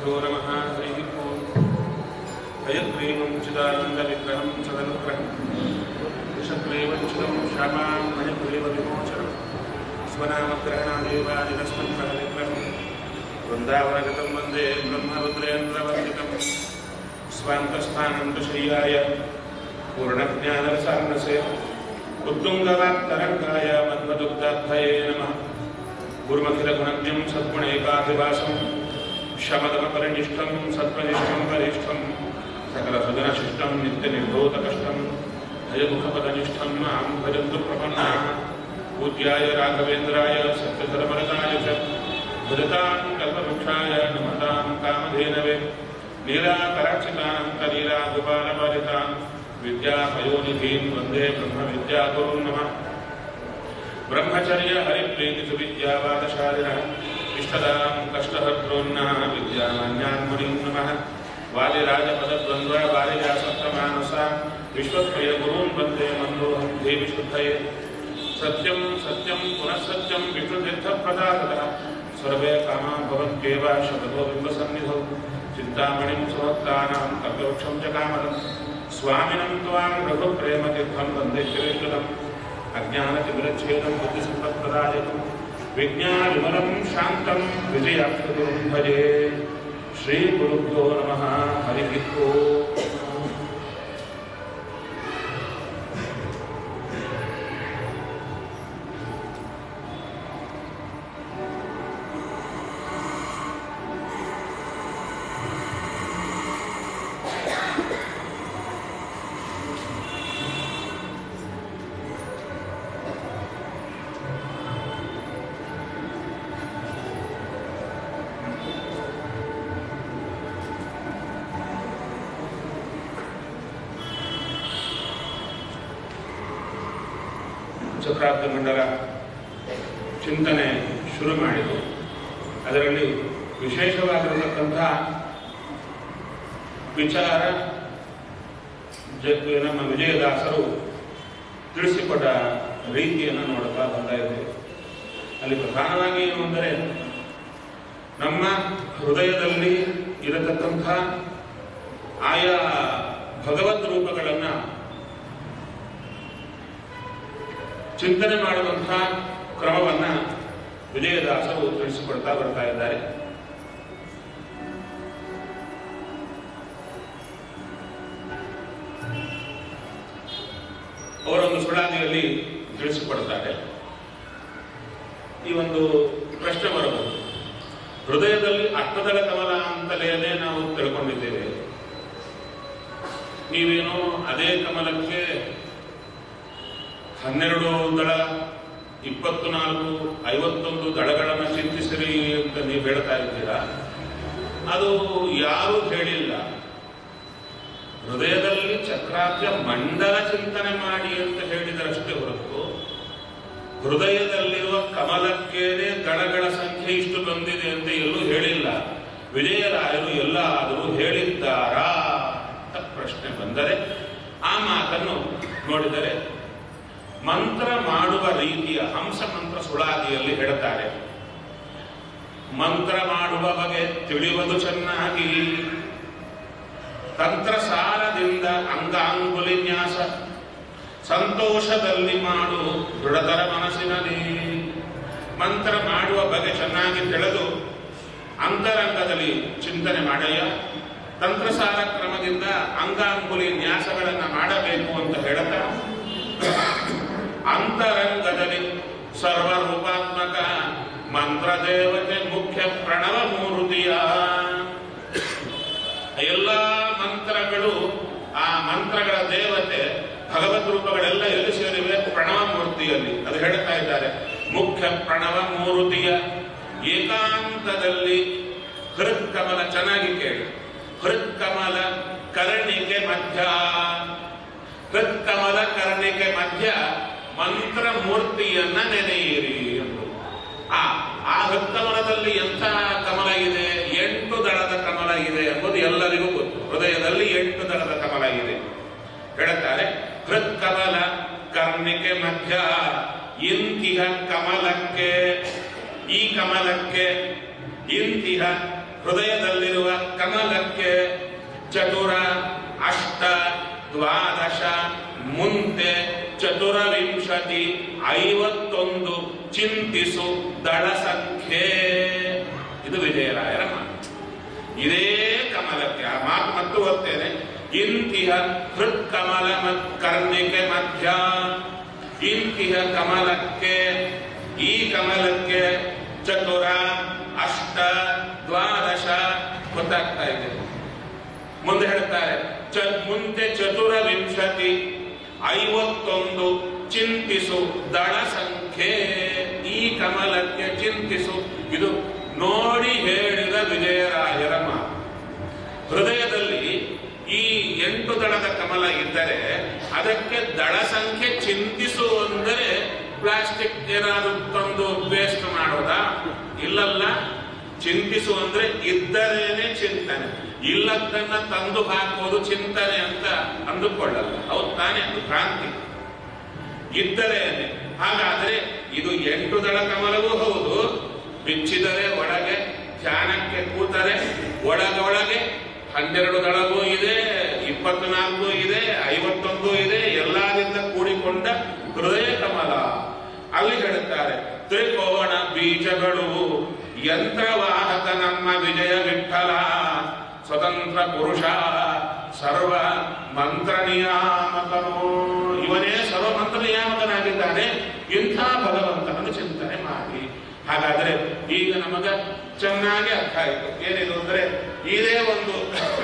श्रीगुरुभ्यो नमः हरिः ओम् हयग्रीवं चिदानन्दविग्रहं सदनुग्रहं विषग्रीवञ्चितं श्यामां हयग्रीवविमोचनं स्वनामग्रहणादेवादिनस्मन्त्रहविग्रहं वृन्दावनगतं वन्दे ब्रह्मरुद्रेन्द्रवन्दितं स्वान्तस्थानन्दशय्याय पूर्णज्ञानरसार्णसे उत्तुङ्गवाक्तरङ्गाय मन्मदुग्धार्थये नमः गुरुमखिलगुणज्ञं सद्गुणैकाधिवासं शमदमपरिनिष्ठं सत्त्वनिष्ठं वरिष्ठं सकलसुजनशिष्टं नित्यनिर्भूतकष्टं हयमुखपदनिष्ठं मां भजन्तु प्रपन्नाः पूज्याय राघवेन्द्राय सत्यधर्मरताय च भजतां कल्पवृक्षाय नमतां कामधेनवे लीलाकराक्षितान्तलीलागोपालपालितां विद्यापयोनिधीन् वन्दे ब्रह्मविद्यागुरुन् नमः ब्रह्मचर्य हरिप्रीतिसुविद्यावादशालिनः इष्टदां कष्टहर्तॄन्नः विद्यामान्यान् मुनिं नमः वालिराजपदद्वन्द्व वालिजासप्तमानसा विश्वत्रयगुरून् वन्दे मन्दोऽहं देवि शुद्धये सत्यं सत्यं पुनः सत्यं विष्णुतीर्थप्रदाततः सर्वे कामा भवन्त्येव शपथो बिम्बसन्निधौ चिन्तामणिं सुभक्तानां कल्पवृक्षं च कामदं स्वामिनं त्वां रघुप्रेमतीर्थं वन्दे श्रीकृतम् अज्ञानतिमिरच्छेदं बुद्धिसम्पत्प्रदायकं विज्ञानविमलं शान्तं विजयाक्षगुरुं भजे श्रीगुरुभ्यो नमः हरिः ओम् ಚಕ್ರಾಬ್ದ ಮಂಡಲ ಚಿಂತನೆ ಶುರು ಮಾಡಿತು ಅದರಲ್ಲಿ ವಿಶೇಷವಾಗಿರತಕ್ಕಂಥ ವಿಚಾರ ಜ- ನಮ್ಮ ವಿಜಯದಾಸರು ತಿಳಿಸಿಕೊಟ್ಟ ರೀತಿಯನ್ನು ನೋಡುತ್ತಾ ಬರ್ತಾ ಇದ್ದೇವೆ ಅಲ್ಲಿ ಪ್ರಧಾನವಾಗಿ ಏನು ಅಂದರೆ ನಮ್ಮ ಹೃದಯದಲ್ಲಿ ಇರತಕ್ಕಂಥ ಆಯಾ ಭಗವದ್ ರೂಪಗಳನ್ನು ಚಿಂತನೆ ಮಾಡುವಂತಹ ಕ್ರಮವನ್ನ ವಿಜಯದಾಸರು ತಿಳಿಸಿಕೊಡ್ತಾ ಬರ್ತಾ ಇದ್ದಾರೆ ಅವರೊಂದು ಸುಳಾದಿಯಲ್ಲಿ ತಿಳಿಸಿಕೊಡ್ತಾರೆ ಈ ಒಂದು ಪ್ರಶ್ನೆ ಬರಬಹುದು ಹೃದಯದಲ್ಲಿ ಅಷ್ಟದಳ ಕಮಲ ಅಂತಲೇ ನಾವು ತಿಳ್ಕೊಂಡಿದ್ದೇವೆ ನೀವೇನೋ ಅದೇ ಕಮಲಕ್ಕೆ ಹನ್ನೆರಡು ದಳ ಇಪ್ಪತ್ತು ನಾಲ್ಕು ಐವತ್ತೊಂದು ದಳಗಳನ್ನು ಚಿಂತಿಸಿರಿ ಅಂತ ನೀವು ಹೇಳ್ತಾ ಇದ್ದೀರಾ ಅದು ಯಾರೂ ಹೇಳಿಲ್ಲ ಹೃದಯದಲ್ಲಿ ಚಕ್ರಾಬ್ಜ ಮಂಡಲ ಚಿಂತನೆ ಮಾಡಿ ಅಂತ ಹೇಳಿದರಷ್ಟೇ ಹೊರತು ಹೃದಯದಲ್ಲಿರುವ ಕಮಲಕ್ಕೇನೆ ದಳಗಳ ಸಂಖ್ಯೆ ಇಷ್ಟು ಬಂದಿದೆ ಅಂತ ಎಲ್ಲೂ ಹೇಳಿಲ್ಲ ವಿಜಯರಾಯರು ಎಲ್ಲಾದರೂ ಹೇಳಿದ್ದಾರಾ ಅಂತ ಪ್ರಶ್ನೆ ಬಂದರೆ ಆ ಮಾತನ್ನು ನೋಡಿದರೆ ಮಂತ್ರ ಮಾಡುವ ರೀತಿಯ ಹಂಸ ಮಂತ್ರ ಸುಳಾದಿಯಲ್ಲಿ ಹೇಳ್ತಾರೆ ಮಂತ್ರ ಮಾಡುವ ಬಗೆ ತಿಳಿಯುವುದು ಚೆನ್ನಾಗಿ ತಂತ್ರಸಾರದಿಂದ ಅಂಗಾಂಗುಲಿ ನ್ಯಾಸ ಸಂತೋಷದಲ್ಲಿ ಮಾಡು ದೃಢತರ ಮನಸ್ಸಿನಲ್ಲಿ ಮಂತ್ರ ಮಾಡುವ ಬಗೆ ಚೆನ್ನಾಗಿ ತಿಳಿದು ಅಂತರಂಗದಲ್ಲಿ ಚಿಂತನೆ ಮಾಡಯ್ಯ ತಂತ್ರಸಾರ ಕ್ರಮದಿಂದ ಅಂಗಾಂಗುಲಿ ನ್ಯಾಸಗಳನ್ನು ಮಾಡಬೇಕು ಅಂತ ಹೇಳುತ್ತಾ ಅಂತರಂಗದಲ್ಲಿ ಸರ್ವರೂಪಾತ್ಮಕ ಮಂತ್ರ ದೇವತೆ ಮುಖ್ಯ ಪ್ರಣವ ಮೂರ್ತಿಯ ಎಲ್ಲ ಮಂತ್ರಗಳು ಆ ಮಂತ್ರಗಳ ದೇವತೆ ಭಗವದ್ ರೂಪಗಳೆಲ್ಲ ಎಲ್ಲಿ ಸೇರಿವೆ ಪ್ರಣವ ಮೂರ್ತಿಯಲ್ಲಿ ಅದು ಹೇಳ್ತಾ ಇದ್ದಾರೆ ಮುಖ್ಯ ಪ್ರಣವ ಮೂರ್ತಿಯ ಏಕಾಂತದಲ್ಲಿ ಹೃತ್ಕಮಲ ಚೆನ್ನಾಗಿ ಕೇಳಿ ಹೃತ್ಕಮಲ ಕರ್ಣಿಕೆ ಮಧ್ಯ ಹೃತ್ಕಮಲ ಕರ್ಣಿಕೆ ಮಧ್ಯ ಮಂತ್ರ ಮೂರ್ತಿಯನ್ನ ನೆನೆಯಿರಿ ಎಂದು ಆ ಆ ಹೃತ್ಕಮಲದಲ್ಲಿ ಎಂಥ ಕಮಲ ಇದೆ ಎಂಟು ದಳದ ಕಮಲ ಇದೆ ಎಂಬುದು ಎಲ್ಲರಿಗೂ ಗೊತ್ತು ಹೃದಯದಲ್ಲಿ ಎಂಟು ದಳದ ಕಮಲ ಇದೆ ಹೇಳ್ತಾರೆ ಹೃತ್ಕಮಲ ಕರ್ಣಿಕೆ ಮಧ್ಯ ಇಂತಿಹ ಕಮಲಕ್ಕೆ ಈ ಕಮಲಕ್ಕೆ ಇಂತಿಹ ಹೃದಯದಲ್ಲಿರುವ ಕಮಲಕ್ಕೆ ಚತುರ ಅಷ್ಟ ದ್ವಾದಶ ಮುಂತೆ ಚತುರವಿಂಶತಿ ಐವತ್ತೊಂದು ಚಿಂತಿಸು ದಳ ಸಂಖ್ಯೆ ಇದು ವಿಜಯರಾಯರ ಮಾತು ಇದೇ ಕಮಲಕ್ಕೆ ಆ ಮಾತು ಮತ್ತು ಓದ್ತೇನೆ ಇಂತಿಹ ಹೃತ್ಕಮಲ ಮತ್ ಕರ್ಣಿಕೆ ಮಧ್ಯ ಇಂತಿಹ ಕಮಲಕ್ಕೆ ಈ ಕಮಲಕ್ಕೆ ಚತುರ ಅಷ್ಟ ದ್ವಾದಶ ಗೊತ್ತಾಗ್ತಾ ಇದೆ ಮುಂದೆ ಹೇಳ್ತಾರೆ ಚ ಮುಂದೆ ಚತುರ ವಿಂಶತಿ ಐವತ್ತೊಂದು ಚಿಂತಿಸು ದಳ ಸಂಖ್ಯೆ ಈ ಕಮಲಕ್ಕೆ ಚಿಂತಿಸು ಇದು ನೋಡಿ ಹೇಳಿದ ವಿಜಯರಾಯರ ಮಾತು ಹೃದಯದಲ್ಲಿ ಈ ಎಂಟು ದಳದ ಕಮಲ ಇದ್ದರೆ ಅದಕ್ಕೆ ದಳ ಸಂಖ್ಯೆ ಚಿಂತಿಸು ಅಂದರೆ ಪ್ಲಾಸ್ಟಿಕ್ ಏನಾದರೂ ತಂದು ವೇಸ್ಟ್ ಮಾಡೋದಾ ಇಲ್ಲಲ್ಲ ಚಿಂತಿಸು ಅಂದ್ರೆ ಇದ್ದರೇನೆ ಚಿಂತನೆ ಇಲ್ಲದನ್ನ ತಂದು ಹಾಕೋದು ಚಿಂತನೆ ಅಂತ ಅಂದುಕೊಳ್ಳಲ್ಲ ಹೌದು ತಾನೇ ಅದು ಕ್ರಾಂತಿ ಇದ್ದರೇನೆ ಹಾಗಾದ್ರೆ ಇದು ಎಂಟು ದಳ ಕಮಲವೂ ಹೌದು ಬಿಚ್ಚಿದರೆ ಒಳಗೆ ಧ್ಯಾನಕ್ಕೆ ಕೂತರೆ ಒಳಗೊಳಗೆ ಹನ್ನೆರಡು ದಳವೂ ಇದೆ ಇಪ್ಪತ್ನಾಲ್ಕು ಇದೆ ಐವತ್ತೊಂದು ಇದೆ ಎಲ್ಲದಿಂದ ಕೂಡಿಕೊಂಡ ಹೃದಯ ಕಮಲ ಅಲ್ಲಿ ಹೇಳುತ್ತಾರೆ ತ್ರಿಕೋಣ ಬೀಜಗಳು ಯಂತ್ರವಾಹಕ ನಮ್ಮ ವಿಜಯ ವಿಠಲ ಸ್ವತಂತ್ರ ಪುರುಷ ಸರ್ವ ಮಂತ್ರ ನಿಯಾಮಕನು ಇವನೇ ಸರ್ವ ಮಂತ್ರ ನಿಯಾಮಕನಾಗಿದ್ದಾನೆ ಇಂಥ ಭಗವಂತನನ್ನು ಚಿಂತನೆ ಮಾಡಿ ಹಾಗಾದ್ರೆ ಈಗ ನಮಗ ಚೆನ್ನಾಗಿ ಅರ್ಥ ಆಯಿತು ಏನಿದು ಅಂದ್ರೆ ಇದೇ ಒಂದು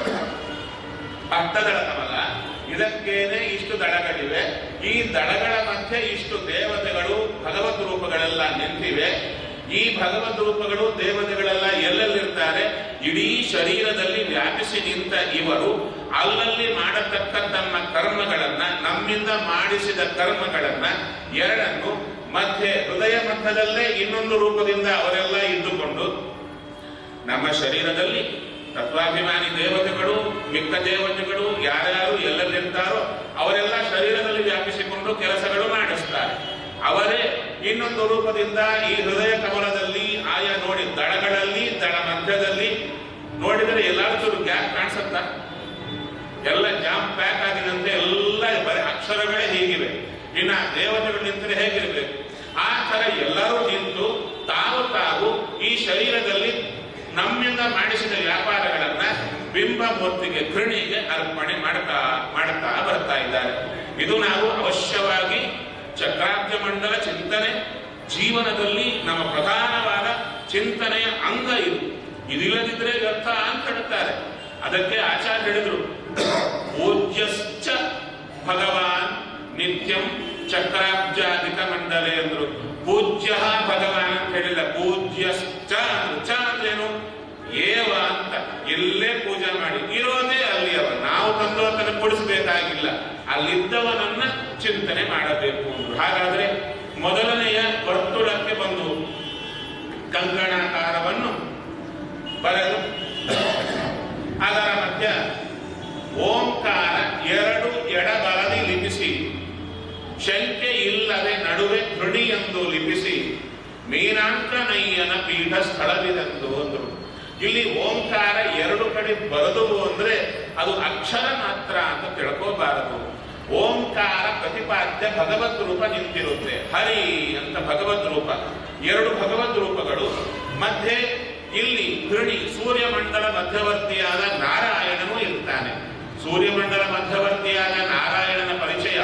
ಅರ್ಥದಳ ಕಮಲ ಇದಕ್ಕೇನೆ ಇಷ್ಟು ದಳಗಳಿವೆ ಈ ದಳಗಳ ಮಧ್ಯೆ ಇಷ್ಟು ದೇವತೆಗಳು ಭಗವದ್ ರೂಪಗಳೆಲ್ಲ ನಿಂತಿವೆ ಈ ಭಗವದ್ ರೂಪಗಳು ದೇವತೆಗಳೆಲ್ಲ ಎಲ್ಲೆಲ್ಲಿರ್ತಾರೆ ಇಡೀ ಶರೀರದಲ್ಲಿ ವ್ಯಾಪಿಸಿ ನಿಂತ ಇವರು ಅಲ್ಲಲ್ಲಿ ಮಾಡತಕ್ಕ ತಮ್ಮ ಕರ್ಮಗಳನ್ನ ನಮ್ಮಿಂದ ಮಾಡಿಸಿದ ಕರ್ಮಗಳನ್ನ ಎರಡನ್ನು ಮಧ್ಯೆ ಹೃದಯ ಮಧ್ಯದಲ್ಲೇ ಇನ್ನೊಂದು ರೂಪದಿಂದ ಅವರೆಲ್ಲ ಇದ್ದುಕೊಂಡು ನಮ್ಮ ಶರೀರದಲ್ಲಿ ತತ್ವಾಭಿಮಾನಿ ದೇವತೆಗಳು ಮಿಕ್ಕ ದೇವತೆಗಳು ಯಾರ್ಯಾರು ಎಲ್ಲೆಲ್ಲಿರ್ತಾರೋ ಅವರೆಲ್ಲ ಶರೀರದಲ್ಲಿ ವ್ಯಾಪಿಸಿಕೊಂಡು ಕೆಲಸಗಳು ಮಾಡಿಸ್ತಾರೆ ಅವರೇ ಇನ್ನೊಂದು ರೂಪದಿಂದ ಈ ಹೃದಯ ಕಮಲದಲ್ಲಿ ಆಯಾ ನೋಡಿ ದಳಗಳಲ್ಲಿ ದಳ ಮಧ್ಯದಲ್ಲಿ ನೋಡಿದರೆ ಎಲ್ಲಾರು ಚೂರು ಗ್ಯಾಪ್ ಕಾಣಿಸುತ್ತಾ ಎಲ್ಲ ಜಾಮ್ ಪ್ಯಾಕ್ ಆಗಿದಂತೆ ಎಲ್ಲ ಬರೀ ಅಕ್ಷರಗಳೇ ಹೀಗಿವೆ ಇನ್ನ ದೇವತೆಗಳು ನಿಂತರೆ ಹೇಗಿರಬೇಕು ಆ ತರ ಎಲ್ಲರೂ ನಿಂತು ತಾವು ತಾವು ಈ ಶರೀರದಲ್ಲಿ ನಮ್ಮಿಂದ ಮಾಡಿಸಿದ ವ್ಯಾಪಾರಗಳನ್ನ ಬಿಂಬ ಮೂರ್ತಿಗೆ ಕೃಣಿಗೆ ಅರ್ಪಣೆ ಮಾಡ್ತಾ ಮಾಡ್ತಾ ಬರ್ತಾ ಇದ್ದಾರೆ ಇದು ನಾವು ಅವಶ್ಯವಾಗಿ ಚಕ್ರಾಬ್ಜ ಮಂಡಲ ಚಿಂತನೆ ಜೀವನದಲ್ಲಿ ನಮ್ಮ ಪ್ರಧಾನವಾದ ಚಿಂತನೆಯ ಅಂಗ ಇದು ಇದಿಲ್ಲದಿದ್ರೆ ವ್ಯರ್ಥ ಅಂತ ಹೇಳ್ತಾರೆ ಅದಕ್ಕೆ ಆಚಾರ್ಯ ಹೇಳಿದ್ರು ಪೂಜ್ಯಶ್ಚ ಭಗವಾನ್ ನಿತ್ಯಂ ಚಕ್ರಾಬ್ಜಾಧಿಕ ಮಂಡಲೆ ಅಂದ್ರು ಪೂಜ್ಯ ಭಗವಾನ್ ಅಂತ ಹೇಳಿಲ್ಲ ಪೂಜ್ಯಶ್ಚ ಅಂದ್ರು ಚ ಅಂದ್ರೇನು ಏವ ಅಂತ ಎಲ್ಲೇ ಪೂಜೆ ಮಾಡಿ ಇರೋದೇ ಅಲ್ಲಿ ಅವ ನಾವು ತಂದು ಅದನ್ನು ಕೊಡಿಸಬೇಕಾಗಿಲ್ಲ ಅಲ್ಲಿದ್ದವನನ್ನ ಚಿಂತನೆ ಮಾಡಬೇಕು ಅಂದ್ರು ಹಾಗಾದ್ರೆ ಮೊದಲನೆಯ ವರ್ತುಳಕ್ಕೆ ಬಂದು ಕಂಕಣಾಕಾರವನ್ನು ಬರೆದು ಅದರ ಮಧ್ಯ ಓಂಕಾರ ಎರಡು ಎಡಬಲದಿ ಲಿಪಿಸಿ ಶಂಕೆ ಇಲ್ಲದೆ ನಡುವೆ ಧೃಡಿ ಎಂದು ಲಿಪಿಸಿ ಮೀನಾಂಕನಯ್ಯನ ಪೀಠ ಸ್ಥಳವಿದೆಂದು ಅಂದರು ಇಲ್ಲಿ ಓಂಕಾರ ಎರಡು ಕಡೆ ಬರದುವು ಅಂದ್ರೆ ಅದು ಅಕ್ಷರ ಮಾತ್ರ ಅಂತ ತಿಳ್ಕೋಬಾರದು ಓಂಕಾರ ಪ್ರತಿಪಾದ್ಯ ಭಗವದ್ ರೂಪ ನಿಂತಿರುತ್ತೆ ಹರಿ ಅಂತ ಭಗವದ್ ರೂಪ ಎರಡು ಭಗವದ್ ರೂಪಗಳು ಮಧ್ಯೆ ಇಲ್ಲಿ ಧೃಣಿ ಸೂರ್ಯಮಂಡಲ ಮಧ್ಯವರ್ತಿಯಾದ ನಾರಾಯಣನು ಇರ್ತಾನೆ ಸೂರ್ಯಮಂಡಲ ಮಧ್ಯವರ್ತಿಯಾದ ನಾರಾಯಣನ ಪರಿಚಯ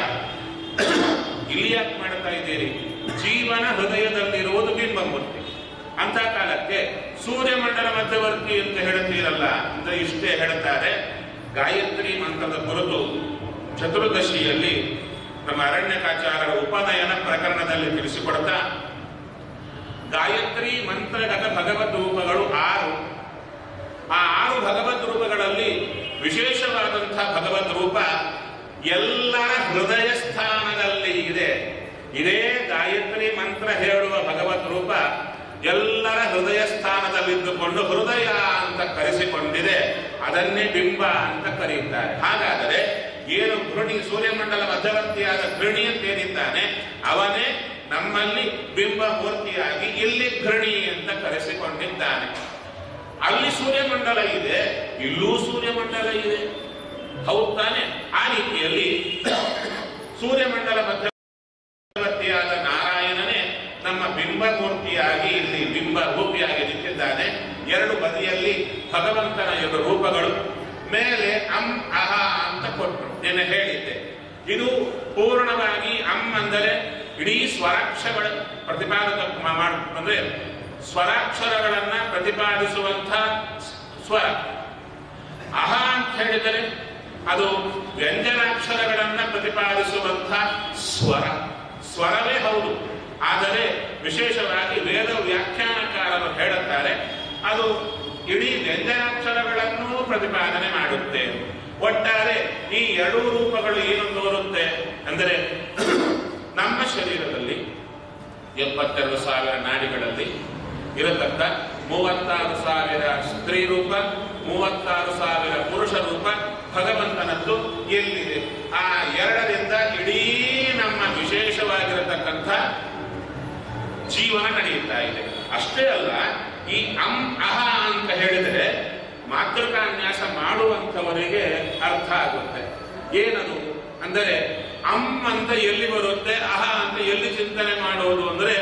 ಇಲ್ಲಿ ಯಾಕೆ ಮಾಡ್ತಾ ಇದ್ದೀರಿ ಜೀವನ ಹೃದಯದಲ್ಲಿರುವುದು ಬಿಂಬಮೂರ್ತಿ ಅಂತ ಕಾಲಕ್ಕೆ ಸೂರ್ಯಮಂಡಲ ಮಧ್ಯವರ್ತಿ ಅಂತ ಹೇಳ್ತೀರಲ್ಲ ಅಂದ್ರೆ ಇಷ್ಟೇ ಹೇಳ್ತಾರೆ ಗಾಯತ್ರಿ ಮಂತ್ರದ ಕುರಿತು ಚತುರ್ದಶಿಯಲ್ಲಿ ನಮ್ಮ ಅರಣ್ಯಕಾಚಾರರ ಉಪನಯನ ಪ್ರಕರಣದಲ್ಲಿ ತಿಳಿಸಿಕೊಡ್ತಾ ಗಾಯತ್ರಿ ಮಂತ್ರಗತ ಭಗವದ್ ರೂಪಗಳು ಆರು ಆ ಆರು ಭಗವದ್ ರೂಪಗಳಲ್ಲಿ ವಿಶೇಷವಾದಂತಹ ಭಗವದ್ ರೂಪ ಎಲ್ಲರ ಹೃದಯ ಸ್ಥಾನದಲ್ಲಿ ಇದೆ ಇದೇ ಗಾಯತ್ರಿ ಮಂತ್ರ ಹೇಳುವ ಭಗವತ್ ರೂಪ ಎಲ್ಲರ ಹೃದಯ ಸ್ಥಾನದಲ್ಲಿದ್ದುಕೊಂಡು ಹೃದಯ ಅಂತ ಕರೆಸಿಕೊಂಡಿದೆ ಅದನ್ನೇ ಬಿಂಬ ಅಂತ ಕರೆಯುತ್ತಾರೆ ಹಾಗಾದರೆ ಏನು ಘೃಣಿ ಸೂರ್ಯಮಂಡಲ ಮಧ್ಯವರ್ತಿಯಾದ ಘೃಣಿ ಅಂತ ಏನಿದ್ದಾನೆ ಅವನೇ ನಮ್ಮಲ್ಲಿ ಬಿಂಬ ಮೂರ್ತಿಯಾಗಿ ಇಲ್ಲಿ ಘೃಣಿ ಅಂತ ಕರೆಸಿಕೊಂಡಿದ್ದಾನೆ ಅಲ್ಲಿ ಸೂರ್ಯಮಂಡಲ ಇದೆ ಇಲ್ಲೂ ಸೂರ್ಯಮಂಡಲ ಇದೆ ಹೌದು ತಾನೆ ಆ ರೀತಿಯಲ್ಲಿ ಸೂರ್ಯಮಂಡಲ ಮಧ್ಯವರ್ತಿಯಾದ ನಾರಾಯಣನೇ ನಮ್ಮ ಬಿಂಬಮೂರ್ತಿಯಾಗಿ ಇಲ್ಲಿ ಬಿಂಬ ರೂಪಿಯಾಗಿ ನಿಂತಿದ್ದಾನೆ ಎರಡು ಬದಿಯಲ್ಲಿ ಭಗವಂತನ ಎರಡು ರೂಪಗಳು ಮೇಲೆ ಅಂ ಅಹ ಅಂತ ಕೊಟ್ಟರು ನಿನ್ನೆ ಹೇಳಿದ್ದೆ ಇದು ಪೂರ್ಣವಾಗಿ ಅಂ ಅಂದರೆ ಇಡೀ ಸ್ವರಾಕ್ಷರಗಳ ಪ್ರತಿಪಾದಕ ಮಾ- ಮಾಡ್- ಅಂದ್ರೆ ಸ್ವರಾಕ್ಷರಗಳನ್ನ ಪ್ರತಿಪಾದಿಸುವಂಥ ಸ್ವರ ಅಹ ಅಂತ ಹೇಳಿದರೆ ಅದು ವ್ಯಂಜನಾಕ್ಷರಗಳನ್ನ ಪ್ರತಿಪಾದಿಸುವಂಥ ಸ್ವರ ಸ್ವರವೇ ಹೌದು ಆದರೆ ವಿಶೇಷವಾಗಿ ವೇದ ವ್ಯಾಖ್ಯಾನಕಾರರು ಹೇಳುತ್ತಾರೆ ಅದು ಇಡೀ ವ್ಯಂಜನಾಕ್ಷರಗಳನ್ನು ಪ್ರತಿಪಾದನೆ ಮಾಡುತ್ತೆ ಒಟ್ಟಾರೆ ಈ ಎರಡೂ ರೂಪಗಳು ಏನು ತೋರುತ್ತೆ ಅಂದರೆ ನಮ್ಮ ಶರೀರದಲ್ಲಿ ಎಪ್ಪತ್ತೆರಡು ಸಾವಿರ ನಾಡಿಗಳಲ್ಲಿ ಇರತಕ್ಕ ಮೂವತ್ತಾರು ಸಾವಿರ ಸ್ತ್ರೀ ರೂಪ ಮೂವತ್ತಾರು ಸಾವಿರ ಪುರುಷ ರೂಪ ಭಗವಂತನದ್ದು ಎಲ್ಲಿದೆ ಆ ಎರಡರಿಂದ ಇಡೀ ನಮ್ಮ ವಿಶೇಷವಾಗಿರತಕ್ಕಂಥ ಜೀವನ ನಡೆಯುತ್ತಾ ಇದೆ ಅಷ್ಟೇ ಅಲ್ಲ ಈ ಅಂ ಅಹ ಅಂತ ಹೇಳಿದರೆ ಮಾತೃಕಾನ್ಯಾಸ ಮಾಡುವಂಥವರಿಗೆ ಅರ್ಥ ಆಗುತ್ತೆ ಏನದು ಅಂದರೆ ಅಂ ಅಂತ ಎಲ್ಲಿ ಬರುತ್ತೆ ಅಹ ಅಂತ ಎಲ್ಲಿ ಚಿಂತನೆ ಮಾಡೋದು ಅಂದ್ರೆ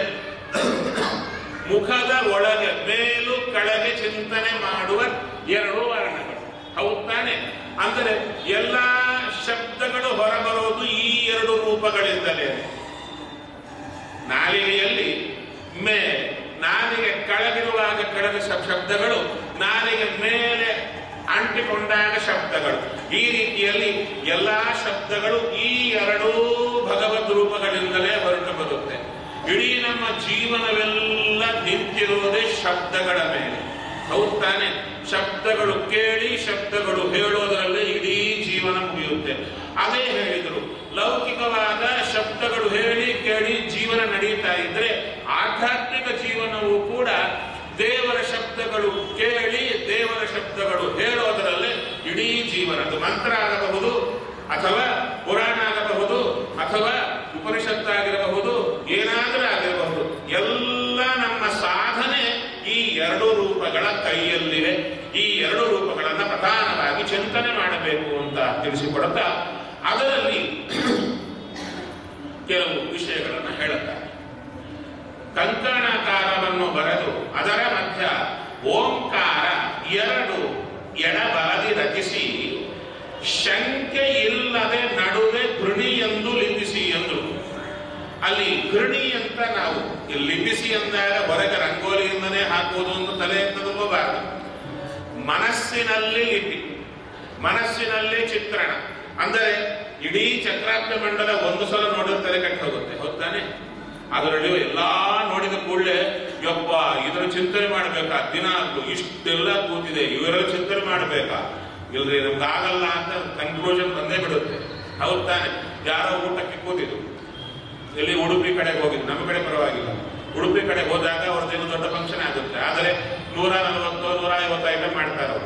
ಮುಖದ ಒಳಗೆ ಮೇಲು ಕೆಳಗೆ ಚಿಂತನೆ ಮಾಡುವ ಎರಡು ವರ್ಣಗಳು ಹೌದು ತಾನೆ ಅಂದರೆ ಎಲ್ಲ ಶಬ್ದಗಳು ಹೊರಬರೋದು ಈ ಎರಡು ರೂಪಗಳಿಂದಲೇ ನಾಲಿಗೆಯಲ್ಲಿ ಮೇಲೆ ನಾಲಿಗೆ ಕೆಳಗಿರುವಾಗ ಕೆಳಗೆ ಶಬ್- ಶಬ್ದಗಳು ನಾಲಿಗೆ ಮೇಲೆ ಅಂಟಿಕೊಂಡಾಗ ಶಬ್ದಗಳು ಈ ರೀತಿಯಲ್ಲಿ ಎಲ್ಲಾ ಶಬ್ದಗಳು ಈ ಎರಡೂ ಭಗವದ್ ರೂಪಗಳಿಂದಲೇ ಹೊರಟು ಬರುತ್ತೆ ಇಡೀ ನಮ್ಮ ಜೀವನವೆಲ್ಲ ನಿಂತಿರುವುದೇ ಶಬ್ದಗಳ ಮೇಲೆ ಹೌದು ತಾನೆ ಶಬ್ದಗಳು ಕೇಳಿ ಶಬ್ದಗಳು ಹೇಳೋದರಲ್ಲೇ ಇಡೀ ಜೀವನ ಮುಗಿಯುತ್ತೆ ಅದೇ ಹೇಳಿದರು ಲೌಕಿಕವಾದ ಶಬ್ದಗಳು ಹೇಳಿ ಕೇಳಿ ಜೀವನ ನಡೀತಾ ಇದ್ರೆ ಆಧ್ಯಾತ್ಮಿಕ ಜೀವನವು ಕೂಡ ದೇವರ ಶಬ್ದಗಳು ಕೇಳಿ ದೇವರ ಶಬ್ದಗಳು ಹೇಳೋದರಲ್ಲೇ ಇಡೀ ಜೀವನ ಅದು ಮಂತ್ರ ಆಗಬಹುದು ಅಥವಾ ಪುರಾಣ ಆಗಬಹುದು ಅಥವಾ ಉಪನಿಷತ್ತಾಗಿರಬಹುದು ಏನಾದರೂ ಆಗಿರಬಹುದು ಎಲ್ಲ ನಮ್ಮ ಸಾಧನೆ ಈ ಎರಡು ರೂಪಗಳ ಕೈಯಲ್ಲಿವೆ ಈ ಎರಡು ರೂಪಗಳನ್ನು ಪ್ರಧಾನವಾಗಿ ಚಿಂತನೆ ಮಾಡಬೇಕು ಅಂತ ತಿಳಿಸಿಕೊಡುತ್ತಾ ಅದರಲ್ಲಿ ಕೆಲವು ವಿಷಯಗಳನ್ನು ಹೇಳುತ್ತಾರೆ ಕಂಕಣಾಕಾರವನ್ನು ಬರೆದು ಅದರ ಮಧ್ಯ ಓಂಕಾರ ಎರಡು ಎಡಬಲದಿ ರಚಿಸಿ ಶಂಕೆ ಇಲ್ಲದೆ ನಡುವೆ ಘೃಣಿ ಎಂದು ಲಿಪಿಸಿ ಎಂದರು ಅಲ್ಲಿ ಘೃಣಿ ಅಂತ ನಾವು ಇಲ್ಲಿ ಲಿಪಿಸಿ ಅಂದಾಗ ಹೊರಗೆ ರಂಗೋಲಿಯಿಂದನೇ ಹಾಕುವುದು ಅಂತ ತಲೆ ಎತ್ತದಬಾರದು ಮನಸ್ಸಿನಲ್ಲಿ ಲಿಪಿ ಮನಸ್ಸಿನಲ್ಲಿ ಚಿತ್ರಣ ಅಂದರೆ ಇಡೀ ಚಕ್ರಾರ್ಥ ಮಂಡಲ ಒಂದು ಸಲ ನೋಡಿದ್ರೆ ತಲೆ ಕೆಟ್ಟು ಹೋಗುತ್ತೆ ಹೌದಾನೆ ಅದರಲ್ಲಿ ಎಲ್ಲಾ ನೋಡಿದ ಕೂಡಲೇ ಯಪ್ಪ ಇದರ ಚಿಂತನೆ ಮಾಡಬೇಕಾ ದಿನ ಇಷ್ಟೆಲ್ಲ ಕೂತಿದೆ ಇವರೆಲ್ಲ ಚಿಂತನೆ ಮಾಡಬೇಕಾ ಇಲ್ರಿ ನಮ್ಗೆ ಆಗಲ್ಲ ಅಂತ ಕನ್ಕ್ಲೂಷನ್ ಬಂದೇ ಬಿಡುತ್ತೆ ಹೌದ್ ತಾನೆ ಯಾರೋ ಊಟಕ್ಕೆ ಕೂತಿದ್ರು ಇಲ್ಲಿ ಉಡುಪಿ ಕಡೆಗೆ ಹೋಗಿದ್ದು ನಮ್ಮ ಕಡೆ ಪರವಾಗಿಲ್ಲ ಉಡುಪಿ ಕಡೆ ಹೋದಾಗ ಅವ್ರದ್ದೇನು ದೊಡ್ಡ ಫಂಕ್ಷನ್ ಆಗುತ್ತೆ ಆದರೆ ನೂರ ನಲವತ್ತು ನೂರ ಐವತ್ತು ಐಟಮ್ ಮಾಡ್ತಾರೆ ಅವರು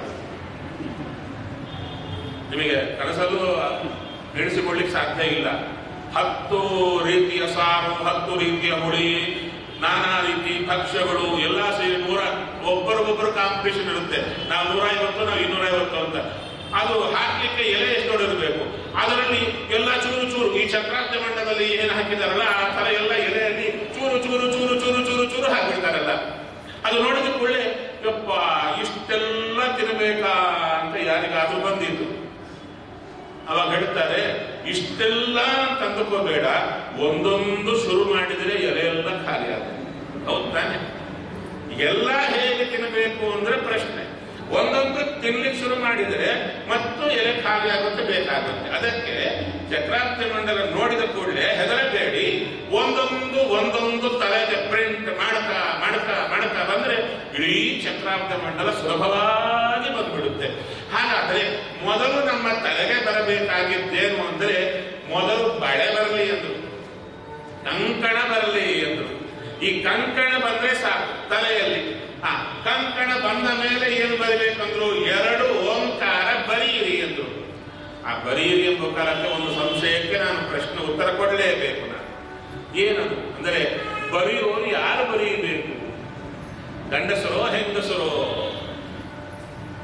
ನಿಮಗೆ ಕನಸಲ್ಲೂ ಎಣಿಸಿಕೊಳ್ಳಿಕ್ಕೆ ಸಾಧ್ಯ ಇಲ್ಲ ಹತ್ತು ರೀತಿಯ ಸಾರು ಹತ್ತು ರೀತಿಯ ಹುಳಿ ನಾನಾ ರೀತಿ ಭಕ್ಷ್ಯಗಳು ಎಲ್ಲ ಸೇರಿ ನೂರ ಒಬ್ಬರಿಗೊಬ್ಬರು ಕಾಂಪಿಟೇಷನ್ ಇರುತ್ತೆ ನಾವು ನೂರ ಐವತ್ತು ನಾವು ಇನ್ನೂರ ಐವತ್ತು ಅಂತ ಅದು ಹಾಕ್ಲಿಕ್ಕೆ ಎಲೆ ಎಷ್ಟು ಇರಬೇಕು ಅದರಲ್ಲಿ ಎಲ್ಲ ಚೂರು ಚೂರು ಈ ಚಕ್ರಾಂತ ಮಂಡಲದಲ್ಲಿ ಏನು ಹಾಕಿದಾರಲ್ಲ ಆ ತರ ಎಲ್ಲ ಎಲೆಯಲ್ಲಿ ಚೂರು ಚೂರು ಚೂರು ಚೂರು ಚೂರು ಚೂರು ಹಾಕ್ಬಿಡ್ತಾರಲ್ಲ ಅದು ನೋಡಿದ ಕೂಡಲೇ ಯಪ್ಪ ಇಷ್ಟೆಲ್ಲ ತಿನ್ನಬೇಕಾ ಅಂತ ಯಾರಿಗಾದ್ರೂ ಬಂದಿತ್ತು ಅವಾಗ ಹೇಳ್ತಾರೆ ಇಷ್ಟೆಲ್ಲ ತಂದುಕೋಬೇಡ ಒಂದೊಂದು ಶುರು ಮಾಡಿದರೆ ಎಲೆ ಎಲ್ಲ ಖಾಲಿ ಆಗುತ್ತೆ ಹೌದ್ ತಾನೆ ಎಲ್ಲ ಹೇಗೆ ತಿನ್ನಬೇಕು ಅಂದ್ರೆ ಪ್ರಶ್ನೆ ಒಂದೊಂದು ತಿನ್ಲಿಕ್ಕೆ ಶುರು ಮಾಡಿದರೆ ಮತ್ತು ಎಲೆ ಖಾಲಿ ಆಗುತ್ತೆ ಬೇಕಾಗುತ್ತೆ ಅದಕ್ಕೆ ಚಕ್ರಾಂತಿ ಮಂಡಲ ನೋಡಿದ ಕೂಡಲೇ ಹೆದರಬೇಡಿ ಒಂದೊಂದು ಒಂದೊಂದು ತಲೆಗೆ ಪ್ರಿಂಟ್ ಮಾಡ್ತಾ ಮಾಡ್ತಾ ಮಾಡ್ತಾ ಬಂದ್ರೆ ಇಡೀ ಚಕ್ರಾಂತ ಮಂಡಲ ಸುಲಭವಾಗಿ ಬಂದ್ಬಿಡುತ್ತೆ ಹಾಗಾದ್ರೆ ಮೊದಲು ನಮ್ಮ ತಲೆಗೆ ಬರಬೇಕಾಗಿದ್ದೇನು ಅಂದ್ರೆ ಮೊದಲು ಬಳೆ ಬರಲಿ ಎಂದ್ರು ಕಂಕಣ ಬರಲಿ ಎಂದ್ರು ಈ ಕಂಕಣ ಬಂದ್ರೆ ಸಾಕು ತಲೆಯಲ್ಲಿ ಆ ಕಂಕಣ ಬಂದ ಮೇಲೆ ಏನು ಬರೀಬೇಕಂದ್ರು ಎರಡು ಓಂಕಾರ ಬರೀರಿ ಎಂದ್ರು ಆ ಬರೀರಿ ಎಂಬ ಕಾಲಕ್ಕೆ ಒಂದು ಸಂಶಯಕ್ಕೆ ನಾನು ಪ್ರಶ್ನೆ ಉತ್ತರ ಕೊಡಲೇಬೇಕು ನಾನು ಏನದು ಅಂದರೆ ಬರೆಯುವವರು ಯಾರು ಬರೀಬೇಕು ಗಂಡಸರೋ ಹೆಂಗಸರೋ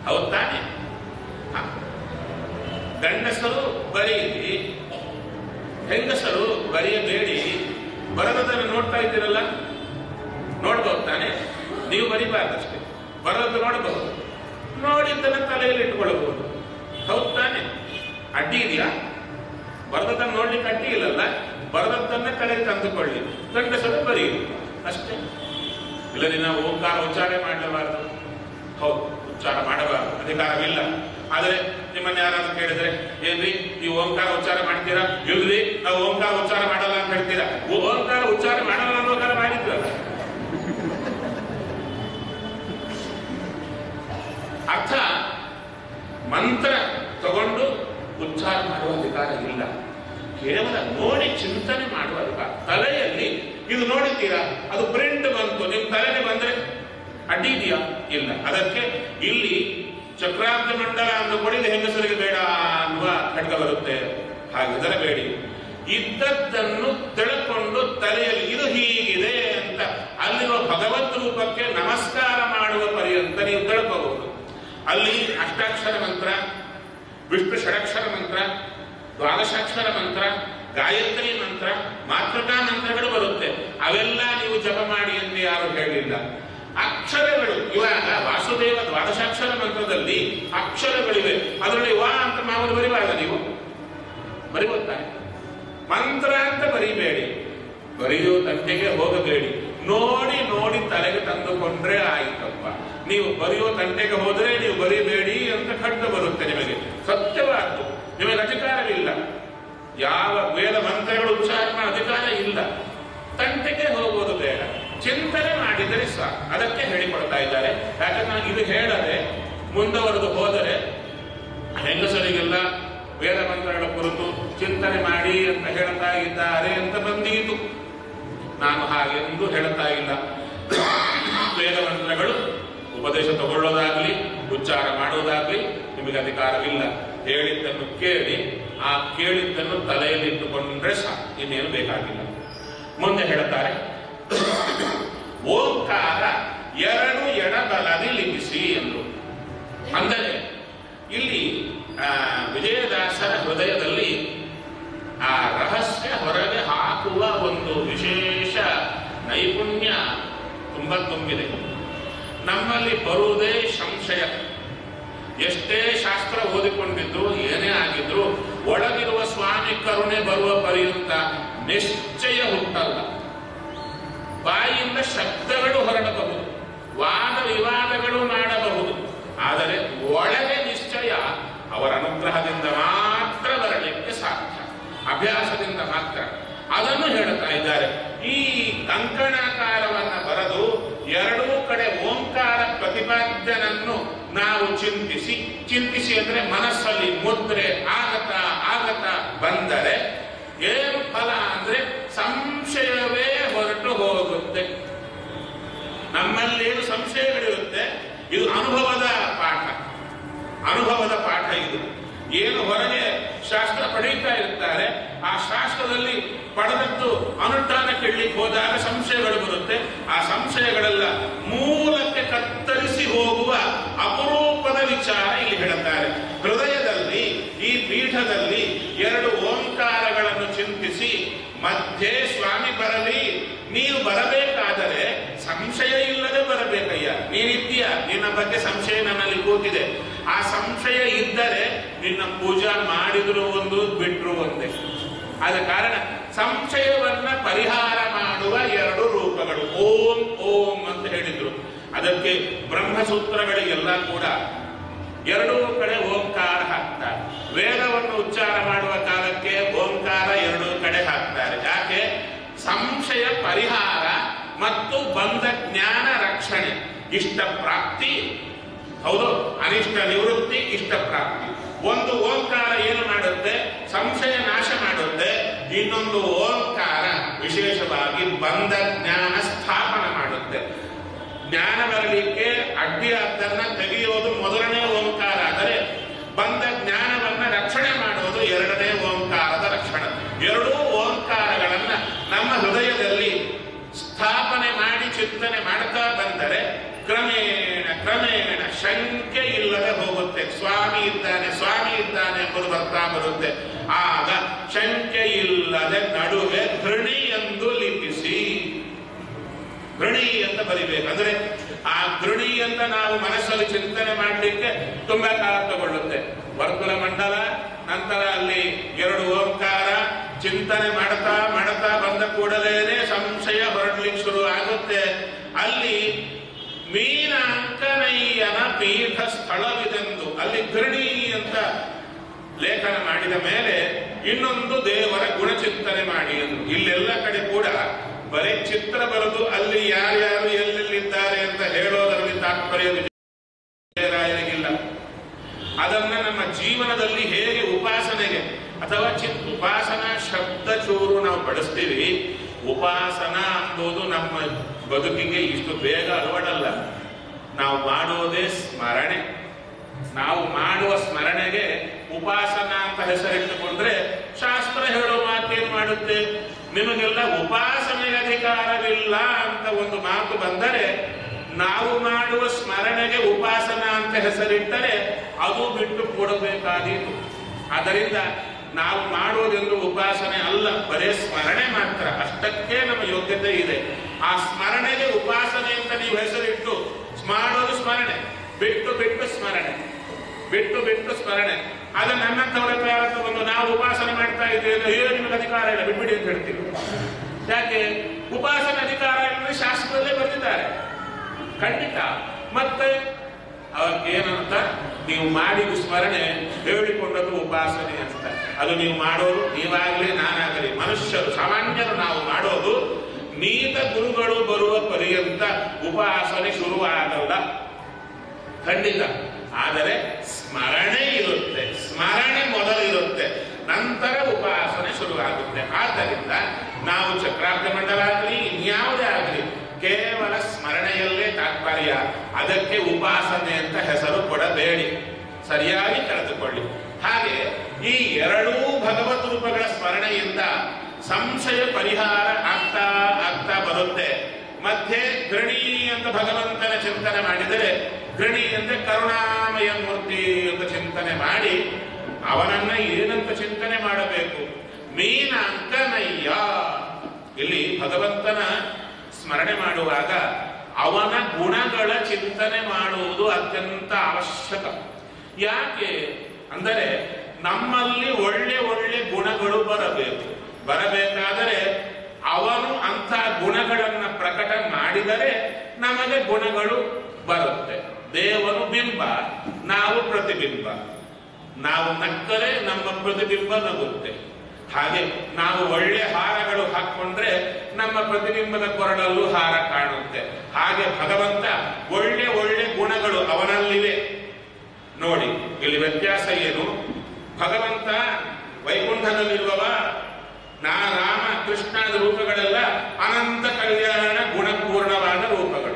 ಹೌದ್ ತಾನೆ ಹ. ಗಂಡಸರು ಬರೀರಿ ಹೆಂಗಸರು ಬರೆಯಬೇಡಿ ಬರದನ್ನು ನೋಡ್ತಾ ಇದ್ದೀರಲ್ಲ ನೋಡ್ಬೋದು ತಾನೆ ನೀವು ಬರಿಬಾರ್ದಷ್ಟೇ ಬರೋದು ನೋಡಬಹುದು ನೋಡಿದ್ದನ್ನ ತಲೆಯಲ್ಲಿ ಇಟ್ಕೊಳ್ಬಹುದು ಹೌದ್ ತಾನೆ ಅಡ್ಡಿ ಇದೆಯಾ ಬರದನ್ನು ನೋಡ್ಲಿಕ್ಕೆ ಅಡ್ಡಿ ಇಲ್ಲಲ್ಲ ಬರದದ್ದನ್ನೇ ತಲೆಗೆ ತಂದುಕೊಳ್ಳಿ ಗಂಡಸರು ಬರೀರಿ ಅಷ್ಟೇ ಇಲ್ಲದೆ ನಾವು ಓಂಕಾರ ಉಚ್ಚಾರ ಮಾಡಬಾರದು ಹೌದು ಉಚ್ಚಾರ ಮಾಡಬಾರದು ಅಧಿಕಾರವಿಲ್ಲ ಆದರೆ ನಿಮ್ಮನ್ನ ಯಾರಾದ್ರೂ ಕೇಳಿದ್ರೆ ಏನ್ರಿ ನೀವು ಓಂಕಾರ ಉಚ್ಚಾರ ಮಾಡ್ತೀರಾ ಇಲ್ರಿ ನಾವು ಓಂಕಾರ ಉಚ್ಚಾರ ಮಾಡಲ್ಲ ಅಂತ ಹೇಳ್ತೀರಾ ಓ- ಓಂಕಾರ ಉಚ್ಚಾರ ಮಾಡಲ್ಲ ಅನ್ನೋಕಾರ ಮಾಡಿದ್ರಲ್ಲ ಅರ್ಥ ಮಂತ್ರ ತಗೊಂಡು ಉಚ್ಚಾರ ಮಾಡುವ ಅಧಿಕಾರ ಇಲ್ಲ ಕೇವಲ ನೋಡಿ ಚಿಂತನೆ ಮಾಡುವ ಅಧಿಕಾರ ತಲೆಯಲ್ಲಿ ಇದು ನೋಡಿದ್ದೀರಾ ಅದು ಪ್ರಿಂಟ್ ಬಂತು ನಿಮ್ ತಲೆಗೆ ಬಂದ್ರೆ ಅಡ್ಡಿ ಇದೆಯಾ ಇಲ್ಲ ಅದಕ್ಕೆ ಇಲ್ಲಿ ಚಕ್ರಾಂತ ಮಂಡಲ ಅಂದುಕೊಳ್ಳಿ ಇದು ಹೆಂಗಸರಿಗೆ ಬೇಡ ಅನ್ನುವ ಖಡ್ಗ ಬರುತ್ತೆ ಹಾಗಿದ್ರೆ ಬೇಡಿ ಇದ್ದದ್ದನ್ನು ತಿಳ್ಕೊಂಡು ತಲೆಯಲ್ಲಿ ಇದು ಹೀಗಿದೆ ಅಂತ ಅಲ್ಲಿರುವ ಭಗವತ್ ರೂಪಕ್ಕೆ ನಮಸ್ಕಾರ ಮಾಡುವ ಪರ್ಯಂತ ನೀವು ತಿಳ್ಕೋಬಹುದು ಅಲ್ಲಿ ಅಷ್ಟಾಕ್ಷರ ಮಂತ್ರ ವಿಷ್ಣು ಷಡಕ್ಷರ ಮಂತ್ರ ದ್ವಾದಶಾಕ್ಷರ ಮಂತ್ರ ಗಾಯತ್ರಿ ಮಂತ್ರ ಮಾತೃಕಾ ಮಂತ್ರಗಳು ಬರುತ್ತೆ ಅವೆಲ್ಲ ನೀವು ಜಪ ಮಾಡಿ ಎಂದು ಯಾರು ಹೇಳಿಲ್ಲ ಅಕ್ಷರಗಳು ಇವಾಗ ವಾಸುದೇವ ದ್ವಾದಶಾಕ್ಷರ ಮಂತ್ರದಲ್ಲಿ ಅಕ್ಷರಗಳಿವೆ ಅದರಲ್ಲಿ ವಾ ಅಂತ ಮಾಮೂಲು ಬರಿಬಾರ್ದ ನೀವು ಬರಿಬೋದಾನೆ ಮಂತ್ರ ಅಂತ ಬರಿಬೇಡಿ ಬರೆಯೋ ತಂಟೆಗೆ ಹೋಗಬೇಡಿ ನೋಡಿ ನೋಡಿ ತಲೆಗೆ ತಂದುಕೊಂಡ್ರೆ ಆಯ್ತಪ್ಪ ನೀವು ಬರೆಯೋ ತಂಟೆಗೆ ಹೋದರೆ ನೀವು ಬರಿಬೇಡಿ ಅಂತ ಖಡ್ಗ ಬರುತ್ತೆ ನಿಮಗೆ ಸತ್ಯವಾದ್ದು ನಿಮಗೆ ಅಧಿಕಾರವಿಲ್ಲ ಯಾವ ವೇದ ಮಂತ್ರಗಳು ಉಚ್ಚಾರ ಮಾಡೋ ಅಧಿಕಾರ ಇಲ್ಲ ತಂಟೆಗೆ ಹೋಗೋದು ಬೇಡ ಚಿಂತನೆ ಮಾಡಿದರೆ ಸಾಕು ಅದಕ್ಕೆ ಹೇಳಿಕೊಡ್ತಾ ಇದ್ದಾರೆ ಯಾಕಂದ್ರೆ ನಾನು ಇದು ಹೇಳದೆ ಮುಂದುವರೆದು ಹೋದರೆ ಹೆಂಗಸರಿಗೆಲ್ಲ ವೇದ ಮಂತ್ರಗಳ ಕುರಿತು ಚಿಂತನೆ ಮಾಡಿ ಅಂತ ಹೇಳ್ತಾ ಇದ್ದಾರೆ ಅಂತ ಬಂದೀತು ನಾನು ಹಾಗೆಂದು ಹೇಳ್ತಾ ಇಲ್ಲ ವೇದ ಮಂತ್ರಗಳು ಉಪದೇಶ ತಗೊಳ್ಳೋದಾಗ್ಲಿ ಉಚ್ಚಾರ ಮಾಡೋದಾಗ್ಲಿ ನಿಮಗೆ ಅಧಿಕಾರವಿಲ್ಲ ಹೇಳಿದ್ದನ್ನು ಕೇಳಿ ಆ ಕೇಳಿದ್ದನ್ನು ತಲೆಯಲ್ಲಿ ಇಟ್ಟುಕೊಂಡ್ರೆ ಸಾಕು ಇನ್ನೇನು ಬೇಕಾಗಿಲ್ಲ ಮುಂದೆ ಹೇಳ್ತಾರೆ ಓಂಕಾರ ಎರಡು ಎಡಬಲದಿ ಲಿಖಿಸಿ ಎಂದು ಅಂದರೆ ಇಲ್ಲಿ ಆ, ವಿಜಯದಾಸರ ಹೃದಯದಲ್ಲಿ ಆ ರಹಸ್ಯ ಹೊರಗೆ ಹಾಕುವ ಒಂದು ವಿಶೇಷ ನೈಪುಣ್ಯ ತುಂಬ ತುಂಬಿದೆ ನಮ್ಮಲ್ಲಿ ಬರುವುದೇ ಸಂಶಯ ಎಷ್ಟೇ ಶಾಸ್ತ್ರ ಓದಿಕೊಂಡಿದ್ರು ಏನೇ ಆಗಿದ್ರು ಒಳಗಿರುವ ಸ್ವಾಮಿ ಕರುಣೆ ಬರುವ ಪರ್ಯಂತ ನಿಶ್ಚಯ ಹುಟ್ಟಲ್ಲ ಬಾಯಿಯಿಂದ ಶಬ್ದಗಳು ಹೊರಡಬಹುದು ವಾದ ವಿವಾದಗಳು ಮಾಡಬಹುದು ಆದರೆ ಒಳಗೆ ನಿಶ್ಚಯ ಅವರ ಅನುಗ್ರಹದಿಂದ ಮಾತ್ರ ಬರಲಿಕ್ಕೆ ಸಾಧ್ಯ ಅಭ್ಯಾಸದಿಂದ ಮಾತ್ರ ಅದನ್ನು ಹೇಳುತ್ತಾ ಇದ್ದಾರೆ ಈ ಕಂಕಣಾಕಾರವನ್ನ ಬರೆದು ಎರಡೂ ಕಡೆ ಓಂಕಾರ ಪ್ರತಿಪಾದ್ಯನನ್ನು ನಾವು ಚಿಂತಿಸಿ ಚಿಂತಿಸಿ ಅಂದ್ರೆ ಮನಸ್ಸಲ್ಲಿ ಮುದ್ರೆ ಆಗತ ಆಗತ ಬಂದರೆ ಏನು ಫಲ ಅಂದ್ರೆ ಸಂಶಯವೇ ಹೊರಟು ಹೋಗುತ್ತೆ ನಮ್ಮಲ್ಲೇನು ಸಂಶಯಗಳಿರುತ್ತೆ ಇದು ಅನುಭವದ ಪಾಠ ಅನುಭವದ ಪಾಠ ಇದು ಏನು ಹೊರಗೆ ಶಾಸ್ತ್ರ ಪಡೀತಾ ಇರ್ತಾರೆ ಆ ಶಾಸ್ತ್ರದಲ್ಲಿ ಪಡೆದದ್ದು ಅನುಷ್ಠಾನಕ್ಕೆ ಇಡ್ಲಿಕ್ಕೆ ಹೋದಾಗ ಸಂಶಯಗಳು ಬರುತ್ತೆ ಆ ಸಂಶಯಗಳೆಲ್ಲ ಮೂಲಕ್ಕೆ ಕತ್ತರಿಸಿ ಹೋಗುವ ಅಪರೂಪದ ವಿಚಾರ ಇಲ್ಲಿ ಹೇಳುತ್ತಾರೆ ಹೃದಯದಲ್ಲಿ ಈ ಪೀಠದಲ್ಲಿ ಎರಡು ಓಂಕಾರಗಳನ್ನು ಚಿಂತಿಸಿ ಮಧ್ಯೆ ಸ್ವಾಮಿ ಬರಲಿ ನೀವು ಬರಬೇಕಾದರೆ ಸಂಶಯ ಇಲ್ಲದೆ ಬರಬೇಕಯ್ಯ ನೀನಿದ್ದೀಯ ನಿನ್ನ ಬಗ್ಗೆ ಸಂಶಯ ನನ್ನಲ್ಲಿ ಕೂತಿದೆ ಆ ಸಂಶಯ ಇದ್ದರೆ ನಿನ್ನ ಪೂಜಾ ಮಾಡಿದ್ರು ಒಂದು ಬಿಟ್ರು ಒಂದೇ ಆದ ಕಾರಣ ಸಂಶಯವನ್ನ ಪರಿಹಾರ ಮಾಡುವ ಎರಡು ರೂಪಗಳು ಓಂ ಓಂ ಅಂತ ಹೇಳಿದ್ರು ಅದಕ್ಕೆ ಬ್ರಹ್ಮಸೂತ್ರಗಳಿಗೆಲ್ಲ ಕೂಡ ಎರಡೂ ಕಡೆ ಓಂಕಾರ ಹಾಕ್ತಾರೆ ವೇದವನ್ನು ಉಚ್ಚಾರ ಮಾಡುವ ಕಾಲಕ್ಕೆ ಓಂಕಾರ ಎರಡೂ ಕಡೆ ಹಾಕ್ತಾರೆ ಯಾಕೆ ಸಂಶಯ ಪರಿಹಾರ ಮತ್ತು ಬಂದ ಜ್ಞಾನ ರಕ್ಷಣೆ ಇಷ್ಟ ಪ್ರಾಪ್ತಿ ಹೌದು ಅನಿಷ್ಟ ನಿವೃತ್ತಿ ಇಷ್ಟ ಪ್ರಾಪ್ತಿ ಒಂದು ಓಂಕಾರ ಏನು ಮಾಡುತ್ತೆ ಸಂಶಯ ನಾಶ ಮಾಡುತ್ತೆ ಇನ್ನೊಂದು ಓಂಕಾರ ವಿಶೇಷವಾಗಿ ಬಂದ ಜ್ಞಾನ ಸ್ಥಾಪನ ಮಾಡುತ್ತೆ ಜ್ಞಾನ ಬರಲಿಕ್ಕೆ ಅಡ್ಡಿಯಾದ್ದನ್ನ ತೆಗೆಯೋದು ಮೊದಲನೇ ಓಂಕಾರ ಆದರೆ ಬಂದ ಜ್ಞಾನವನ್ನ ರಕ್ಷಣೆ ಮಾಡೋದು ಎರಡನೇ ಓಂಕಾರದ ರಕ್ಷಣೆ ಎರಡೂ ಓಂಕಾರಗಳನ್ನ ನಮ್ಮ ಹೃದಯದಲ್ಲಿ ಸ್ಥಾಪನೆ ಮಾಡಿ ಚಿಂತನೆ ಮಾಡ್ತಾ ಬಂದರೆ ಕ್ರಮೇಣ ಕ್ರಮೇಣ ಶಂಕೆ ಇಲ್ಲದೆ ಬರುತ್ತೆ ಸ್ವಾಮಿ ಇದ್ದಾನೆ ಸ್ವಾಮಿ ಇದ್ದಾನೆ ಎಂಬುದು ಬರ್ತಾ ಬರುತ್ತೆ ಆಗ ಶಂಕೆ ಇಲ್ಲದೆ ನಡುವೆ ಧೃಣಿ ಎಂದು ಲಿಪಿಸಿ ಗೃಣಿ ಅಂತ ಬರಿಬೇಕು ಅಂದ್ರೆ ಆ ಗೃಣಿ ಅಂತ ನಾವು ಮನಸ್ಸಲ್ಲಿ ಚಿಂತನೆ ಮಾಡಲಿಕ್ಕೆ ತುಂಬಾ ಕಾಲ ತಗೊಳ್ಳುತ್ತೆ ವರ್ತುಲ ಮಂಡಲ ನಂತರ ಅಲ್ಲಿ ಎರಡು ಓಂಕಾರ ಚಿಂತನೆ ಮಾಡ್ತಾ ಮಾಡ್ತಾ ಬಂದ ಕೂಡಲೇನೆ ಸಂಶಯ ಹೊರಡ್ಲಿಕ್ಕೆ ಶುರು ಆಗುತ್ತೆ ಅಲ್ಲಿ ಮೀನಾಂಕನಯ್ಯನ ಪೀಠ ಸ್ಥಳವಿದೆಂದು ಅಲ್ಲಿ ಗೃಣಿ ಅಂತ ಲೇಖನ ಮಾಡಿದ ಮೇಲೆ ಇನ್ನೊಂದು ದೇವರ ಗುಣಚಿಂತನೆ ಮಾಡಿ ಎಂದು ಇಲ್ಲೆಲ್ಲ ಕಡೆ ಕೂಡ ಬರೀ ಚಿತ್ರ ಬರೆದು ಅಲ್ಲಿ ಯಾರ್ಯಾರು ಎಲ್ಲೆಲ್ಲಿದ್ದಾರೆ ಅಂತ ಹೇಳೋದರಲ್ಲಿ ತಾತ್ಪರ್ಯ ವಿಜಯರಾಯರಿಗಿಲ್ಲ ಅದನ್ನ ನಮ್ಮ ಜೀವನದಲ್ಲಿ ಹೇಗೆ ಉಪಾಸನೆಗೆ ಅಥವಾ ಚಿ- ಉಪಾಸನಾ ಶಬ್ದ ಚೂರು ನಾವು ಬಳಸ್ತೀವಿ ಉಪಾಸನ ಅಂಬೋದು ನಮ್ಮ ಬದುಕಿಗೆ ಇಷ್ಟು ಬೇಗ ಅಳವಡಲ್ಲ ನಾವು ಮಾಡೋದೇ ಸ್ಮರಣೆ ನಾವು ಮಾಡುವ ಸ್ಮರಣೆಗೆ ಉಪಾಸನ ಅಂತ ಹೆಸರಿಟ್ಟುಕೊಂಡ್ರೆ ಶಾಸ್ತ್ರ ಹೇಳೋ ಮಾತೇನು ಮಾಡುತ್ತೆ ನಿಮಗೆಲ್ಲ ಉಪಾಸನೆಗೆ ಅಧಿಕಾರವಿಲ್ಲ ಅಂತ ಒಂದು ಮಾತು ಬಂದರೆ ನಾವು ಮಾಡುವ ಸ್ಮರಣೆಗೆ ಉಪಾಸನ ಅಂತ ಹೆಸರಿಟ್ಟರೆ ಅದು ಬಿಟ್ಟು ಕೊಡಬೇಕಾದೀತು ಆದ್ದರಿಂದ ನಾವು ಮಾಡೋದೆಂದು ಉಪಾಸನೆ ಅಲ್ಲ ಬರೇ ಸ್ಮರಣೆ ಮಾತ್ರ ಅಷ್ಟಕ್ಕೆ ನಮ್ಮ ಯೋಗ್ಯತೆ ಇದೆ ಆ ಸ್ಮರಣೆಗೆ ಉಪಾಸನೆ ಅಂತ ನೀವು ಹೆಸರಿಟ್ಟು ಮಾಡೋದು ಸ್ಮರಣೆ ಬಿಟ್ಟು ಬಿಟ್ಟು ಸ್ಮರಣೆ ಬಿಟ್ಟು ಬಿಟ್ಟು ಸ್ಮರಣೆ ಆಗ ನನ್ನಂತವರ ಹತ್ರ ಬಂದು ನಾವು ಉಪಾಸನೆ ಮಾಡ್ತಾ ಇದ್ದೇವೆ ಅಯ್ಯೋ ನಿಮಗೆ ಅಧಿಕಾರ ಇಲ್ಲ ಬಿಟ್ಬಿಡಿ ಅಂತ ಹೇಳ್ತೀವಿ ಯಾಕೆ ಉಪಾಸನೆ ಅಧಿಕಾರ ಇಲ್ಲ ಶಾಸ್ತ್ರದಲ್ಲೇ ಬಂದಿದ್ದಾರೆ ಖಂಡಿತ ಮತ್ತೆ ಅವಕ್ಕೆ ಏನಂತ ನೀವು ಮಾಡಿದ ಸ್ಮರಣೆ ಹೇಳಿಕೊಂಡದ್ದು ಉಪಾಸನೆ ಅಂತ ಅದು ನೀವು ಮಾಡೋದು ನೀವಾಗಲಿ ನಾನಾಗಲಿ ಮನುಷ್ಯರು ಸಾಮಾನ್ಯರು ನಾವು ಮಾಡೋದು ನೀತ ಗುರುಗಳು ಬರುವ ಪರ್ಯಂತ ಉಪಾಸನೆ ಶುರುವಾಗಲ್ಲ ಖಂಡಿತ ಆದರೆ ಸ್ಮರಣೆ ಇರುತ್ತೆ ಸ್ಮರಣೆ ಮೊದಲಿರುತ್ತೆ ನಂತರ ಉಪಾಸನೆ ಶುರುವಾಗುತ್ತೆ ಆದ್ದರಿಂದ ನಾವು ಚಕ್ರಾಬ್ದ ಮಂಡಲ ಆಗಲಿ ಇನ್ಯಾವುದೇ ಆಗಲಿ ಕೇವಲ ಸ್ಮರಣೆಯಲ್ಲೇ ತಾತ್ಪರ್ಯ ಅದಕ್ಕೆ ಉಪಾಸನೆ ಅಂತ ಹೆಸರು ಕೊಡಬೇಡಿ ಸರಿಯಾಗಿ ಕಳೆದುಕೊಳ್ಳಿ ಹಾಗೆ ಈ ಎರಡೂ ಭಗವದ್ ರೂಪಗಳ ಸ್ಮರಣೆಯಿಂದ ಸಂಶಯ ಪರಿಹಾರ ಆಗ್ತಾ ಆಗ್ತಾ ಬರುತ್ತೆ ಮಧ್ಯೆ ಗೃಣಿ ಅಂತ ಭಗವಂತನ ಚಿಂತನೆ ಮಾಡಿದರೆ ಗೃಣಿ ಅಂದ್ರೆ ಕರುಣಾಮಯ ಮೂರ್ತಿ ಅಂತ ಚಿಂತನೆ ಮಾಡಿ ಅವನನ್ನ ಏನಂತ ಚಿಂತನೆ ಮಾಡಬೇಕು ಮೀನ ಅಂಕನಯ್ಯ ಇಲ್ಲಿ ಭಗವಂತನ ಸ್ಮರಣೆ ಮಾಡುವಾಗ ಅವನ ಗುಣಗಳ ಚಿಂತನೆ ಮಾಡುವುದು ಅತ್ಯಂತ ಅವಶ್ಯಕ ಯಾಕೆ ಅಂದರೆ ನಮ್ಮಲ್ಲಿ ಒಳ್ಳೆ ಒಳ್ಳೆ ಗುಣಗಳು ಬರಬೇಕು ಬರಬೇಕಾದರೆ ಅವನು ಅಂಥ ಗುಣಗಳನ್ನು ಪ್ರಕಟ ಮಾಡಿದರೆ ನಮಗೆ ಗುಣಗಳು ಬರುತ್ತೆ ದೇವನು ಬಿಂಬ ನಾವು ಪ್ರತಿಬಿಂಬ ನಾವು ನಕ್ಕರೆ ನಮ್ಮ ಪ್ರತಿಬಿಂಬ ನಗುತ್ತೆ ಹಾಗೆ ನಾವು ಒಳ್ಳೆ ಹಾರಗಳು ಹಾಕೊಂಡ್ರೆ ನಮ್ಮ ಪ್ರತಿಬಿಂಬದ ಕೊರಳಲ್ಲೂ ಹಾರ ಕಾಣುತ್ತೆ ಹಾಗೆ ಭಗವಂತ ಒಳ್ಳೆ ಒಳ್ಳೆ ಗುಣಗಳು ಅವನಲ್ಲಿವೆ ನೋಡಿ ಇಲ್ಲಿ ವ್ಯತ್ಯಾಸ ಏನು ಭಗವಂತ ವೈಕುಂಠದಲ್ಲಿರುವವ ನಾ ರಾಮ ಕೃಷ್ಣನ ರೂಪಗಳೆಲ್ಲ ಅನಂತ ಕಲ್ಯಾಣ ಗುಣಪೂರ್ಣವಾದ ರೂಪಗಳು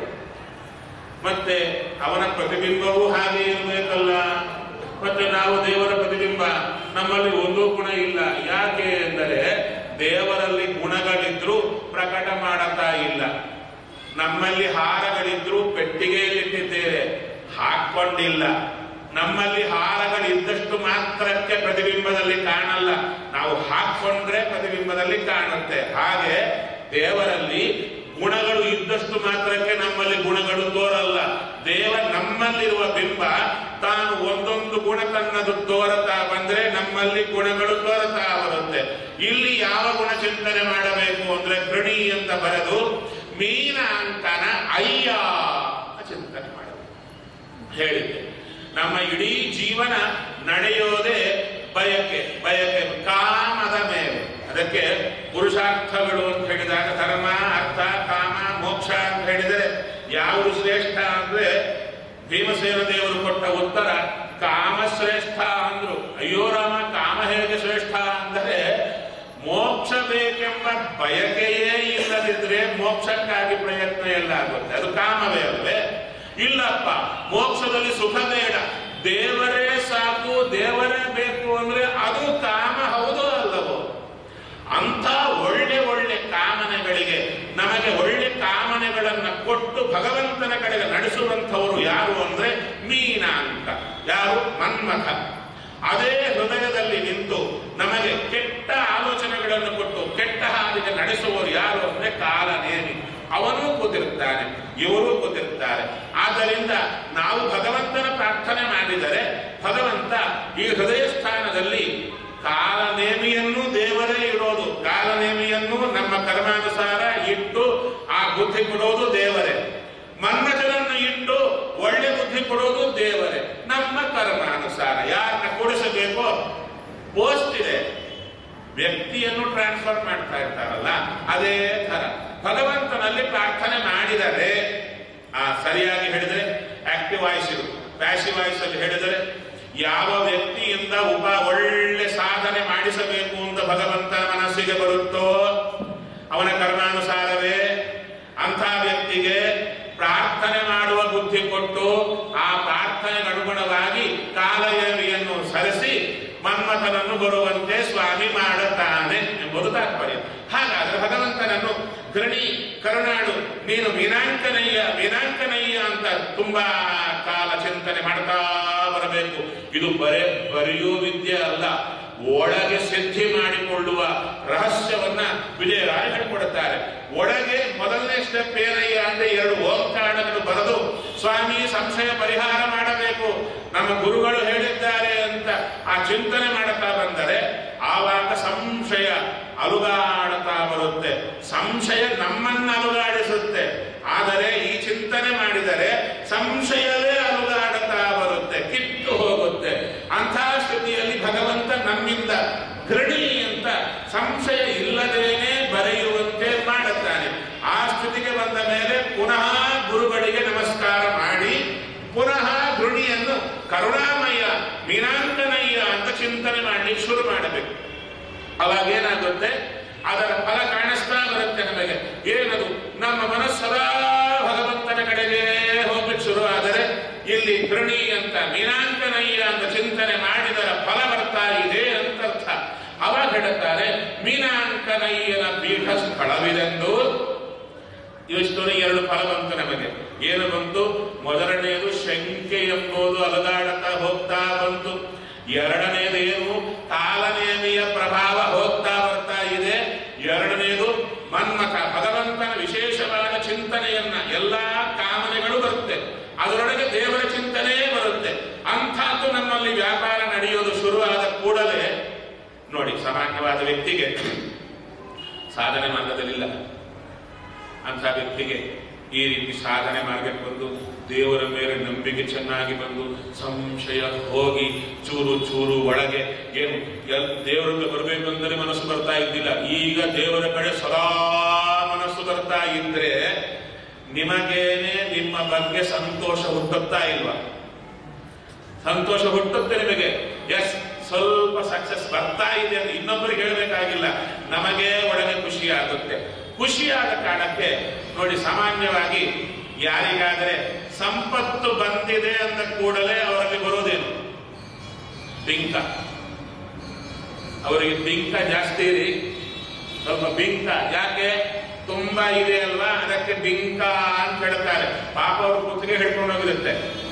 ಮತ್ತೆ ಅವನ ಪ್ರತಿಬಿಂಬವೂ ಹಾಗೆ ಇರಬೇಕಲ್ಲ ಮತ್ತೆ ನಾವು ದೇವರ ಪ್ರತಿಬಿಂಬ ನಮ್ಮಲ್ಲಿ ಒಂದೂ ಗುಣ ಇಲ್ಲ ಯಾಕೆ ಎಂದರೆ ದೇವರಲ್ಲಿ ಗುಣಗಳಿದ್ರೂ ಪ್ರಕಟ ಮಾಡತಾ ಇಲ್ಲ ನಮ್ಮಲ್ಲಿ ಹಾರಗಳಿದ್ರೂ ಪೆಟ್ಟಿಗೆಯಲ್ಲಿಟ್ಟಿದ್ದೇವೆ ಹಾಕೊಂಡಿಲ್ಲ ನಮ್ಮಲ್ಲಿ ಹಾರಗಳಿದ್ದಷ್ಟು ಮಾತ್ರಕ್ಕೆ ಪ್ರತಿಬಿಂಬದಲ್ಲಿ ಕಾಣಲ್ಲ ನಾವು ಹಾಕೊಂಡ್ರೆ ಪ್ರತಿಬಿಂಬದಲ್ಲಿ ಕಾಣುತ್ತೆ ಹಾಗೆ ದೇವರಲ್ಲಿ ಗುಣಗಳು ಇದ್ದಷ್ಟು ಮಾತ್ರಕ್ಕೆ ನಮ್ಮಲ್ಲಿ ಗುಣಗಳು ತೋರಲ್ಲ ದೇವ ನಮ್ಮಲ್ಲಿರುವ ಬಿಂಬ ತಾನು ಒಂದೊಂದು ಗುಣ ತನ್ನದು ತೋರತಾ ಬಂದ್ರೆ ನಮ್ಮಲ್ಲಿ ಗುಣಗಳು ತೋರತಾ ಬರುತ್ತೆ ಇಲ್ಲಿ ಯಾವ ಗುಣ ಚಿಂತನೆ ಮಾಡಬೇಕು ಅಂದ್ರೆ ಗೃಣಿ ಅಂತ ಬರೆದು ಮೀನಾಂಕನ ಅಯ್ಯ ಚಿಂತನೆ ಮಾಡಬೇಕು ಹೇಳಿದ್ದೆ ನಮ್ಮ ಇಡೀ ಜೀವನ ನಡೆಯೋದೇ ಬಯಕೆ ಬಯಕೆ ಕಾಮದ ಮೇಲೆ ಅದಕ್ಕೆ ಪುರುಷಾರ್ಥಗಳು ಅಂತ ಹೇಳಿದಾಗ ಧರ್ಮ ಅರ್ಥ ಕಾಮ ಮೋಕ್ಷ ಅಂತ ಹೇಳಿದರೆ ಯಾವುದು ಶ್ರೇಷ್ಠ ಅಂದ್ರೆ ಭೀಮಸೇನ ದೇವರು ಕೊಟ್ಟ ಉತ್ತರ ಕಾಮ ಶ್ರೇಷ್ಠ ಅಂದ್ರು ಅಯ್ಯೋ ರಾಮ ಕಾಮ ಹೇಗೆ ಶ್ರೇಷ್ಠ ಅಂದರೆ ಮೋಕ್ಷ ಬೇಕೆಂಬ ಬಯಕೆಯೇ ಇಲ್ಲದಿದ್ರೆ ಮೋಕ್ಷಕ್ಕಾಗಿ ಪ್ರಯತ್ನ ಎಲ್ಲ ಆಗುತ್ತೆ ಅದು ಕಾಮವೇ ಅಲ್ವೇ ಇಲ್ಲಪ್ಪ ಮೋಕ್ಷದಲ್ಲಿ ಸುಖ ಬೇಡ ದೇವರೇ ಸಾಕು ದೇವರೇ ಬೇಕು ಅಂದ್ರೆ ಅದು ಕಾಮ ಹೌದು ಅಲ್ಲವೋ ಅಂಥ ಒಳ್ಳೆ ಒಳ್ಳೆ ಕಾಮನೆಗಳಿಗೆ ನಮಗೆ ಒಳ್ಳೆ ಕಾಮನೆಗಳನ್ನ ಕೊಟ್ಟು ಭಗವಂತನ ಕಡೆಗೆ ನಡೆಸುವಂಥವರು ಯಾರು ಅಂದ್ರೆ ಮೀನಾಂಕ ಯಾರು ಮನ್ಮಥ ಅದೇ ಹೃದಯದಲ್ಲಿ ನಿಂತು ನಮಗೆ ಕೆಟ್ಟ ಆಲೋಚನೆಗಳನ್ನು ಕೊಟ್ಟು ಕೆಟ್ಟ ಹಾದಿಗೆ ನಡೆಸುವವರು ಯಾರು ಅಂದ್ರೆ ಕಾಲನೇಮಿ ಅವನೂ ಕೂತಿರುತ್ತಾನೆ ಇವರೂ ಕೂತಿರುತ್ತಾರೆ ಆದ್ದರಿಂದ ನಾವು ಭಗವಂತನ ಪ್ರಾರ್ಥನೆ ಮಾಡಿದರೆ ಭಗವಂತ ಈ ಹೃದಯ ಸ್ಥಾನದಲ್ಲಿ ಕಾಲನೇಮಿಯನ್ನು ದೇವರೇ ಇರೋದು ಕಾಲನೇಮಿಯನ್ನು ನಮ್ಮ ಕರ್ಮಾನುಸಾರ ಇಟ್ಟು ಆ ಬುದ್ಧಿ ಕೊಡೋದು ದೇವರೇ ಮನ್ಮಥನನ್ನು ಇಟ್ಟು ಒಳ್ಳೆ ಬುದ್ಧಿ ಕೊಡೋದು ದೇವರೇ ನಮ್ಮ ಕರ್ಮಾನುಸಾರ ಯಾರನ್ನ ಕೂಡಿಸಬೇಕೋ ಪೋಸ್ಟ್ ಇದೆ ವ್ಯಕ್ತಿಯನ್ನು ಟ್ರಾನ್ಸ್ಫರ್ ಮಾಡ್ತಾ ಇರ್ತಾರಲ್ಲ ಅದೇ ತರ ಭಗವಂತನಲ್ಲಿ ಪ್ರಾರ್ಥನೆ ಮಾಡಿದರೆ ಆ ಸರಿಯಾಗಿ ಹೇಳಿದರೆ ಆಕ್ಟಿವ್ ವಾಯ್ಸ್ ಇದು ಪ್ಯಾಸಿವ್ ವಾಯ್ಸ್ ಅಲ್ಲಿ ಹೇಳಿದರೆ ಯಾವ ವ್ಯಕ್ತಿಯಿಂದ ಉಪ ಒಳ್ಳೆ ಸಾಧನೆ ಮಾಡಿಸಬೇಕು ಅಂತ ಭಗವಂತನ ಮನಸ್ಸಿಗೆ ಬರುತ್ತೋ ಅವನ ಕರ್ಮಾನುಸಾರವೇ ಅಂಥ ವ್ಯಕ್ತಿಗೆ ಪ್ರಾರ್ಥನೆ ಮಾಡುವ ಬುದ್ಧಿ ಕೊಟ್ಟು ಆ ಪ್ರಾರ್ಥನೆಗೆ ಅನುಗುಣವಾಗಿ ಕಾಲಯವಿಯನ್ನು ಸರಿಸಿ ಮನ್ಮಥನನ್ನು ಬರುವಂತೆ ಸ್ವಾಮಿ ಮಾಡುತ್ತಾನೆ ಎಂಬುದು ತಾತ್ಪರ್ಯ ಹಾಗಾದ್ರೆ ಭಗವಂತನನ್ನು ಗೃಣಿ ಕರುಣಾಳು ನೀನು ಮೀನಾಂಕನಯ್ಯ ಮೀನಾಂಕನಯ್ಯ ಅಂತ ತುಂಬಾ ಕಾಲ ಚಿಂತನೆ ಮಾಡ್ತಾ ಬರಬೇಕು ಇದು ಬರೇ ಬರೆಯುವ ವಿದ್ಯೆ ಅಲ್ಲ ಒಳಗೆ ಸಿದ್ಧಿ ಮಾಡಿಕೊಳ್ಳುವ ರಹಸ್ಯವನ್ನ ವಿಜಯರಾಯ ಹೇಳಿಕೊಡುತ್ತಾರೆ ಒಳಗೆ ಮೊದಲನೇ ಸ್ಟೆಪ್ ಏನಯ್ಯ ಅಂದ್ರೆ ಎರಡು ಓಂಕಾರಗಳು ಬರೆದು ಸ್ವಾಮಿ ಸಂಶಯ ಪರಿಹಾರ ಮಾಡಬೇಕು ನಮ್ಮ ಗುರುಗಳು ಹೇಳಿದ್ದಾರೆ ಅಂತ ಆ ಚಿಂತನೆ ಮಾಡುತ್ತಾ ಬಂದರೆ ಆವಾಗ ಸಂಶಯ ಅಲುಗಾಡುತ್ತಾ ಬರುತ್ತೆ ಸಂಶಯ ನಮ್ಮನ್ನ ಅಲುಗಾಡಿಸುತ್ತೆ ಆದರೆ ಈ ಚಿಂತನೆ ಮಾಡಿದರೆ ಸಂಶಯವೇ ಅಲುಗಾಡುತ್ತಾ ಬರುತ್ತೆ ಕಿತ್ತು ಹೋಗುತ್ತೆ ಅಂಥ ಸ್ಥಿತಿಯಲ್ಲಿ ಭಗವಂತ ನಮ್ಮಿಂದ ಗೃಣಿ ಅಂತ ಸಂಶಯ ಇಲ್ಲದೇನೆ ಬರೆಯುವಂತೆ ಮಾಡುತ್ತಾನೆ ಆ ಸ್ಥಿತಿಗೆ ಬಂದ ಮೇಲೆ ಪುನಃ ಗುರುಗಳಿಗೆ ನಮಸ್ಕಾರ ಮಾಡಿ ಪುನಃ ಗೃಣಿಯನ್ನು ಕರುಣಾಮಯ್ಯ ಮೀನಾಂಕನಯ್ಯ ಅಂತ ಚಿಂತನೆ ಮಾಡಲಿಕ್ಕೆ ಶುರು ಮಾಡಬೇಕು ಅವಾಗ ಏನಾಗುತ್ತೆ ಅದರ ಫಲ ಕಾಣಿಸ್ತಾ ಬರುತ್ತೆ ನಮಗೆ ಏನದು ನಮ್ಮ ಮನಸ್ಸು ಸದಾ ಭಗವಂತನ ಕಡೆಗೆ ಹೋಗ್ಲಿಕ್ಕೆ ಶುರು ಆದರೆ ಇಲ್ಲಿ ಗೃಣಿ ಅಂತ ಮೀನಾಂಕನಯ್ಯ ಅಂತ ಚಿಂತನೆ ಮಾಡಿದರ ಫಲ ಬರ್ತಾ ಇದೆ ಅಂತ ಅರ್ಥ ಅವಾಗ ಹೇಳುತ್ತಾರೆ ಮೀನಾಂಕನಯ್ಯನ ಪೀಠ ಸ್ಥಳವಿದೆಂದು ಇವಿಷ್ಟು ಎರಡು ಫಲ ಬಂತು ನಮಗೆ ಏನು ಬಂತು ಮೊದಲನೆಯದು ಶಂಕೆ ಎಂಬುದು ಅಲಗಾಡುತ್ತಾ ಹೋಗ್ತಾ ಬಂತು ಎರಡನೇದೇನು ಕಾಲನೇಮಿಯ ಪ್ರಭಾವ ಹೋಗ್ತಾ ಬರ್ತಾ ಇದೆ ಎರಡನೇದು ಮನ್ಮಥ ಭಗವಂತನ ವಿಶೇಷವಾದ ಚಿಂತನೆಯನ್ನ ಎಲ್ಲಾ ಕಾಮನೆಗಳು ಬರುತ್ತೆ ಅದರೊಳಗೆ ದೇವರ ಚಿಂತನೆ ಬರುತ್ತೆ ಅಂಥದ್ದು ನಮ್ಮಲ್ಲಿ ವ್ಯಾಪಾರ ನಡೆಯೋದು ಶುರುವಾದ ಕೂಡಲೇ ನೋಡಿ ಸಾಮಾನ್ಯವಾದ ವ್ಯಕ್ತಿಗೆ ಸಾಧನೆ ಮಾರ್ಗದಲ್ಲಿಲ್ಲ ಅಂಥ ವ್ಯಕ್ತಿಗೆ ಈ ರೀತಿ ಸಾಧನೆ ಮಾರ್ಗಕ್ಕೆ ಬಂದು ದೇವರ ಮೇಲೆ ನಂಬಿಕೆ ಚೆನ್ನಾಗಿ ಬಂದು ಸಂಶಯ ಹೋಗಿ ಚೂರು ಚೂರು ಒಳಗೆ ಏನು ಎಲ್ ದೇವರಲ್ಲಿ ಬರಬೇಕಂದ್ರೆ ಮನಸ್ಸು ಬರ್ತಾ ಇದ್ದಿಲ್ಲ ಈಗ ದೇವರ ಕಡೆ ಸದಾ ಮನಸ್ಸು ಬರ್ತಾ ಇದ್ರೆ ನಿಮಗೇನೆ ನಿಮ್ಮ ಬಗ್ಗೆ ಸಂತೋಷ ಹುಟ್ಟುತ್ತಾ ಇಲ್ವಾ ಸಂತೋಷ ಹುಟ್ಟುತ್ತೆ ನಿಮಗೆ ಎಸ್ ಸ್ವಲ್ಪ ಸಕ್ಸಸ್ ಬರ್ತಾ ಇದೆ ಅಂತ ಇನ್ನೊಬ್ಬರಿಗೆ ಹೇಳಬೇಕಾಗಿಲ್ಲ ನಮಗೆ ಒಳಗೆ ಖುಷಿ ಆಗುತ್ತೆ ಖುಷಿಯಾದ ಕಾರಣಕ್ಕೆ ನೋಡಿ ಸಾಮಾನ್ಯವಾಗಿ ಯಾರಿಗಾದರೆ ಸಂಪತ್ತು ಬಂದಿದೆ ಅಂದ ಕೂಡಲೇ ಅವರಲ್ಲಿ ಬರೋದೇನು ಬಿಂಕ ಅವರಿಗೆ ಬಿಂಕ ಜಾಸ್ತಿ ರೀ ಸ್ವಲ್ಪ ಬಿಂಕ ಯಾಕೆ ತುಂಬಾ ಇದೆ ಅಲ್ವಾ ಅದಕ್ಕೆ ಬಿಂಕ ಅಂತ ಹೇಳ್ತಾರೆ ಪಾಪ ಅವ್ರ ಕುತ್ತಿಗೆ ಹಿಡ್ಕೊಂಡು ಹೋಗಿರುತ್ತೆ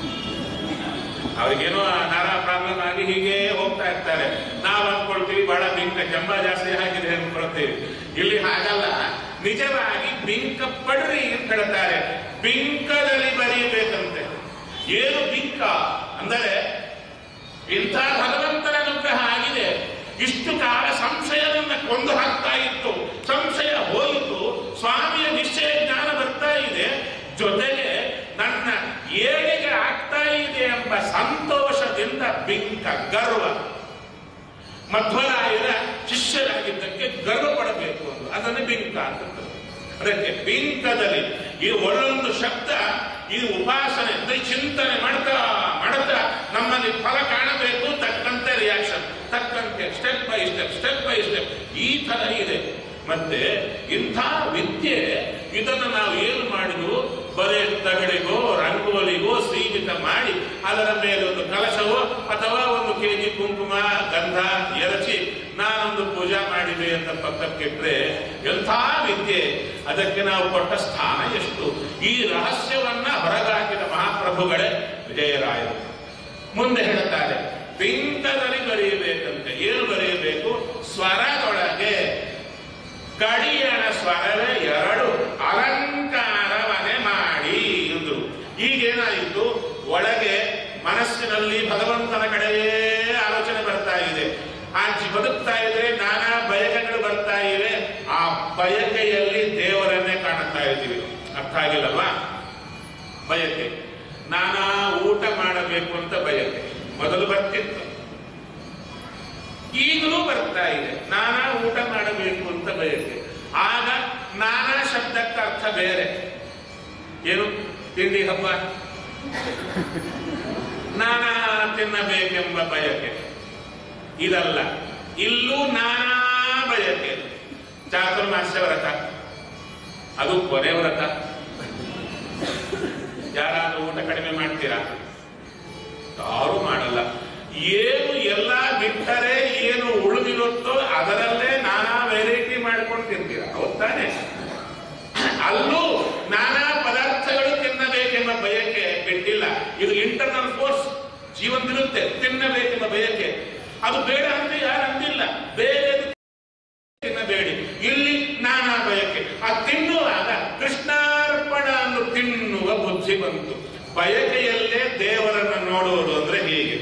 ಅವ್ರಿಗೇನೋ ನಾನಾ ಪ್ರಾಬ್ಲಮ್ ಆಗಿ ಹೀಗೆ ಹೋಗ್ತಾ ಇರ್ತಾರೆ ನಾವು ಅನ್ಕೊಳ್ತೀವಿ ಬಹಳ ಬಿಂಕ ಜಂಬ ಜಾಸ್ತಿ ಆಗಿದೆ ಅನ್ಕೊಳ್ತೀವಿ ಇಲ್ಲಿ ಹಾಗಲ್ಲ ನಿಜವಾಗಿ ಬಿಂಕ ಪಡ್ರಿ ಅಂತ ಹೇಳ್ತಾರೆ ಬಿಂಕದಲ್ಲಿ ಬರೀಬೇಕಂತೆ ಏನು ಬಿಂಕ ಅಂದರೆ ಇಂಥ ಭಗವಂತನ ಅನುಗ್ರಹ ಆಗಿದೆ ಇಷ್ಟು ಕಾಲ ಸಂಶಯವನ್ನ ಕೊಂದು ಹಾಕ್ತಾ ಇತ್ತು ಸಂಶಯ ಹೋಯಿತು ಸ್ವಾಮಿಯ ನಿಶ್ಚಯ ಜ್ಞಾನ ಬರ್ತಾ ಇದೆ ಜೊತೆಗೆ ನನ್ನ ಏಳಿಗೆ ಆಗ್ತಾ ಇದೆ ಎಂಬ ಸಂತೋಷದಿಂದ ಬಿಂಕ ಗರ್ವ ಮಧ್ವರಾಯರ ಶಿಷ್ಯರಾಗಿದ್ದಕ್ಕೆ ಗರ್ವ ಪಡಬೇಕು ಅಂತ ಅದನ್ನೇ ಬಿಂಕ ಅಂತ ಕರೆದ್ರು. ಅದಕ್ಕೆ ಬಿಂಕದಲ್ಲಿ ಈ ಒಂದೊಂದು ಶಬ್ದ ಈ ಉಪಾಸನೆ ಅಂದ್ರೆ ಚಿಂತನೆ ಮಾಡ್ತಾ ಮಾಡ್ತಾ ನಮ್ಮಲ್ಲಿ ಫಲ ಕಾಣಬೇಕು ತಕ್ಕಂತೆ ರಿಯಾಕ್ಷನ್ ತಕ್ಕಂತೆ step by step step by step ಈ ತರ ಇದೆ ಮತ್ತೆ ಇಂಥ ವಿದ್ಯೆ ಇದನ್ನು ನಾವು ಏನು ಮಾಡಿದ್ವು ಬರೇ ತಗಡಿಗೋ ರಂಗೋಲಿಗೋ ಸೀಮಿತ ಮಾಡಿ ಅದರ ಮೇಲೆ ಒಂದು ಕಲಶವೋ ಅಥವಾ ಒಂದು ಕೆಜಿ ಕುಂಕುಮ ಗಂಧ ಎರಚಿ ನಾನೊಂದು ಪೂಜಾ ಮಾಡಿದೆ ಅಂತ ಪಕ್ಕಕ್ಕಿಟ್ರೆ ಎಂಥ ವಿದ್ಯೆ ಅದಕ್ಕೆ ನಾವು ಕೊಟ್ಟ ಸ್ಥಾನ ಎಷ್ಟು ಈ ರಹಸ್ಯವನ್ನ ಹೊರಗಾಕಿದ ಮಹಾಪ್ರಭುಗಳೇ ವಿಜಯರಾಯರು ಮುಂದೆ ಹೇಳುತ್ತಾರೆ ಪಿಂಕದಲ್ಲಿ ಬರೆಯಬೇಕಂತೆ ಏನು ಬರೆಯಬೇಕು ಸ್ವರದೊಳಗೆ ಕಡಿಯಣ ಸ್ವರವೇ ಎರಡು ಅಲಂಕಾರವನೆ ಮಾಡಿ ಎಂದರು ಈಗೇನಾಯಿತು ಒಳಗೆ ಮನಸ್ಸಿನಲ್ಲಿ ಭಗವಂತನ ಕಡೆಯೇ ಆಲೋಚನೆ ಬರ್ತಾ ಇದೆ ಆ ಜಿ ಬದುಕ್ತಾ ಇದ್ರೆ ನಾನಾ ಬಯಕೆಗಳು ಬರ್ತಾ ಇವೆ ಆ ಬಯಕೆಯಲ್ಲಿ ದೇವರನ್ನೇ ಕಾಣುತ್ತಾ ಇದ್ದೀವಿ ಅರ್ಥ ಆಗಿಲ್ಲಲ್ವಾ ಬಯಕೆ ನಾನಾ ಊಟ ಮಾಡಬೇಕು ಅಂತ ಬಯಕೆ ಮೊದಲು ಬರ್ತಿತ್ತು ಈಗಲೂ ಬರ್ತಾ ಇದೆ ನಾನಾ ಊಟ ಮಾಡಬೇಕು ಅಂತ ಬಯಕೆ ಆಗ ನಾನಾ ಶಬ್ದಕ್ಕೆ ಅರ್ಥ ಬೇರೆ ಏನು ತಿಂಡಿ ಹಬ್ಬ ನಾನಾ ತಿನ್ನಬೇಕೆಂಬ ಬಯಕೆ ಇದಲ್ಲ ಇಲ್ಲೂ ನಾನಾ ಬಯಕೆ ಚಾತುರ್ಮಾಸ್ಯ ವ್ರತ ಅದು ಕೊನೆ ವ್ರತ ಯಾರಾದ್ರೂ ಊಟ ಕಡಿಮೆ ಮಾಡ್ತೀರಾ ಯಾರು ಮಾಡಲ್ಲ ಏನು ಎಲ್ಲ ಬಿಟ್ಟರೆ ಏನು ಉಳಿದಿರುತ್ತೋ ಅದರಲ್ಲೇ ನಾನಾ ವೆರೈಟಿ ಮಾಡ್ಕೊಂಡು ತಿಂತೀರ ಹೌದ್ ತಾನೆ ಅಲ್ಲೂ ನಾನಾ ಪದಾರ್ಥಗಳು ತಿನ್ನಬೇಕೆಂಬ ಬಯಕೆ ಬಿಟ್ಟಿಲ್ಲ ಇದು ಇಂಟರ್ನಲ್ ಫೋರ್ಸ್ ಜೀವಂತಿರುತ್ತೆ ತಿನ್ನಬೇಕೆಂಬ ಬಯಕೆ ಅದು ಬೇಡ ಅಂತ ಯಾರು ಅಂದಿಲ್ಲ ಬೇರೆ ತಿನ್ನಬೇಡಿ ಇಲ್ಲಿ ನಾನಾ ಬಯಕೆ ಆ ತಿನ್ನುವಾಗ ಕೃಷ್ಣಾರ್ಪಣ ಅನ್ನು ತಿನ್ನುವ ಬುದ್ಧಿ ಬಂತು ಬಯಕೆಯಲ್ಲೇ ದೇವರನ್ನು ನೋಡುವುದು ಅಂದ್ರೆ ಹೀಗೆ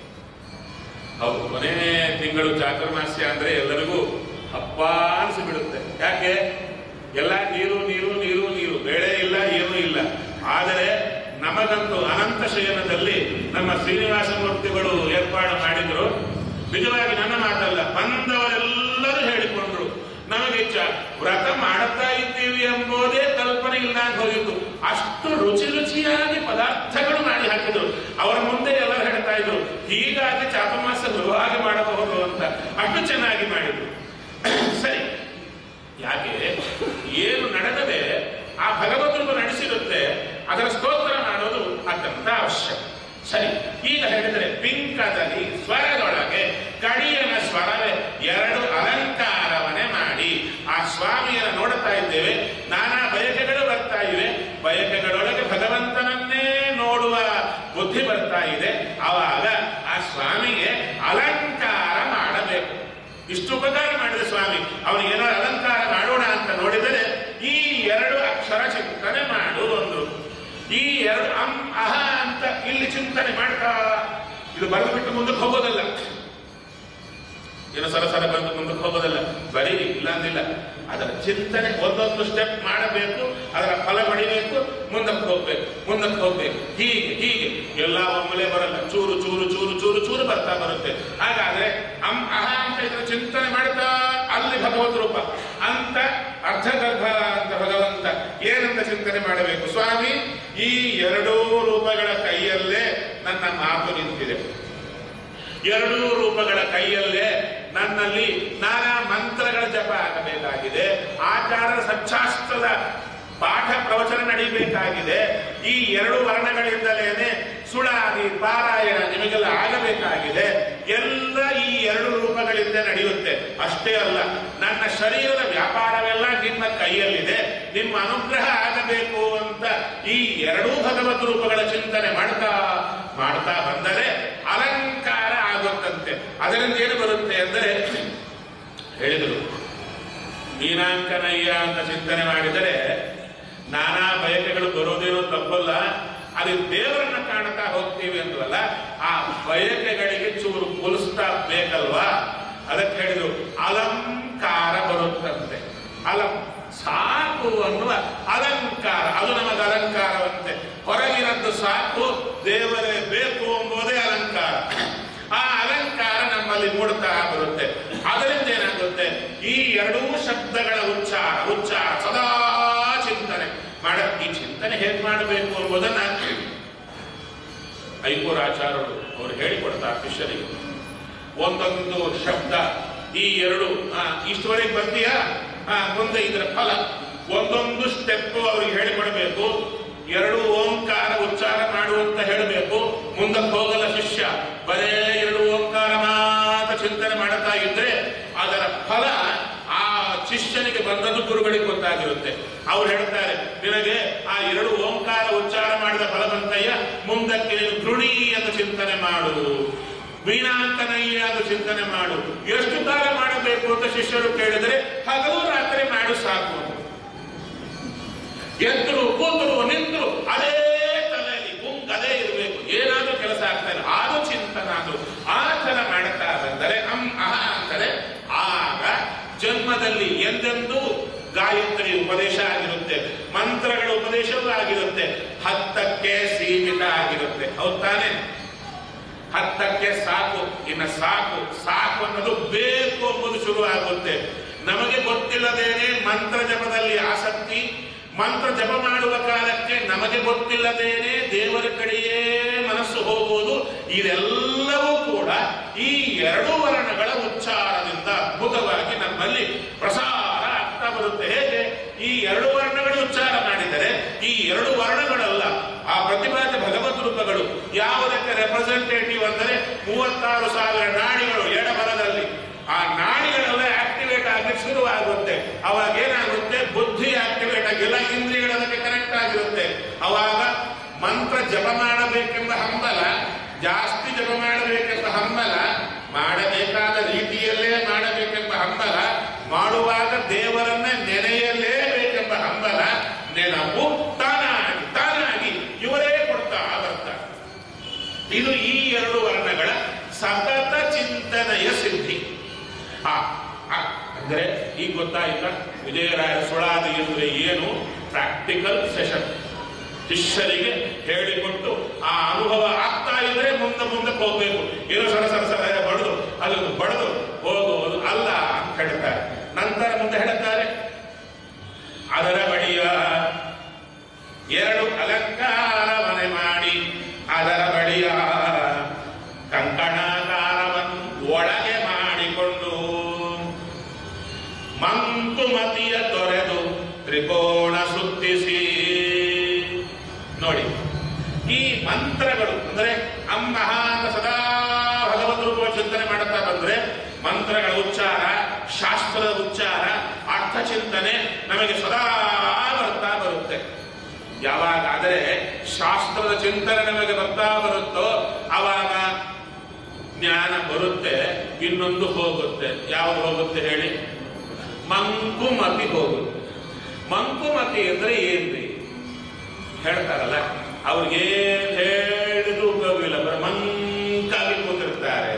ಹೌದು ಕೊನೆ ತಿಂಗಳು ಚಾತುರ್ಮಾಸ್ಯ ಅಂದ್ರೆ ಎಲ್ಲರಿಗೂ ಹಬ್ಬ ಅನಿಸಿಬಿಡುತ್ತೆ ಯಾಕೆ ಎಲ್ಲ ನೀರು ನೀರು ನೀರು ನೀರು ಬೇಳೆ ಇಲ್ಲ ಏನೂ ಇಲ್ಲ ಆದರೆ ನಮಗಂತೂ ಅನಂತ ಶಯನದಲ್ಲಿ ನಮ್ಮ ಶ್ರೀನಿವಾಸ ಮೂರ್ತಿಗಳು ಏರ್ಪಾಡು ಮಾಡಿದ್ರು ನಿಜವಾಗಿ ನನ್ನ ಮಾತಲ್ಲ ಬಂದವರೆಲ್ಲರೂ ಹೇಳಿಕೊಂಡ್ರು ನಮಗೆ ಚ ವ್ರತ ಮಾಡುತ್ತಾ ಇದ್ದೀವಿ ಎಂಬುದೇ ಕಲ್ಪನೆ ಇಲ್ದಾಗ ಹೋಗಿತ್ತು ಅಷ್ಟು ರುಚಿ ರುಚಿಯಾಗಿ ಪದಾರ್ಥಗಳು ಮಾಡಿ ಹಾಕಿದ್ರು ಅವರ ಮುಂದೆ ಎಲ್ಲರೂ ಹೇಳ್ತಾ ಇದ್ರು ಹೀಗಾಗಿ ಚಾತುರ್ಮಾಸ ಗುರುವಾಗಿ ಮಾಡಬಹುದು ಅಂತ ಅಷ್ಟು ಚೆನ್ನಾಗಿ ಮಾಡಿದ್ರು ಸರಿ ಯಾಕೆ ಏನು ನಡೆದರೆ ಆ ಭಗವಂತನು ನಡೆಸಿರುತ್ತೆ ಅದರ ಸ್ತೋತ್ರ ಮಾಡೋದು ಅತ್ಯಂತ ಅವಶ್ಯಕ ಸರಿ ಈಗ ಹೇಳಿದರೆ ಪಿಂಕದಲ್ಲಿ ಸ್ವರದೊಳಗೆ ಕಡಿಯನ ಸ್ವರವೇ ಎರಡು ಅಲಂಕಾರವನ್ನೇ ಮಾಡಿ ಆ ಸ್ವಾಮಿಯನ್ನ ನೋಡುತ್ತಾ ಇದ್ದೇವೆ ನಾನಾ ಬಯಕೆಗಳು ಬರ್ತಾ ಇವೆ ಬಯಕೆಗಳೊಳಗೆ ಭಗವಂತನನ್ನೇ ನೋಡುವ ಬುದ್ಧಿ ಬರ್ತಾ ಇದೆ ಆವಾಗ ಆ ಸ್ವಾಮಿಗೆ ಅಲಂಕಾರ ಮಾಡಬೇಕು ಇಷ್ಟು ಉಪಕಾರ ಮಾಡಿದ ಸ್ವಾಮಿ ಅವನಿಗೆ ಏನಾದ್ರು ಅಲಂಕಾರ ಮಾಡೋಣ ಅಂತ ನೋಡಿದರೆ ಈ ಎರಡು ಅಕ್ಷರ ಚಿಂತನೆ ಮಾಡು ಅಂದ್ರು ಈ ಎರಡು ಅಂ ಅಹ ಅಂತ ಇಲ್ಲಿ ಚಿಂತನೆ ಮಾಡ್ತಾ ಇದು ಬರೆದು ಬಿಟ್ಟು ಮುಂದಕ್ಕೆ ಹೋಗೋದಲ್ಲ ಏನೋ ಸರ ಸರ ಬಂದು ಮುಂದಕ್ಕೆ ಹೋಗೋದಲ್ಲ ಬರೀರಿ ಇಲ್ಲ ಅಂದಿಲ್ಲ ಅದರ ಚಿಂತನೆ ಒಂದೊಂದು ಸ್ಟೆಪ್ ಮಾಡಬೇಕು ಅದರ ಫಲ ಪಡಿಬೇಕು ಮುಂದಕ್ಕೆ ಹೋಗ್ಬೇಕು ಮುಂದಕ್ಕೆ ಹೋಗ್ಬೇಕು ಹೀಗೆ ಹೀಗೆ ಎಲ್ಲ ಒಮ್ಮೆಲೆ ಬರಲ್ಲ ಚೂರು ಚೂರು ಚೂರು ಚೂರು ಚೂರು ಬರ್ತಾ ಬರುತ್ತೆ ಹಾಗಾದ್ರೆ ಅಂ ಅಹ ಅಂತ ಇದರ ಚಿಂತನೆ ಮಾಡ್ತಾ ಅಲ್ಲಿ ಭಗವತ್ ರೂಪ ಅಂತ ಅರ್ಧಗರ್ಭ ಅಂತ ಭಗವಂತ ಏನಂತ ಚಿಂತನೆ ಮಾಡಬೇಕು ಸ್ವಾಮಿ ಈ ಎರಡೂ ರೂಪಗಳ ಕೈಯಲ್ಲೇ ನನ್ನ ಮಾತು ನಿಂತಿದೆ ಎರಡೂ ರೂಪಗಳ ಕೈಯಲ್ಲೇ ನನ್ನಲ್ಲಿ ನಾನಾ ಮಂತ್ರಗಳ ಜಪ ಆಗಬೇಕಾಗಿದೆ ಆಚಾರ ಸಚ್ಚಾಸ್ತ್ರದ ಪಾಠ ಪ್ರವಚನ ನಡೀಬೇಕಾಗಿದೆ ಈ ಎರಡು ವರ್ಣಗಳಿಂದಲೇನೆ ಸುಳಾದಿ ಪಾರಾಯಣ ನಿಮಗೆಲ್ಲ ಆಗಬೇಕಾಗಿದೆ ಎಲ್ಲ ಈ ಎರಡು ರೂಪಗಳಿಂದ ನಡೆಯುತ್ತೆ ಅಷ್ಟೇ ಅಲ್ಲ ನನ್ನ ಶರೀರದ ವ್ಯಾಪಾರವೆಲ್ಲ ನಿಮ್ಮ ಕೈಯಲ್ಲಿದೆ ನಿಮ್ಮ ಅನುಗ್ರಹ ಆಗಬೇಕು ಅಂತ ಈ ಎರಡೂ ಭಗವತ್ ರೂಪಗಳ ಚಿಂತನೆ ಮಾಡ್ತಾ ಮಾಡ್ತಾ ಬಂದರೆ ಅಲಂಕಾರ ಆಗುತ್ತಂತೆ ಅದರಿಂದ ಏನು ಬರುತ್ತೆ ಅಂದರೆ ಹೇಳಿದರು ಮೀನಾಂಕನಯ್ಯ ಅಂತ ಚಿಂತನೆ ಮಾಡಿದರೆ ನಾನಾ ಬಯಕೆಗಳು ಬರೋದೇನೋ ತಪ್ಪಲ್ಲ ಅಲ್ಲಿ ದೇವರನ್ನ ಕಾಣ್ತಾ ಹೋಗ್ತೀವಿ ಅಂದ್ವಲ್ಲ ಆ ಬಯಕೆಗಳಿಗೆ ಚೂರು ಪುಲಿಸ್ತಾ ಬೇಕಲ್ವಾ ಅದಕ್ಕೆ ಹೇಳಿದ್ರು ಅಲಂಕಾರ ಬರುತ್ತಂತೆ ಅಲಂ ಸಾಕು ಅನ್ನುವ ಅಲಂಕಾರ ಅದು ನಮಗೆ ಅಲಂಕಾರವಂತೆ ಹೊರಗಿನದ್ದು ಸಾಕು ದೇವರೇ ಬೇಕು ಎಂಬುದೇ ಅಲಂಕಾರ ಆ ಅಲಂಕಾರ ನಮ್ಮಲ್ಲಿ ಮೂಡ್ತಾ ಬರುತ್ತೆ ಅದರಿಂದ ಏನಾಗುತ್ತೆ ಈ ಎರಡೂ ಶಬ್ದಗಳ ಉಚ್ಚಾರ ಉಚ್ಚಾರ ಸದಾ ಚಿಂತನೆ ಮಾಡ ಈ ಚಿಂತನೆ ಹೇಗೆ ಮಾಡಬೇಕು ಎಂಬುದನ್ನ ಐಕೂರಾಚಾರ್ಯರು ಅವರು ಹೇಳಿಕೊಡ್ತಾರೆ ಶಿಷ್ಯರಿಗೆ ಒಂದೊಂದು ಶಬ್ದ ಈ ಎರಡು ಆ, ಇಷ್ಟುವರೆಗೆ ಬರ್ತೀಯಾ ಆ, ಮುಂದೆ ಇದರ ಫಲ ಒಂದೊಂದು ಸ್ಟೆಪ್ ಅವ್ರಿಗೆ ಹೇಳಿಕೊಡಬೇಕು ಎರಡು ಓಂಕಾರ ಉಚ್ಚಾರ ಮಾಡುವಂತ ಹೇಳಬೇಕು ಮುಂದಕ್ಕೆ ಹೋಗಲ್ಲ ಶಿಷ್ಯ ಬರೇ ಎರಡು ಓಂಕಾರ ಮಾತ್ರ ಚಿಂತನೆ ಮಾಡುತ್ತಾ ಇದ್ರೆ ಅದರ ಫಲ ಆ ಶಿಷ್ಯನಿಗೆ ಬಂದದ್ದು ಗುರುಗಳಿಗೆ ಗೊತ್ತಾಗಿರುತ್ತೆ ಅವ್ರು ಹೇಳ್ತಾರೆ ನಿನಗೆ ಆ ಎರಡು ಓಂಕಾರ ಉಚ್ಚಾರ ಮಾಡಿದ ಫಲವಂತಯ್ಯ ಮುಂದಕ್ಕೆ ನೀನು ಗೃಣಿ ಅಂತ ಚಿಂತನೆ ಮಾಡು ವೀಣಾಂತನಯ್ಯ ಅಂತ ಚಿಂತನೆ ಮಾಡು ಎಷ್ಟು ಕಾಲ ಮಾಡಬೇಕು ಅಂತ ಶಿಷ್ಯರು ಕೇಳಿದರೆ ಹಗಲು ರಾತ್ರಿ ಮಾಡು ಸಾಕು ಅಂತ. ಎದ್ರು ಕೂತರು ನಿಂತರು ಅದೇ ತಲೆಯಲ್ಲಿ ಗುಂಗ್ ಅದೇ ಇರಬೇಕು ಏನಾದ್ರೂ ಕೆಲಸ ಆಗ್ತಾ ಇಲ್ಲ ಅದು ಚಿಂತನ ಅದು ಆ ಥರ ಮಾಡ್ತಾ ಬಂದರೆ ಅಂ ಅಹ ಅಂತಾರೆ ಆಗ ಜನ್ಮದಲ್ಲಿ ಎಂದೆಂದೂ ಗಾಯತ್ರಿ ಉಪದೇಶ ಆಗಿರುತ್ತೆ ಮಂತ್ರಗಳ ಉಪದೇಶವೂ ಆಗಿರುತ್ತೆ ಹತ್ತಕ್ಕೆ ಸೀಮಿತ ಆಗಿರುತ್ತೆ ಹೌದ್ ತಾನೇ ಹತ್ತಕ್ಕೆ ಸಾಕು ಇನ್ನು ಸಾಕು ಸಾಕು ಅನ್ನೋದು ಬೇಕು ಎಂಬುದು ಶುರು ಆಗುತ್ತೆ ನಮಗೆ ಗೊತ್ತಿಲ್ಲದೇನೆ ಮಂತ್ರ ಜಪದಲ್ಲಿ ಆಸಕ್ತಿ ಮಂತ್ರ ಜಪ ಮಾಡುವ ಕಾಲಕ್ಕೆ ನಮಗೆ ಗೊತ್ತಿಲ್ಲದೇನೆ ದೇವರ ಕಡೆಯೇ ಮನಸ್ಸು ಹೋಗುವುದು ಇದೆಲ್ಲವೂ ಕೂಡ ಈ ಎರಡು ವರ್ಣಗಳ ಉಚ್ಚಾರದಿಂದ ಅದ್ಭುತವಾಗಿ ನಮ್ಮಲ್ಲಿ ಪ್ರಸಾರ ಆಗ್ತಾ ಬರುತ್ತೆ ಹೇಗೆ ಈ ಎರಡು ವರ್ಣಗಳು ಉಚ್ಚಾರ ಮಾಡಿದರೆ ಈ ಎರಡು ವರ್ಣಗಳಲ್ಲ ಆ ಪ್ರತಿಪಾದ್ಯ ಭಗವದ್ ರೂಪಗಳು ಯಾವುದಕ್ಕೆ ರೆಪ್ರೆಸೆಂಟೇಟಿವ್ ಅಂದರೆ ಮೂವತ್ತಾರು ಸಾವಿರ ನಾಡಿಗಳು ಎಡಬಲದಲ್ಲಿ ಆ ನಾಡಿಗಳೆಲ್ಲ ಆಕ್ಟಿವೇಟ್ ಆಗಲಿಕ್ಕೆ ಶುರುವಾಗುತ್ತೆ ಅವಾಗ ಏನಾಗುತ್ತೆ ಬುದ್ಧಿ ಆಕ್ಟಿವೇಟ್ ಆಗಿಲ್ಲ ಇಂದ್ರಿಯಗಳು ಅದಕ್ಕೆ ಕನೆಕ್ಟ್ ಆಗಿರುತ್ತೆ ಅವಾಗ ಮಂತ್ರ ಜಪ ಮಾಡಬೇಕೆಂಬ ಹಂಬಲ ಜಾಸ್ತಿ ಜಪ ಮಾಡಬೇಕೆಂಬ ಹಂಬಲ ಮಾಡಬೇಕಾದ ರೀತಿಯಲ್ಲೇ ಮಾಡಬೇಕೆಂಬ ಹಂಬಲ ಮಾಡುವಾಗ ದೇವರನ್ನ ನೆನೆಯಲೇಬೇಕೆಂಬ ಹಂಬಲ ನೆನಪು ತಾನಾಗಿ ತಾನಾಗಿ ಇವರೇ ಕೊಡ್ತಾ ಬರ್ತಾರೆ ಇದು ಈ ಎರಡು ವರ್ಣಗಳ ಸತತ ಚಿಂತನೆಯ ಸಿದ್ಧಿ ಆ, ಆ, ಅಂದ್ರೆ ಈಗ ಗೊತ್ತಾಯ್ತಾ ವಿಜಯರಾಯ ಸುಳಾದಿ ಅಂದ್ರೆ ಏನು ಪ್ರಾಕ್ಟಿಕಲ್ ಸೆಷನ್ ಶಿಷ್ಯರಿಗೆ ಹೇಳಿಕೊಟ್ಟು ಆ ಅನುಭವ ಆಗ್ತಾ ಇದ್ರೆ ಮುಂದೆ ಮುಂದೆ ಹೋಗ್ಬೇಕು ಏನೋ ಸರ ಸರ ಸರ ಬಡದು ಅದು ಬಡದು ಹೋಗುವುದು ಅಲ್ಲ ಅಂತ ಹೇಳ್ತಾರೆ ನಂತರ ಮುಂದೆ ಹೇಳ್ತಾರೆ ಅದರ ಬಳಿಯ ಎರಡು ಅಲಂಕಾರ ಮನೆ ಮಾಡಿ ಅದರ ಬಳಿಯ ಕಂಕಣಾಕಾರವನ್ನು ಒಳಗೆ ಮಾಡಿಕೊಂಡು ಮಂಕುಮತಿಯ ತೊರೆದು ತ್ರಿಕೋಣ ಸುತ್ತಿಸಿ ನೋಡಿ ಈ ಮಂತ್ರಗಳು ಅಂದ್ರೆ ಅಮ್ಮಹ ಅಂತ ಸದಾ ಭಗವದ್ ರೂಪ ಚಿಂತನೆ ಮಾಡುತ್ತಾ ಬಂದ್ರೆ ಮಂತ್ರಗಳ ಉಚ್ಚಾರ ಶಾಸ್ತ್ರದ ಉಚ್ಚಾರ ಅರ್ಥ ಚಿಂತನೆ ನಮಗೆ ಸದಾ ಬರ್ತಾ ಬರುತ್ತೆ ಯಾವಾಗಾದರೆ ಶಾಸ್ತ್ರದ ಚಿಂತನೆ ನಮಗೆ ಬರ್ತಾ ಬರುತ್ತೋ ಆವಾಗ ಜ್ಞಾನ ಬರುತ್ತೆ ಇನ್ನೊಂದು ಹೋಗುತ್ತೆ ಯಾವುದು ಹೋಗುತ್ತೆ ಹೇಳಿ ಮಂಕುಮತಿ ಹೋಗುತ್ತೆ ಮಂಕುಮತಿ ಅಂದ್ರೆ ಏನ್ರಿ ಹೇಳ್ತಾರಲ್ಲ ಅವ್ರಿಗೆ ಏನ್ ಹೇಳಿದ್ರು ಉಪಯೋಗವಿಲ್ಲ ಬರೀ ಮಂಕಾಗಿ ಕೂತಿರ್ತಾರೆ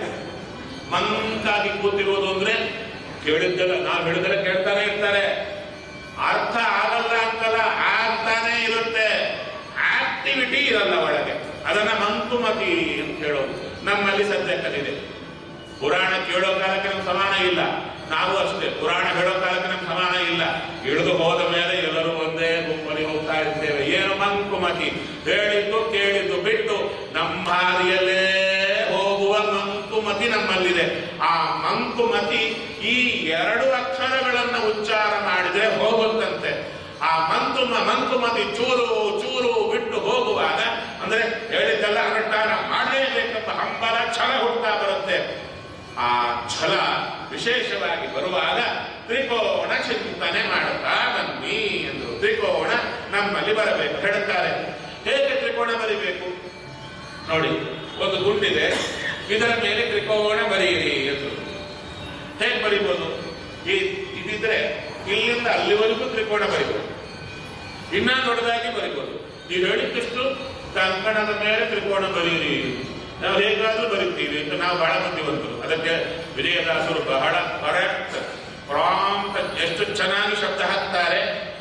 ಮಂಕಾಗಿ ಕೂತಿರೋದು ಅಂದ್ರೆ ಕೇಳಿದ್ದೆಲ್ಲ ನಾವು ಹೇಳಿದ್ರೆ ಕೇಳ್ತಾನೆ ಇರ್ತಾರೆ ಅರ್ಥ ಆಗಲ್ಲ ಅಂತಲ್ಲ ಆಗ್ತಾನೆ ಇರುತ್ತೆ ಆಕ್ಟಿವಿಟಿ ಇರಲ್ಲ ಒಳಗೆ ಅದನ್ನ ಮಂಕುಮತಿ ಅಂತ ಹೇಳೋದು ನಮ್ಮಲ್ಲಿ ಸದ್ಯಕ್ಕಲ್ಲಿದೆ ಪುರಾಣ ಕೇಳೋ ಕಾಲಕ್ಕೆ ನಮ್ಗೆ ಸಮಾನ ಇಲ್ಲ ನಾವು ಅಷ್ಟೇ ಪುರಾಣ ಹೇಳೋ ಕಾಲಕ್ಕೆ ನಮ್ಗೆ ಸಮಾನ ಇಲ್ಲ ಇಳಿದು ಹೋದ ಮೇಲೆ ಎಲ್ಲರೂ ಒಂದೇ ಗುಂಪಲ್ಲಿ ಹೋಗ್ತಾ ಇರ್ತೇವೆ ಏನು ಮಂಕುಮತಿ ಹೇಳಿದ್ದು ಕೇಳಿದ್ದು ಬಿಟ್ಟು ನಮ್ಮ ಹಾದಿಯಲ್ಲೇ ಹೋಗುವ ಮಂಕುಮತಿ ನಮ್ಮಲ್ಲಿದೆ ಆ ಮಂಕುಮತಿ ಈ ಎರಡು ಅಕ್ಷರಗಳನ್ನ ಉಚ್ಚಾರ ಮಾಡಿದ್ರೆ ಹೋಗುತ್ತಂತೆ ಆ ಮಂಕು ಮಂಕುಮತಿ ಚೂರು ಚೂರು ಬಿಟ್ಟು ಹೋಗುವಾಗ ಅಂದ್ರೆ ಹೇಳಿದ್ದೆಲ್ಲ ಅನುಷ್ಠಾನ ಮಾಡಲೇಬೇಕೆಂಬ ಹಂಬಲ ಛಲ ಹುಡ್ತಾ ಬರುತ್ತೆ ಆ ಛಲ ವಿಶೇಷವಾಗಿ ಬರುವಾಗ ತ್ರಿಕೋಣ ಚಿಂತನೆ ಮಾಡುತ್ತಾ ಬನ್ನಿ ಎಂದು ತ್ರಿಕೋಣ ನಮ್ಮಲ್ಲಿ ಬರಬೇಕು ಹೇಳುತ್ತಾರೆ ಹೇಗೆ ತ್ರಿಕೋಣ ಬರಿಬೇಕು ನೋಡಿ ಒಂದು ಗುಂಡಿದೆ ಇದರ ಮೇಲೆ ತ್ರಿಕೋಣ ಬರೆಯಿರಿ ಎಂದು ಹೇಗೆ ಬರಿಬೋದು ಈ ಇದಿದ್ರೆ ಇಲ್ಲಿಂದ ಅಲ್ಲಿವರೆಗೂ ತ್ರಿಕೋಣ ಬರಿಬೋದು ಇನ್ನ ದೊಡ್ಡದಾಗಿ ಬರಿಬೋದು ನೀವು ಹೇಳಿದ್ದಷ್ಟು ಕಂಕಣದ ಮೇಲೆ ತ್ರಿಕೋಣ ಬರೀರಿ ನಾವು ಹೇಗಾದ್ರೂ ಬರಿತೀವಿ ಅಂತ ನಾವು ಬಹಳ ಬುದ್ಧಿವಂತರು ಅದಕ್ಕೆ ವಿಜಯದಾಸರು ಬಹಳ ಕರೆಕ್ಟ್ ಪ್ರಾಂಪ್ಟ್ ಎಷ್ಟು ಚೆನ್ನಾಗಿ ಶಬ್ದ ಹಾಕ್ತಾರೆ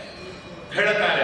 ಹೇಳ್ತಾರೆ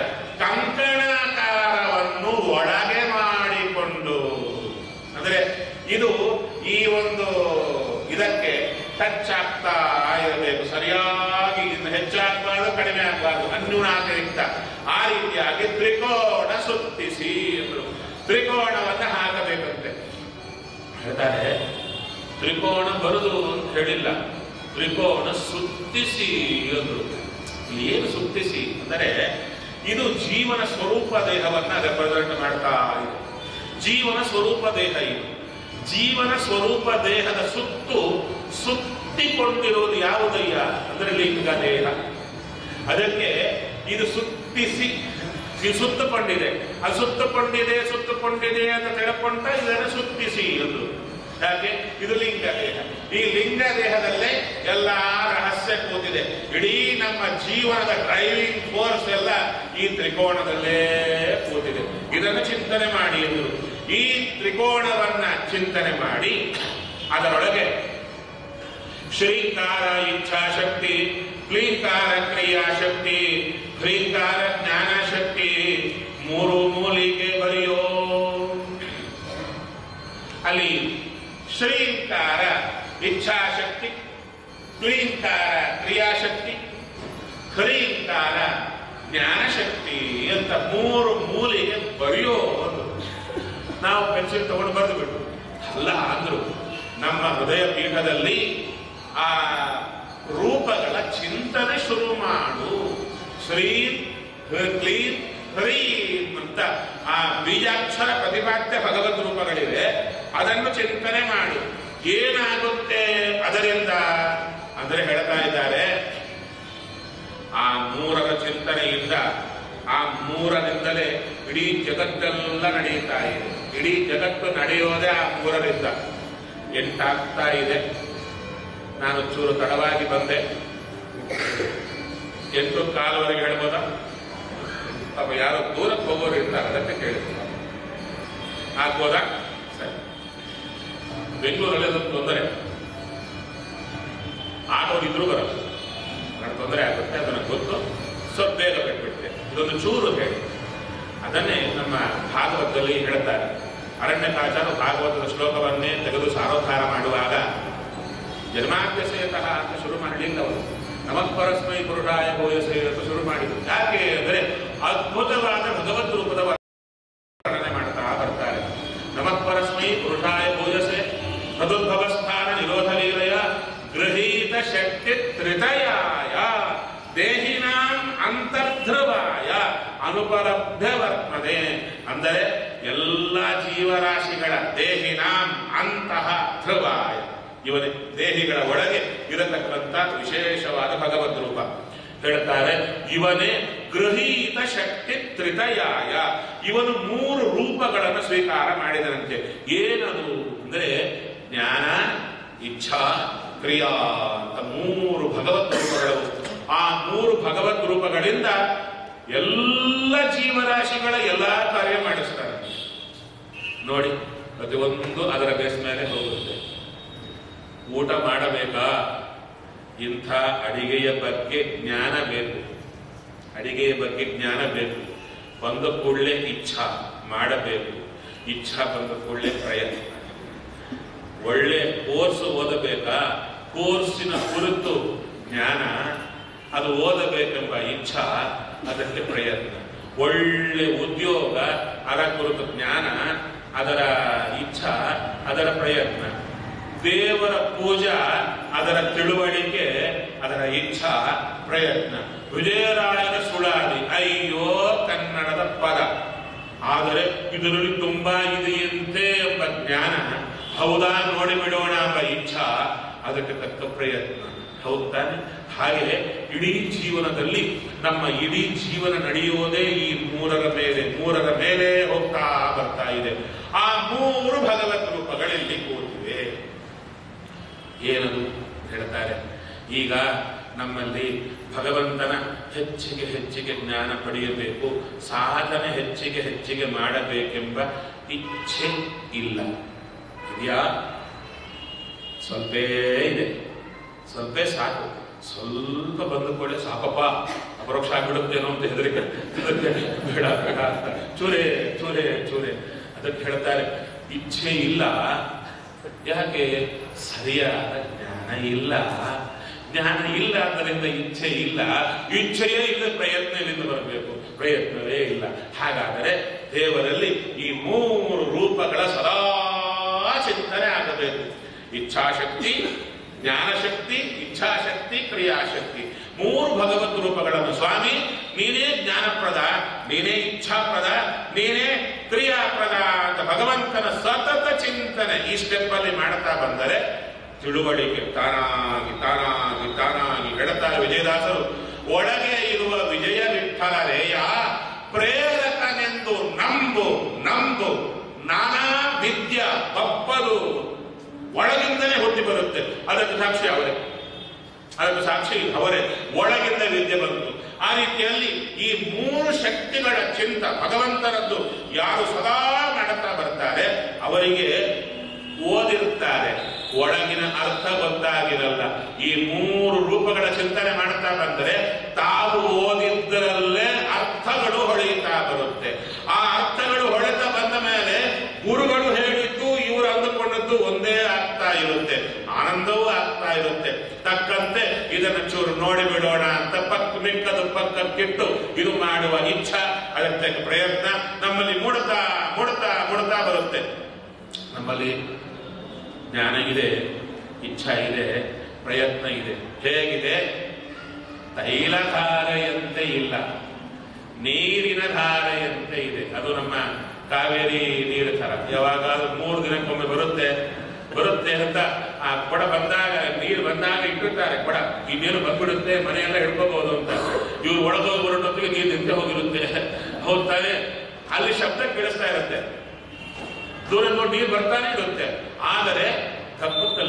ಕಂಕಣಾಕಾರವನ್ನು ಒಳಗೆ ಮಾಡಿಕೊಂಡು ಅಂದ್ರೆ ಇದು ಈ ಒಂದು ಇದಕ್ಕೆ ಟಚ್ ಆಗ್ತಾ ಇರಬೇಕು ಸರಿಯಾಗಿ ಇನ್ನು ಹೆಚ್ಚಾಗಬಾರ್ದು ಕಡಿಮೆ ಆಗಬಾರ್ದು ಅನ್ಯೂನಾತಿರಿಕ್ತ ಆ ರೀತಿಯಾಗಿ ತ್ರಿಕೋಣ ಸುತ್ತಿಸಿ ಎಂದರು ತ್ರಿಕೋಣವನ್ನು ಹಾಕಬೇಕಂತೆ ಹೇಳ್ತಾರೆ ತ್ರಿಕೋಣ ಬರುದು ಅಂತ ಹೇಳಿಲ್ಲ ತ್ರಿಕೋಣ ಸುತ್ತಿಸಿ ಅಂದ್ರು ಇಲ್ಲಿ ಏನು ಸುತ್ತಿಸಿ ಅಂದರೆ ಇದು ಜೀವನ ಸ್ವರೂಪ ದೇಹವನ್ನ ರೆಪ್ರೆಸೆಂಟ್ ಮಾಡ್ತಾ ಇದೆ ಜೀವನ ಸ್ವರೂಪ ದೇಹ ಇದು ಜೀವನ ಸ್ವರೂಪ ದೇಹದ ಸುತ್ತು ಸುತ್ತಿಕೊಂಡಿರುವುದು ಯಾವುದಯ್ಯ ಅಂದರೆ ಲಿಂಗ ದೇಹ ಅದಕ್ಕೆ ಇದು ಸುತ್ತಿಸಿ ಇದು ಸುತ್ತಕೊಂಡಿದೆ ಅದು ಸುತ್ತಕೊಂಡಿದೆ ಸುತ್ತಕೊಂಡಿದೆ ಅಂತ ತಿಳ್ಕೊಂಡ ಇದನ್ನು ಸುತ್ತಿಸಿ ಎಂದು ಯಾಕೆ ಇದು ಲಿಂಗ ದೇಹ ಈ ಲಿಂಗ ದೇಹದಲ್ಲೇ ಎಲ್ಲ ರಹಸ್ಯ ಕೂತಿದೆ ಇಡೀ ನಮ್ಮ ಜೀವನದ ಡ್ರೈವಿಂಗ್ ಫೋರ್ಸ್ ಎಲ್ಲ ಈ ತ್ರಿಕೋಣದಲ್ಲೇ ಕೂತಿದೆ ಇದನ್ನು ಚಿಂತನೆ ಮಾಡಿ ಎಂದರು ಈ ತ್ರಿಕೋಣವನ್ನ ಚಿಂತನೆ ಮಾಡಿ ಅದರೊಳಗೆ ಶ್ರೀಕಾರ ಇಚ್ಛಾಶಕ್ತಿ ಕ್ಲೀಂಕಾರ ಕ್ರಿಯಾಶಕ್ತಿ ಹ್ರೀಂಕಾರ ಜ್ಞಾನಶಕ್ತಿ ಮೂರು ಮೂಲಿಗೆ ಬರೆಯೋ ಅಲ್ಲಿ ಶ್ರೀಂಕಾರ ಇಚ್ಛಾಶಕ್ತಿ ಕ್ಲೀಂಕಾರ ಕ್ರಿಯಾಶಕ್ತಿ ಹ್ರೀಂಕಾರ ಜ್ಞಾನಶಕ್ತಿ ಅಂತ ಮೂರು ಮೂಲಿಗೆ ಬರೆಯೋದು ನಾವು ಪೆನ್ಸಿಲ್ ತಗೊಂಡು ಬರೆದು ಬಿಟ್ಟು ಅಲ್ಲ ಅಂದ್ರು ನಮ್ಮ ಹೃದಯ ಪೀಠದಲ್ಲಿ ಆ ರೂಪಗಳ ಚಿಂತನೆ ಶುರು ಮಾಡು ಶ್ರೀ ಕ್ಲೀನ್ ಹ್ರೀಂ ಅಂತ ಆ ಬೀಜಾಕ್ಷರ ಪ್ರತಿಪಾದ್ಯ ಭಗವದ್ ರೂಪಗಳಿವೆ ಅದನ್ನು ಚಿಂತನೆ ಮಾಡು ಏನಾಗುತ್ತೆ ಅದರಿಂದ ಅಂದ್ರೆ ಹೇಳ್ತಾ ಇದ್ದಾರೆ ಆ ಮೂರರ ಚಿಂತನೆಯಿಂದ ಆ ಮೂರರಿಂದಲೇ ಇಡೀ ಜಗತ್ತೆಲ್ಲ ನಡೆಯುತ್ತಾ ಇದೆ ಇಡೀ ಜಗತ್ತು ನಡೆಯೋದೇ ಆ ಮೂರರಿಂದ ಎಂಟಾಗ್ತಾ ಇದೆ ನಾನು ಚೂರು ತಡವಾಗಿ ಬಂದೆ ಎಂಟು ಕಾಲುವರೆಗೆ ಹೇಳ್ಬೋದಾ ಪಾಪ ಯಾರೋ ದೂರಕ್ಕೆ ಹೋಗೋರು ಇರ್ತಾರೆ ಅದಕ್ಕೆ ಕೇಳಿದ್ರು ಆಗ್ಬೋದಾ ಸರಿ ಬೆಂಗಳೂರಲ್ಲಿ ಅದೊಂದು ತೊಂದರೆ ಆಟೋದಿದ್ರು ಬರಲ್ಲ ನನ್ನ ತೊಂದರೆ ಆಗುತ್ತೆ ಅದನ್ನು ಗೊತ್ತು ಸ್ವಲ್ಪ ಬೇಗ ಬಿಟ್ಬಿಡ್ತೆ ಇದೊಂದು ಚೂರು ಹೇಳಿ ಅದನ್ನೇ ನಮ್ಮ ಭಾಗವತದಲ್ಲಿ ಹೇಳ್ತಾರೆ ಅರಣ್ಯಕಾಚಾರ ಭಾಗವತದ ಶ್ಲೋಕವನ್ನೇ ತೆಗೆದು ಸಾರೋದ್ಧಾರ ಮಾಡುವಾಗ ಜನ್ಮಾದ್ಯಸೇತಃ ಅಂತ ಶುರು ಮಾಡಲಿಲ್ಲ ಅವರು ನಮಃಪರಸ್ಮೈ ಪುರುಷಾಯ ಭೂಯಸೆ ಅಂತ ಶುರು ಮಾಡಿದ್ರು ಯಾಕೆ ಅಂದರೆ ಅದ್ಭುತವಾದ ಭಗವದ್ ರೂಪದ ವರ್ಣನೆ ಮಾಡ್ತಾ ಬರ್ತಾರೆ ನಮಃಪರಸ್ಮೈ ಪುರುಷಾಯ ಭೂಯಸೆ ತದುದ್ಭವ ಸ್ಥಾನ ನಿರೋಧ ಲೀಲೆಯ ಗೃಹೀತ ಶಕ್ತಿ ತ್ರಿತಯಾಯ ದೇಹಿನಾಂ ಅಂತರ್ಧ್ರುವಾಯ ಅನುಪಲಬ್ಧ ವರ್ತದೆ ಅಂದರೆ ಎಲ್ಲ ಜೀವರಾಶಿಗಳ ದೇಹಿನಾಂ ಅಂತಹ ಧ್ರುವಾಯ ಇವನ ದೇಹಿಗಳ ಒಳಗೆ ಇರತಕ್ಕಂಥ ವಿಶೇಷವಾದ ಭಗವದ್ ರೂಪ ಹೇಳ್ತಾರೆ ಇವನೇ ಗೃಹೀತ ಶಕ್ತಿ ತ್ರಿತಯಾಯ ಇವನು ಮೂರು ರೂಪಗಳನ್ನು ಸ್ವೀಕಾರ ಮಾಡಿದನಂತೆ ಏನದು ಅಂದ್ರೆ ಜ್ಞಾನ ಇಚ್ಛಾ ಕ್ರಿಯಾ ಅಂತ ಮೂರು ಭಗವತ್ ರೂಪಗಳು ಆ ಮೂರು ಭಗವತ್ ರೂಪಗಳಿಂದ ಎಲ್ಲ ಜೀವರಾಶಿಗಳ ಎಲ್ಲಾ ಕಾರ್ಯ ಮಾಡಿಸ್ತಾರೆ ನೋಡಿ ಪ್ರತಿಯೊಂದು ಅದರ ಬೇಸ್ ಮೇಲೆ ಹೋಗುತ್ತೆ ಊಟ ಮಾಡಬೇಕಾ ಇಂಥ ಅಡಿಗೆಯ ಬಗ್ಗೆ ಜ್ಞಾನ ಬೇಕು ಅಡಿಗೆಯ ಬಗ್ಗೆ ಜ್ಞಾನ ಬೇಕು ಬಂದ ಕೂಡಲೇ ಇಚ್ಛಾ ಮಾಡಬೇಕು ಇಚ್ಛಾ ಬಂದ ಕೂಡಲೇ ಪ್ರಯತ್ನ ಒಳ್ಳೆ ಕೋರ್ಸ್ ಓದಬೇಕಾ ಕೋರ್ಸಿನ ಕುರಿತು ಜ್ಞಾನ ಅದು ಓದಬೇಕೆಂಬ ಇಚ್ಛಾ ಅದಕ್ಕೆ ಪ್ರಯತ್ನ ಒಳ್ಳೆ ಉದ್ಯೋಗ ಅದರ ಕುರಿತು ಜ್ಞಾನ ಅದರ ಇಚ್ಛಾ ಅದರ ಪ್ರಯತ್ನ ದೇವರ ಪೂಜಾ ಅದರ ತಿಳುವಳಿಕೆ ಅದರ ಇಚ್ಛಾ ಪ್ರಯತ್ನ ವಿಜಯರಾಯನ ಸುಳಾದಿ ಅಯ್ಯೋ ಕನ್ನಡದ ಪದ ಆದರೆ ಇದರಲ್ಲಿ ತುಂಬಾ ಇದೆಯಂತೆ ಎಂಬ ಜ್ಞಾನ ಹೌದಾ ನೋಡಿ ಬಿಡೋಣ ಎಂಬ ಇಚ್ಛಾ ಅದಕ್ಕೆ ತಕ್ಕ ಪ್ರಯತ್ನ ಹೌದು ತಾನೆ ಹಾಗೆ ಇಡೀ ಜೀವನದಲ್ಲಿ ನಮ್ಮ ಇಡೀ ಜೀವನ ನಡೆಯೋದೇ ಈ ಮೂರರ ಮೇಲೆ ಮೂರರ ಮೇಲೆ ಹೋಗ್ತಾ ಬರ್ತಾ ಇದೆ ಆ ಮೂರು ಭಗವತ್ ರೂಪಗಳಲ್ಲಿ ಕೂತಿವೆ ಏನದು ಹೇಳ್ತಾರೆ ಈಗ ನಮ್ಮಲ್ಲಿ ಭಗವಂತನ ಹೆಚ್ಚಿಗೆ ಹೆಚ್ಚಿಗೆ ಜ್ಞಾನ ಪಡೆಯಬೇಕು ಸಾಧನೆ ಹೆಚ್ಚಿಗೆ ಹೆಚ್ಚಿಗೆ ಮಾಡಬೇಕೆಂಬ ಇಚ್ಛೆ ಇಲ್ಲ ಇದೆಯಾ ಸ್ವಲ್ಪೇ ಇದೆ ಸ್ವಲ್ಪೇ ಸಾಕು ಸ್ವಲ್ಪ ಬಂದ ಕೂಡಲೇ ಸಾಕಪ್ಪ ಅಪರೋಕ್ಷ ಆಗ್ಬಿಡುತ್ತೇನೋ ಅಂತ ಹೆದರಿಕೆ ಅದಕ್ಕೆ ಬೇಡ ಬೇಡ ಅಂತ ಚೂರೇ ಚೂರೇ ಚೂರೇ ಅದಕ್ಕೆ ಹೇಳ್ತಾರೆ ಇಚ್ಛೆ ಇಲ್ಲ ಯಾಕೆ ಸರಿಯಾದ ಜ್ಞಾನ ಇಲ್ಲ ಜ್ಞಾನ ಇಲ್ಲ ಆದ್ದರಿಂದ ಇಚ್ಛೆ ಇಲ್ಲ ಇಚ್ಛೆಯೇ ಇಲ್ಲ ಪ್ರಯತ್ನವಿಂದ ಬರಬೇಕು ಪ್ರಯತ್ನವೇ ಇಲ್ಲ ಹಾಗಾದರೆ ದೇವರಲ್ಲಿ ಈ ಮೂರು ರೂಪಗಳ ಸದಾ ಚಿಂತನೆ ಆಗಬೇಕು ಇಚ್ಛಾಶಕ್ತಿ ಜ್ಞಾನಶಕ್ತಿ ಇಚ್ಛಾಶಕ್ತಿ ಕ್ರಿಯಾಶಕ್ತಿ ಮೂರು ಭಗವತ್ ರೂಪಗಳನ್ನು ಸ್ವಾಮಿ ನೀನೇ ಜ್ಞಾನಪ್ರದ ನೀನೇ ಇಚ್ಛಾಪ್ರದ ನೀನೇ ಕ್ರಿಯಾಪ್ರದ ಅಂತ ಭಗವಂತನ ಸತತ ಚಿಂತನೆ ಈ ಸ್ಟೆಪ್ ಅಲ್ಲಿ ಮಾಡ್ತಾ ಬಂದರೆ ತಿಳುವಳಿಕೆ ತಾನಾಗಿ ತಾನಾಗಿ ತಾನಾಗಿ ಹೇಳ್ತಾರೆ ವಿಜಯದಾಸರು ಒಳಗೆ ಇರುವ ಒಳಗಿಂದಲೇ ಹುಟ್ಟಿ ಬರುತ್ತೆ ಅದಕ್ಕೆ ಸಾಕ್ಷಿ ಅವರೇ ಅದಕ್ಕೆ ಸಾಕ್ಷಿ ಅವರೇ ಒಳಗಿಂದ ವಿದ್ಯೆ ಬಂತು ಆ ರೀತಿಯಲ್ಲಿ ಈ ಮೂರು ಶಕ್ತಿಗಳ ಚಿಂತ ಭಗವಂತನದ್ದು ಯಾರು ಸದಾ ಮಾಡುತ್ತಾ ಬರ್ತಾರೆ ಅವರಿಗೆ ಓದಿರುತ್ತಾರೆ ಒಳಗಿನ ಅರ್ಥ ಗೊತ್ತಾಗಿರಲ್ಲ ಈ ಮೂರು ರೂಪಗಳ ಚಿಂತನೆ ಮಾಡ್ತಾ ಬಂದರೆ ತಾವು ಓದಿದ್ದರಲ್ಲೇ ಅರ್ಥಗಳು ಹೊಳೆಯುತ್ತಾ ಬರುತ್ತೆ ಆ ಅರ್ಥಗಳು ಹೊಳೆತಾ ಬಂದ ಮೇಲೆ ಗುರುಗಳು ಹೇಳಿದ್ದು ಇವರು ಅಂದುಕೊಂಡದ್ದು ಒಂದೇ ಆಗ್ತಾ ಇರುತ್ತೆ ಆನಂದವೂ ಆಗ್ತಾ ಇರುತ್ತೆ ತಕ್ಕಂತೆ ಇದನ್ನು ಚೂರು ನೋಡಿ ಬಿಡೋಣ ಅಂತ ಪಕ್ಕ ಮಿಕ್ಕದು ಪಕ್ಕಕ್ಕಿಟ್ಟು ಇದು ಮಾಡುವ ಇಚ್ಛಾ ಅದಕ್ಕೆ ಪ್ರಯತ್ನ ನಮ್ಮಲ್ಲಿ ಮೂಡುತ್ತಾ ಮೂಡುತ್ತಾ ಮೂಡುತ್ತಾ ಬರುತ್ತೆ ನಮ್ಮಲ್ಲಿ ಜ್ಞಾನ ಇದೆ ಇಚ್ಛಾ ಇದೆ ಪ್ರಯತ್ನ ಇದೆ ಹೇಗಿದೆ ತೈಲಧಾರೆಯಂತೆ ಇಲ್ಲ ನೀರಿನ ಧಾರೆಯಂತೆ ಇದೆ ಅದು ನಮ್ಮ ಕಾವೇರಿ ನೀರು ಥರ ಯಾವಾಗಾದ್ರೂ ಮೂರು ದಿನಕ್ಕೊಮ್ಮೆ ಬರುತ್ತೆ ಬರುತ್ತೆ ಅಂತ ಆ ಕೊಡ ಬಂದಾಗ ನೀರು ಬಂದಾಗ ಇಟ್ಟಿರ್ತಾರೆ ಕೊಡ ಈ ನೀರು ಬಂದ್ಬಿಡುತ್ತೆ ಮನೆಯೆಲ್ಲ ಹಿಡ್ಕೋಬಹುದು ಅಂತ ಇವ್ರು ಒಳಗೋಗಿ ಹೊರಟೊತ್ತಿಗೆ ನೀರು ನಿಂತೆ ಹೋಗಿರುತ್ತೆ ಹೌದ್ ತಾನೇ ಅಲ್ಲಿ ಶಬ್ದ ಕೇಳಿಸ್ತಾ ಇರುತ್ತೆ ದೂರದಿಂದ ನೀರು ಬರ್ತಾನೆ ಇರುತ್ತೆ ಆದರೆ ತಪ್ಪುತ್ತಲ್ಲ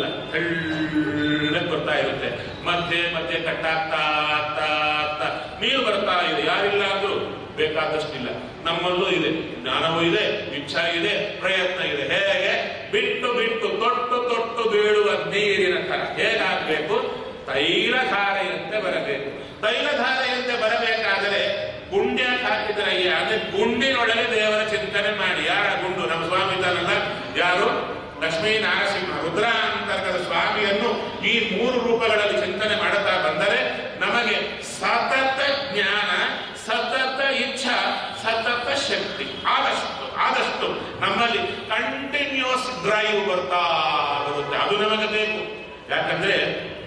ತೆಳ್ಳಗೆ ಬರ್ತಾ ಇರುತ್ತೆ ಮಧ್ಯೆ ಮಧ್ಯೆ ಕಟ್ಟಾಗ್ತಾ ಆಗ್ತಾ ಆಗ್ತಾ ನೀರು ಬರ್ತಾ ಇದೆ ಯಾರಿಲ್ಲ ಅಂದ್ರು ಬೇಕಾದಷ್ಟಿಲ್ಲ ನಮ್ಮಲ್ಲೂ ಇದೆ ಜ್ಞಾನವೂ ಇದೆ ಇಚ್ಛಾ ಇದೆ ಪ್ರಯತ್ನ ಇದೆ ಹೇಗೆ ಬಿಟ್ಟು ಬಿಟ್ಟು ತೊಟ್ಟು ತೊಟ್ಟು ಬೀಳುವ ನೀರಿನ ಥರ ಹೇಗಾಗಬೇಕು ತೈಲಧಾರೆಯಂತೆ ಬರಬೇಕು ತೈಲಧಾರೆಯಂತೆ ಬರಬೇಕಾದರೆ ಗುಂಡ್ಯಾಕ್ ಹಾಕಿದ್ರಯ್ಯ ಅಂದ್ರೆ ಗುಂಡಿನೊಳಗೆ ದೇವರ ಚಿಂತನೆ ಮಾಡಿ ಯಾರ ಗುಂಡು ನಮ್ಮ ಸ್ವಾಮಿ ಇದ್ದಾನಲ್ಲ ಯಾರು ಲಕ್ಷ್ಮೀ ನರಸಿಂಹ ರುದ್ರಾಂತರ್ಗತ ಸ್ವಾಮಿಯನ್ನು ಈ ಮೂರು ರೂಪಗಳಲ್ಲಿ ಚಿಂತನೆ ಮಾಡುತ್ತಾ ಬಂದರೆ ನಮಗೆ ಸತತ ಜ್ಞಾನ ಸತತ ಇಚ್ಛಾ ಸತತ ಶಕ್ತಿ ಆದಷ್ಟು ಆದಷ್ಟು ನಮ್ಮಲ್ಲಿ ಕಂಟಿನ್ಯೂಸ್ ಡ್ರೈವ್ ಬರ್ತಾ ಬರುತ್ತೆ ಅದು ನಮಗೆ ಬೇಕು ಯಾಕಂದ್ರೆ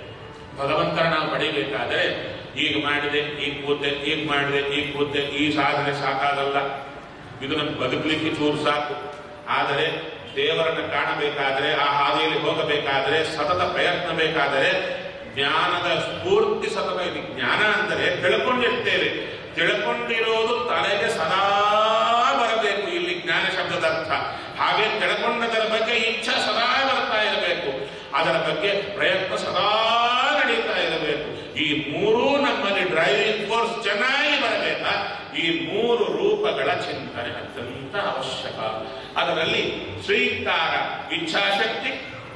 ಭಗವಂತರ ನಾವು ಪಡಿಬೇಕಾದ್ರೆ ಈಗ ಮಾಡಿದೆ ಈಗ ಕೂತೆ ಈಗ ಮಾಡಿದೆ ಈಗ ಕೂತೆ ಈ ಸಾಧನೆ ಸಾಕಾಗಲ್ಲ ಇದು ನಮ್ಗೆ ಬದುಕಲಿಕ್ಕೆ ಚೂರು ಸಾಕು ಆದರೆ ದೇವರನ್ನು ಕಾಣಬೇಕಾದರೆ ಆ ಹಾದಿಯಲ್ಲಿ ಹೋಗಬೇಕಾದರೆ ಸತತ ಪ್ರಯತ್ನ ಬೇಕಾದರೆ ಜ್ಞಾನದ ಸ್ಫೂರ್ತಿ ಸತತ ಇದೆ ಜ್ಞಾನ ಅಂದರೆ ತಿಳ್ಕೊಂಡಿರ್ತೇವೆ ತಿಳ್ಕೊಂಡಿರೋದು ತಲೆಗೆ ಸದಾ ಬರಬೇಕು ಇಲ್ಲಿ ಜ್ಞಾನ ಶಬ್ದದ ಅರ್ಥ ಹಾಗೆ ತಿಳ್ಕೊಂಡದರ ಬಗ್ಗೆ ಇಚ್ಛಾ ಸದಾ ಬರ್ತಾ ಇರಬೇಕು ಅದರ ಬಗ್ಗೆ ಪ್ರಯತ್ನ ಸದಾ ನಡೀತಾ ಇರಬೇಕು ಈ ಮೂರೂ ನಮ್ಮಲ್ಲಿ ಡ್ರೈವಿಂಗ್ ಫೋರ್ಸ್ ಚೆನ್ನಾಗಿ ಬರಬೇಕಾ ಈ ಮೂರು ರೂಪಗಳ ಚಿಂತನೆ ಅತ್ಯಂತ ಅವಶ್ಯಕ ಅದರಲ್ಲಿ ಶ್ರೀಕಾರ ಇಚ್ಛಾಶಕ್ತಿ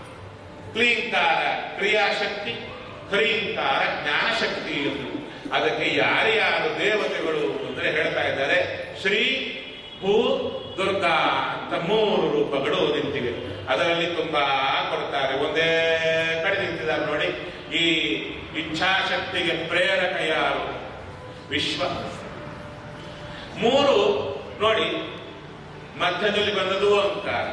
ಕ್ಲೀಂಕಾರ ಕ್ರಿಯಾಶಕ್ತಿ ಹ್ರೀಂಕಾರ ಜ್ಞಾನಶಕ್ತಿ ಎಂದು ಅದಕ್ಕೆ ಯಾರ್ಯಾರು ದೇವತೆಗಳು ಅಂದ್ರೆ ಹೇಳ್ತಾ ಇದ್ದಾರೆ ಶ್ರೀ ಭೂ ದುರ್ಗಾ ಅಂತ ಮೂರು ರೂಪಗಳು ನಿಂತಿವೆ ಅದರಲ್ಲಿ ತುಂಬಾ ಕೊಡ್ತಾರೆ ಒಂದೇ ಕಡೆ ನಿಂತಿದ್ದಾರೆ ನೋಡಿ ಈ ಇಚ್ಛಾಶಕ್ತಿಗೆ ಪ್ರೇರಕ ಯಾರು ವಿಶ್ವ ಮೂರು ನೋಡಿ ಮಧ್ಯದಲ್ಲಿ ಬಂದದ್ದು ಓಂಕಾರ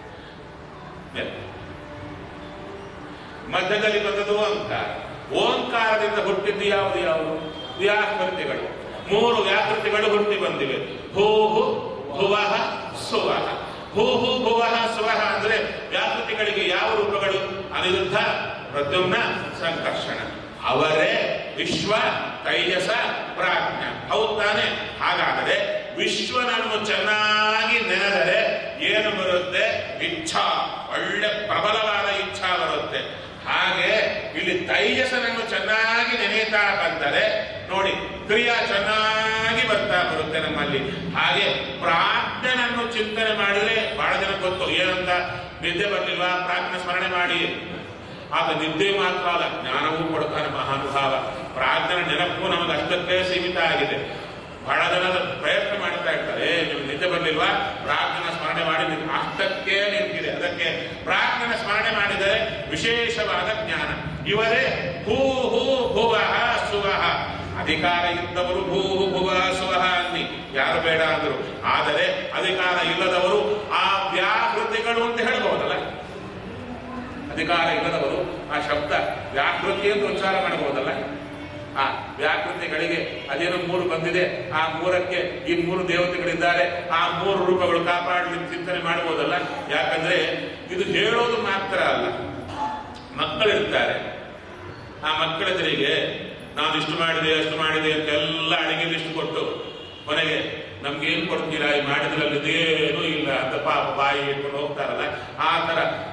ಮಧ್ಯದಲ್ಲಿ ಬಂದದ್ದು ಓಂಕಾರ ಓಂಕಾರದಿಂದ ಹುಟ್ಟಿದ್ದು ಯಾವುದು ಯಾವುದು ವ್ಯಾಕೃತಿಗಳು ಮೂರು ವ್ಯಾಕೃತಿಗಳು ಹುಟ್ಟಿ ಬಂದಿವೆ ಹೂಹು ಭುವಃ ಸುವಹ ಹೂಹು ಭುವಃ ಸುವಹ ಅಂದ್ರೆ ವ್ಯಾಕೃತಿಗಳಿಗೆ ಯಾವ ರೂಪಗಳು ಅನಿರುದ್ಧ ಪ್ರದ್ಯುಮ್ನ ಸಂಕರ್ಷಣ ಅವರೇ ವಿಶ್ವ ತೈಜಸ ಪ್ರಾಜ್ಞ ಹೌದು ತಾನೆ ಹಾಗಾದರೆ ವಿಶ್ವನನ್ನು ಚೆನ್ನಾಗಿ ನೆನೆದರೆ ಏನು ಬರುತ್ತೆ ಇಚ್ಛಾ ಒಳ್ಳೆ ಪ್ರಬಲವಾದ ಇಚ್ಛಾ ಬರುತ್ತೆ ಹಾಗೆ ಇಲ್ಲಿ ತೈಜಸನನ್ನು ಚೆನ್ನಾಗಿ ನೆನೆಯುತ್ತಾ ಬಂದರೆ ನೋಡಿ ಕ್ರಿಯಾ ಚೆನ್ನಾಗಿ ಬರ್ತಾ ಬರುತ್ತೆ ನಮ್ಮಲ್ಲಿ ಹಾಗೆ ಪ್ರಾಜ್ಞನನ್ನು ಚಿಂತನೆ ಮಾಡಿದ್ರೆ ಬಹಳ ಜನ ಗೊತ್ತು ಏನಂತ ನಿದ್ದೆ ಬರ್ಲಿಲ್ವಾ ಪ್ರಾಜ್ಞ ಸ್ಮರಣೆ ಮಾಡಿ ಆಗ ನಿದ್ದೆ ಮಾತ್ರ ಅಲ್ಲ ಜ್ಞಾನವೂ ಕೊಡ್ತಾನೆ ಮಹಾನುಭಾವ ಪ್ರಾಜ್ಞನ ನೆನಪು ನಮಗೆ ಅಷ್ಟಕ್ಕೆ ಸೀಮಿತ ಆಗಿದೆ ಬಹಳ ಜನ ಅದನ್ನ ಪ್ರಯತ್ನ ಮಾಡ್ತಾ ಇರ್ತಾರೆ ಏ, ನಿಮ್ಗೆ ನಿದ್ದೆ ಬರ್ಲಿಲ್ವಾ ಪ್ರಾಜ್ಞನ ಸ್ಮರಣೆ ಮಾಡಿ ನಿಮ್ಗೆ ಅಷ್ಟಕ್ಕೆ ನಿಂತಿದೆ ಅದಕ್ಕೆ ಪ್ರಾಜ್ಞನ ಸ್ಮರಣೆ ಮಾಡಿದರೆ ವಿಶೇಷವಾದ ಜ್ಞಾನ ಇವರೇ ಹೂ ಹೂ ಭುವಃ ಸುವಹ ಅಧಿಕಾರ ಇದ್ದವರು ಭೂ ಭುವ ಸುವಹ ಅನ್ನಿ ಯಾರು ಬೇಡ ಅಂದರು ಆದರೆ ಅಧಿಕಾರ ಇಲ್ಲದವರು ಆ ವ್ಯಾಕೃತಿಗಳು ಅಂತ ಹೇಳ್ಬಹುದಲ್ಲ ಅಧಿಕಾರ ಇಲ್ಲದವರು ಆ ಶಬ್ದ ವ್ಯಾಕೃತಿ ಎಂದು ಉಚ್ಚಾರ ಮಾಡಬಹುದಲ್ಲ ಆ ವ್ಯಾಕೃತಿಗಳಿಗೆ ಅದೇನೋ ಮೂರು ಬಂದಿದೆ ಆ ಮೂರಕ್ಕೆ ಈ ಮೂರು ದೇವತೆಗಳಿದ್ದಾರೆ ಆ ಮೂರು ರೂಪಗಳು ಕಾಪಾಡಲಿಕ್ಕೆ ಚಿಂತನೆ ಮಾಡಬಹುದಲ್ಲ ಯಾಕಂದ್ರೆ ಇದು ಹೇಳೋದು ಮಾತ್ರ ಅಲ್ಲ ಮಕ್ಕಳಿರ್ತಾರೆ ಆ ಮಕ್ಕಳೆದುರಿಗೆ ನಾನು ಇಷ್ಟು ಮಾಡಿದೆ ಅಷ್ಟು ಮಾಡಿದೆ ಅಂತ ಎಲ್ಲ ಅಡಿಗೆ ಲಿಸ್ಟ್ ಕೊಟ್ಟು ಕೊನೆಗೆ ನಮ್ಗೇನು ಕೊಡ್ತೀರಾ ಈ ಮಾಡಿದ್ರಲ್ಲಿ ಇದೇನೂ ಇಲ್ಲ ಅಂತ ಪಾಪ ಬಾಯಿ ಇಟ್ಕೊಂಡು ಹೋಗ್ತಾರಲ್ಲ ಆ ತರ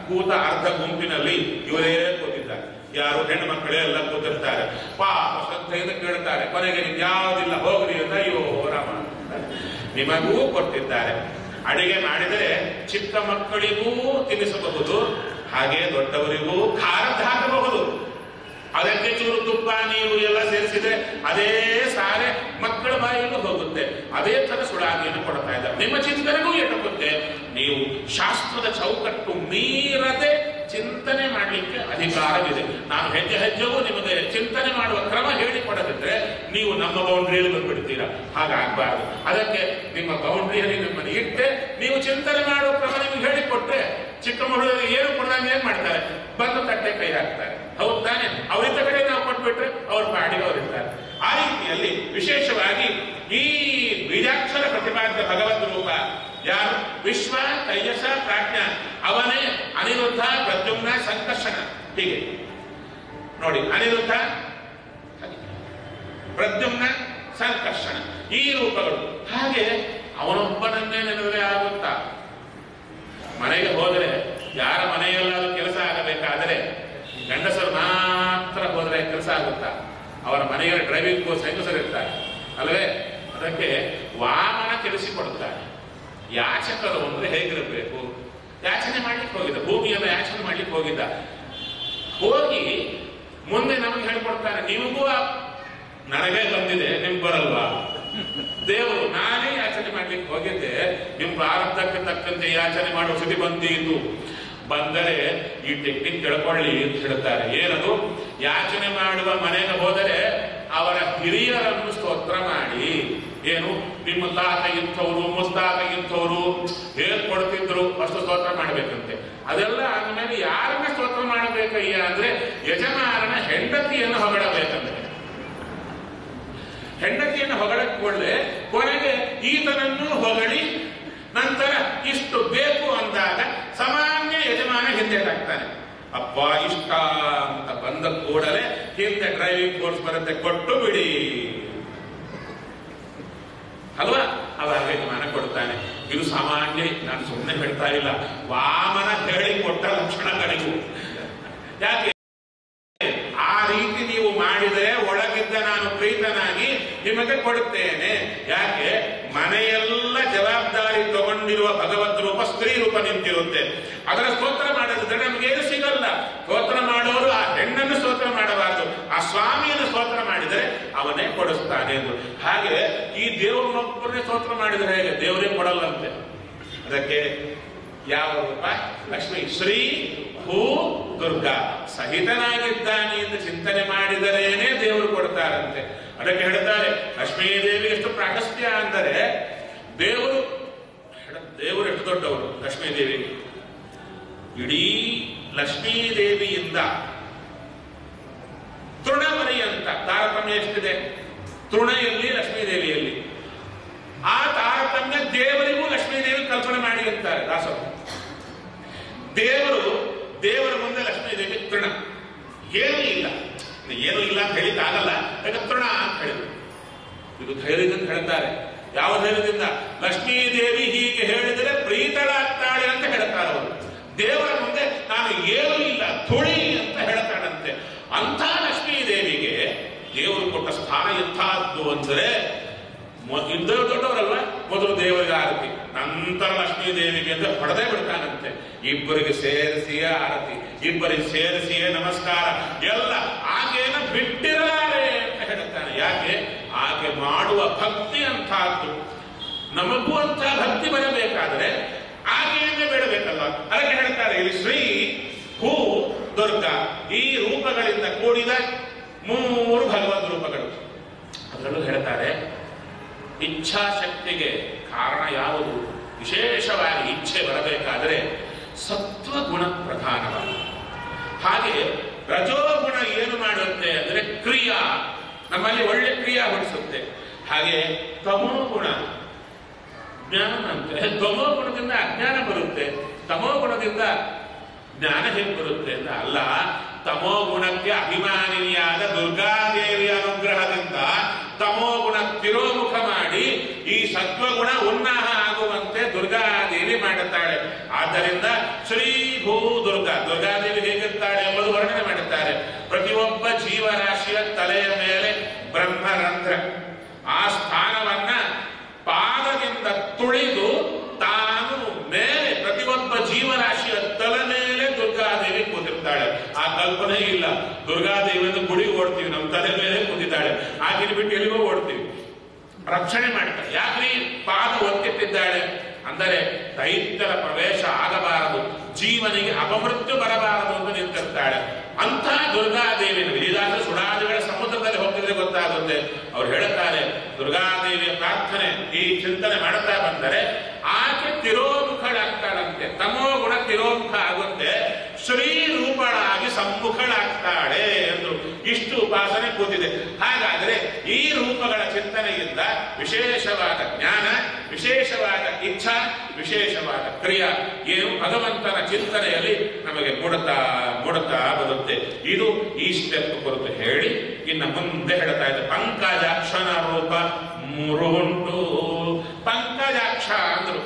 ಕೂತ ಅರ್ಧ ಗುಂಪಿನಲ್ಲಿ ಇವರೇ ಕೂತಿದ್ದಾರೆ ಯಾರು ಹೆಣ್ಣು ಮಕ್ಕಳೇ ಎಲ್ಲ ಕೂತಿರ್ತಾರೆ ಪಾಪ ಶ್ರದ್ಧೆಯಿಂದ ಕೇಳ್ತಾರೆ ಕೊನೆಗೆ ನಿಮ್ಗೆ ಯಾವುದಿಲ್ಲ ಹೋಗ್ರಿ ಅಂತ ಅಯ್ಯೋ ರಾಮ ನಿಮಗೂ ಕೊಟ್ಟಿದ್ದಾರೆ ಅಡಿಗೆ ಮಾಡಿದರೆ ಚಿಕ್ಕ ಮಕ್ಕಳಿಗೂ ತಿನ್ನಿಸಬಹುದು ಹಾಗೆ ದೊಡ್ಡವರಿಗೂ ಖಾರದ ಹಾಕಬಹುದು ಅದಕ್ಕೆ ಚೂರು ತುಪ್ಪ ನೀರು ಎಲ್ಲ ಸೇರಿಸಿದ್ರೆ ಅದೇ ಸಾರೆ ಮಕ್ಕಳ ಬಾಯಿಗೂ ಹೋಗುತ್ತೆ ಅದೇ ತರ ಸುಳಾಗಿಯನ್ನು ಕೊಡ್ತಾ ಇದ್ದಾರೆ ನಿಮ್ಮ ಚಿಂತನೆಗೂ ಎಟಕುತ್ತೆ ನೀವು ಶಾಸ್ತ್ರದ ಚೌಕಟ್ಟು ಮೀರದೆ ಚಿಂತನೆ ಮಾಡಲಿಕ್ಕೆ ಅಧಿಕಾರವಿದೆ ನಾನು ಹೆಜ್ಜೆ ಹೆಜ್ಜೆಗೂ ನಿಮಗೆ ಚಿಂತನೆ ಮಾಡುವ ಕ್ರಮ ಹೇಳಿಕೊಡದಿದ್ರೆ ನೀವು ನಮ್ಮ ಬೌಂಡ್ರಿಯಲ್ಲಿ ಬಂದ್ಬಿಡ್ತೀರಾ ಹಾಗಾಗಬಾರ್ದು ಅದಕ್ಕೆ ನಿಮ್ಮ ಬೌಂಡ್ರಿಯಲ್ಲಿ ನಿಮ್ಮನ್ನು ಇಟ್ಟೆ ನೀವು ಚಿಂತನೆ ಮಾಡುವ ಕ್ರಮ ನಿಮ್ಗೆ ಹೇಳಿಕೊಟ್ರೆ ಚಿಕ್ಕ ಮಕ್ಕಳು ಏನು ಕೊಡ್ದಂಗೆ ಏನ್ ಮಾಡ್ತಾರೆ ಬಂದು ತಟ್ಟೆ ಕೈ ಹಾಕ್ತಾರೆ ಹೌದು ತಾನೆ ಅವರಿದ್ದ ಕಡೆ ನಾವು ಕೊಟ್ಬಿಟ್ರೆ ಅವ್ರ ಪಾಡಿಗೆ ಅವರಿರ್ತಾರೆ ಆ ರೀತಿಯಲ್ಲಿ ವಿಶೇಷವಾಗಿ ಈ ಬೀಜಾಕ್ಷರ ಪ್ರತಿಪಾದ್ಯ ಭಗವದ್ ರೂಪ ಯಾರು ವಿಶ್ವ ತೈಜಸ ಪ್ರಾಜ್ಞ ಅವನೇ ಅನಿರುದ್ಧ ಪ್ರದ್ಯುಮ್ನ ಸಂಕರ್ಷಣ ಹೀಗೆ ನೋಡಿ ಅನಿರುದ್ಧ ಪ್ರದ್ಯುಮ್ನ ಸಂಕರ್ಷಣ ಈ ರೂಪಗಳು ಹಾಗೆ ಅವನೊಬ್ಬನನ್ನೇ ನೆನೆದರೆ ಆಗುತ್ತಾ ಮನೆಗೆ ಹೋದರೆ ಯಾರ ಮನೆಯಲ್ಲಾದ್ರೂ ಕೆಲಸ ಆಗಬೇಕಾದರೆ ಗಂಡಸರು ಮಾತ್ರ ಹೋದರೆ ಕೆಲಸ ಆಗುತ್ತಾ ಅವರ ಮನೆಯ ಡ್ರೈವಿಂಗ್ ಕೋರ್ಸ್ ಹೆಂಗಸರಿರ್ತಾರೆ ಅಲ್ವೇ ಅದಕ್ಕೆ ವಾಮನ ತಿಳಿಸಿಕೊಡುತ್ತಾರೆ ಯಾಚಕರು ಅಂದ್ರೆ ಹೇಗಿರಬೇಕು ಯಾಚನೆ ಮಾಡ್ಲಿಕ್ಕೆ ಹೋಗಿದ್ದ ಭೂಮಿಯನ್ನು ಯಾಚನೆ ಮಾಡ್ಲಿಕ್ಕೆ ಹೋಗಿದ್ದ ಹೋಗಿ ಮುಂದೆ ನಮಗೆ ಹೇಳ್ಕೊಡ್ತಾರೆ ನಿಮಗೂ ಆ ನನಗೆ ಬಂದಿದೆ ನಿಮ್ಗೆ ಬರಲ್ವಾ ದೇವರು ನಾನೇ ಯಾಚನೆ ಮಾಡ್ಲಿಕ್ಕೆ ಹೋಗಿದ್ದೆ ನಿಮ್ ಪ್ರಾರಬ್ಧಕ್ಕೆ ತಕ್ಕಂತೆ ಯಾಚನೆ ಮಾಡುವ ಸ್ಥಿತಿ ಬಂದಿದ್ದು ಬಂದರೆ ಈ ಟೆಕ್ನಿಕ್ ತಿಳ್ಕೊಳ್ಳಿ ಅಂತ ಹೇಳ್ತಾರೆ ಏನದು ಯಾಚನೆ ಮಾಡುವ ಮನೆಗೆ ಹೋದರೆ ಅವರ ಹಿರಿಯರನ್ನು ಸ್ತೋತ್ರ ಮಾಡಿ ಏನು ನಿಮ್ಮ ತಾತ ಇಂಥವ್ರು ಮುಸ್ತಾತ ಇಂಥವ್ರು ಹೇಗ್ ಕೊಡ್ತಿದ್ರು ಅಷ್ಟು ಸ್ತೋತ್ರ ಮಾಡ್ಬೇಕಂತೆ ಅದೆಲ್ಲ ಆದ್ಮೇಲೆ ಯಾರನ್ನ ಸ್ತೋತ್ರ ಮಾಡಬೇಕಯ್ಯ ಅಂದ್ರೆ ಯಜಮಾನನ ಹೆಂಡತಿಯನ್ನು ಹೊಗಳಬೇಕಂತೆ ಹೆಂಡತಿಯನ್ನು ಹೊಗಳಕ್ಕೆ ಕೂಡಲೇ ಕೊನೆಗೆ ಈತನನ್ನು ಹೊಗಳಿ ನಂತರ ಇಷ್ಟು ಬೇಕು ಅಂದಾಗ ಸಾಮಾನ್ಯ ಯಜಮಾನ ಹಿಂದೆಟಾಗ್ತಾನೆ ಅಪ್ಪ ಇಷ್ಟ ಅಂತ ಬಂದ ಕೂಡಲೇ ಹಿಂದೆ ಡ್ರೈವಿಂಗ್ ಕೋರ್ಸ್ ಬರುತ್ತೆ ಕೊಟ್ಟು ಬಿಡಿ ಅಲ್ವಾ ಅವಾಗ ಯಜಮಾನ ಕೊಡ್ತಾನೆ ಇದು ಸಾಮಾನ್ಯ ನಾನು ಸುಮ್ಮನೆ ಹೇಳ್ತಾ ಇಲ್ಲ ವಾಮನ ಹೇಳಿ ಕೊಟ್ಟ ಲಕ್ಷಣಗಳಿಗೂ ಯಾಕೆ ಆ ರೀತಿ ನೀವು ಮಾಡಿದರೆ ಒಳಗಿದ್ದ ನಾನು ಪ್ರೀತನಾಗಿ ನಿಮಗೆ ಕೊಡುತ್ತೇನೆ ಯಾಕೆ ಮನೆಯೆಲ್ಲ ಜವಾಬ್ದಾರಿ ತಗೊಂಡಿರುವ ಭಗವದ್ ರೂಪ ಸ್ತ್ರೀ ರೂಪ ನಿಂತಿರುತ್ತೆ ಅದರ ಸ್ತೋತ್ರ ಮಾಡದಿದ್ರೆ ನಮಗೇನು ಸಿಗಲ್ಲ ಸ್ತೋತ್ರ ಮಾಡೋರು ಆ ಹೆಣ್ಣನ್ನು ಸ್ತೋತ್ರ ಮಾಡಬಾರದು ಆ ಸ್ವಾಮಿಯನ್ನು ಸ್ತೋತ್ರ ಮಾಡಿದರೆ ಅವನೇ ಕೊಡಿಸ್ತಾನೆ ಎಂದು ಹಾಗೆ ಈ ದೇವರನ್ನೊಬ್ಬರನ್ನೇ ಸ್ತೋತ್ರ ಮಾಡಿದರೆ ಹೇಗೆ ದೇವರೇ ಕೊಡಲ್ಲಂತೆ ಅದಕ್ಕೆ ಯಾವ ರೂಪ ಲಕ್ಷ್ಮಿ ಶ್ರೀ ಹೂ ದುರ್ಗಾ ಸಹಿತನಾಗಿದ್ದಾನೆ ಎಂದು ಚಿಂತನೆ ಮಾಡಿದರೇನೆ ದೇವರು ಕೊಡ್ತಾರಂತೆ ಅದಕ್ಕೆ ಹೇಳ್ತಾರೆ ಲಕ್ಷ್ಮೀ ದೇವಿ ಎಷ್ಟು ಪ್ರಾಶಸ್ತ್ಯ ಅಂದರೆ ದೇವರು ದೇವರು ಎಷ್ಟು ದೊಡ್ಡವರು ಲಕ್ಷ್ಮೀ ದೇವಿ ಇಡೀ ಲಕ್ಷ್ಮೀ ದೇವಿಯಿಂದ ತೃಣಪರ್ಯಂತ ತಾರತಮ್ಯ ಎಷ್ಟಿದೆ ತೃಣೆಯಲ್ಲಿ ಲಕ್ಷ್ಮೀ ದೇವಿಯಲ್ಲಿ ಆ ತಾರತಮ್ಯ ದೇವರಿಗೂ ಲಕ್ಷ್ಮೀ ದೇವಿ ಕಲ್ಪನೆ ಮಾಡಿ ಅಂತಾರೆ ದಾಸರು ದೇವರು ದೇವರ ಮುಂದೆ ಲಕ್ಷ್ಮೀ ದೇವಿ ತೃಣ ಏನೂ ಇಲ್ಲ ಏನೂ ಇಲ್ಲ ಅಂತ ಹೇಳಿಕ್ಕಾಗಲ್ಲ ಯಾಕೆ ತೃಣ ಅಂತ ಹೇಳಿದ್ರು ಇದು ಧೈರ್ಯದಿಂದ ಹೇಳ್ತಾರೆ ಯಾವ ಧೈರ್ಯದಿಂದ ಲಕ್ಷ್ಮೀ ದೇವಿ ಹೀಗೆ ಹೇಳಿದರೆ ಪ್ರೀತಳಾಗ್ತಾಳೆ ಅಂತ ಹೇಳ್ತಾರೆ ಅವರು ದೇವರ ಮುಂದೆ ನಾನು ಏನೂ ಇಲ್ಲ ತುಳಿ ಅಂತ ಹೇಳ್ತಾಳಂತೆ ಅಂಥ ಲಕ್ಷ್ಮೀ ದೇವಿಗೆ ದೇವರು ಕೊಟ್ಟ ಸ್ಥಾನ ಎಂಥದ್ದು ಅಂದರೆ ಇದ್ದವರು ದೊಡ್ಡವರಲ್ವ ಮೊದಲು ದೇವರಿಗೆ ಆರತಿ ನಂತರ ಲಕ್ಷ್ಮೀ ದೇವಿಗೆ ಅಂತ ಹೊಡೆದೇ ಬಿಡ್ತಾನಂತೆ ಇಬ್ಬರಿಗೆ ಸೇರಿಸಿಯೇ ಆರತಿ ಇಬ್ಬರಿಗೆ ಸೇರಿಸಿಯೇ ನಮಸ್ಕಾರ ಎಲ್ಲ ಆಕೆಯನ್ನು ಬಿಟ್ಟಿರಲಾರೆ ಅಂತ ಹೇಳ್ತಾನೆ ಯಾಕೆ ಆಕೆ ಮಾಡುವ ಭಕ್ತಿ ಅಂತಹದ್ದು ನಮಗೂ ಅಂತ ಭಕ್ತಿ ಬರಬೇಕಾದ್ರೆ ಆಕೆಯನ್ನೇ ಬೇಡಬೇಕಲ್ಲ ಅದಕ್ಕೆ ಹೇಳ್ತಾರೆ ಇಲ್ಲಿ ಶ್ರೀ ಹೂ ದುರ್ಗಾ ಈ ರೂಪಗಳಿಂದ ಕೂಡಿದ ಮೂರು ಭಗವದ್ ರೂಪಗಳು ಅದರಲ್ಲೂ ಹೇಳ್ತಾರೆ ಇಚ್ಛಾಶಕ್ತಿಗೆ ಕಾರಣ ಯಾವುದು ವಿಶೇಷವಾಗಿ ಇಚ್ಛೆ ಬರಬೇಕಾದರೆ ಸತ್ವಗುಣ ಪ್ರಧಾನವಾಗಿ ಹಾಗೆ ರಜೋಗುಣ ಏನು ಮಾಡುತ್ತೆ ಅಂದರೆ ಕ್ರಿಯಾ ನಮ್ಮಲ್ಲಿ ಒಳ್ಳೆ ಕ್ರಿಯಾ ಹೊಡಿಸುತ್ತೆ ಹಾಗೆ ತಮೋಗುಣ ಜ್ಞಾನ ಅಂದ್ರೆ ತಮೋಗುಣದಿಂದ ಅಜ್ಞಾನ ಬರುತ್ತೆ ತಮೋಗುಣದಿಂದ ಜ್ಞಾನ ಹೇಗೆ ಬರುತ್ತೆ ಅಂತ ಅಲ್ಲ ತಮೋಗುಣಕ್ಕೆ ಅಭಿಮಾನಿಯಾದ ದುರ್ಗಾದೇವಿಯ ಅನುಗ್ರಹದಿಂದ ತಮೋಗುಣ ತಿರೋಮುಖ ಮಾಡಿ ಈ ಸತ್ವಗುಣ ಉನ್ನಾಹ ಆಗುವಂತೆ ದುರ್ಗಾದೇವಿ ಮಾಡುತ್ತಾಳೆ ಆದ್ದರಿಂದ ಶ್ರೀ ಭೂ ದುರ್ಗಾ ದುರ್ಗಾದೇವಿ ಹೇಗಿರ್ತಾಳೆ ಎಂಬುದು ವರ್ಣನೆ ಮಾಡುತ್ತಾರೆ ಪ್ರತಿಯೊಬ್ಬ ಜೀವರಾಶಿಯ ತಲೆಯ ಮೇಲೆ ಬ್ರಹ್ಮರಂಧ್ರ ಆ ಸ್ಥಾನವನ್ನ ಪಾದದಿಂದ ತುಳಿದು ತಾನು ಮೇಲೆ ಪ್ರತಿಯೊಬ್ಬ ಜೀವರಾಶಿಯ ತಲೆ ಮೇಲೆ ದುರ್ಗಾದೇವಿ ಕೂತಿರ್ತಾಳೆ ಆ ಕಲ್ಪನೆ ಇಲ್ಲ ದುರ್ಗಾದೇವಿಯನ್ನು ಗುಡಿ ಓಡ್ತೀವಿ ನಮ್ಮ ತಲೆ ಮೇಲೆ ಕೂತಿದ್ದಾಳೆ ಆಗಿನ ಬಿಟ್ಟು ಎಲ್ಲಿಗೋ ಓಡ್ತೀವಿ ರಕ್ಷಣೆ ಮಾಡ್ತಾರೆ ಯಾಕ್ರಿ ಪಾದ ಒತ್ತಿಟ್ಟಿದ್ದಾಳೆ ಅಂದರೆ ದೈತ್ಯರ ಪ್ರವೇಶ ಆಗಬಾರದು ಜೀವನಿಗೆ ಅಪಮೃತ್ಯು ಬರಬಾರದು ಅಂತ ನಿಂತಿರ್ತಾಳೆ ಅಂಥ ದುರ್ಗಾದೇವಿನ ವಿಧಿದಾಸ ಸುಡಾದಿಗಳ ಸಮುದ್ರದಲ್ಲಿ ಹೋಗ್ತಿದ್ರೆ ಗೊತ್ತಾಗುತ್ತೆ ಅವ್ರು ಹೇಳುತ್ತಾರೆ ದುರ್ಗಾದೇವಿಯ ಪ್ರಾರ್ಥನೆ ಈ ಚಿಂತನೆ ಮಾಡ್ತಾ ಬಂದರೆ ಆಕೆ ತಿರೋಮುಖಳಾಗ್ತಾಳಂತೆ ತಮೋ ಗುಣ ತಿರೋಮುಖ ಆಗುತ್ತೆ ಶ್ರೀ ರೂಪಳಾಗಿ ಸಮ್ಮುಖಳಾಗ್ತಾಳೆ ಎಂದು ಇಷ್ಟು ಉಪಾಸನೆ ಕೂತಿದೆ ಹಾಗಾದರೆ ಈ ರೂಪಗಳ ಚಿಂತನೆಯಿಂದ ವಿಶೇಷವಾದ ಜ್ಞಾನ ವಿಶೇಷವಾದ ಇಚ್ಛಾ ವಿಶೇಷವಾದ ಕ್ರಿಯಾ ಏನು ಭಗವಂತನ ಚಿಂತನೆಯಲ್ಲಿ ನಮಗೆ ಮೂಡುತ್ತಾ ಮೂಡುತ್ತಾ ಬರುತ್ತೆ ಇದು ಈ ಸ್ಟೆಪ್ ಕುರಿತು ಹೇಳಿ ಇನ್ನು ಮುಂದೆ ಹೇಳ್ತಾ ಇದೆ ಪಂಕಜಾಕ್ಷನ ರೂಪ ಮೂರು ಉಂಟು ಪಂಕಜಾಕ್ಷ ಅಂದ್ರು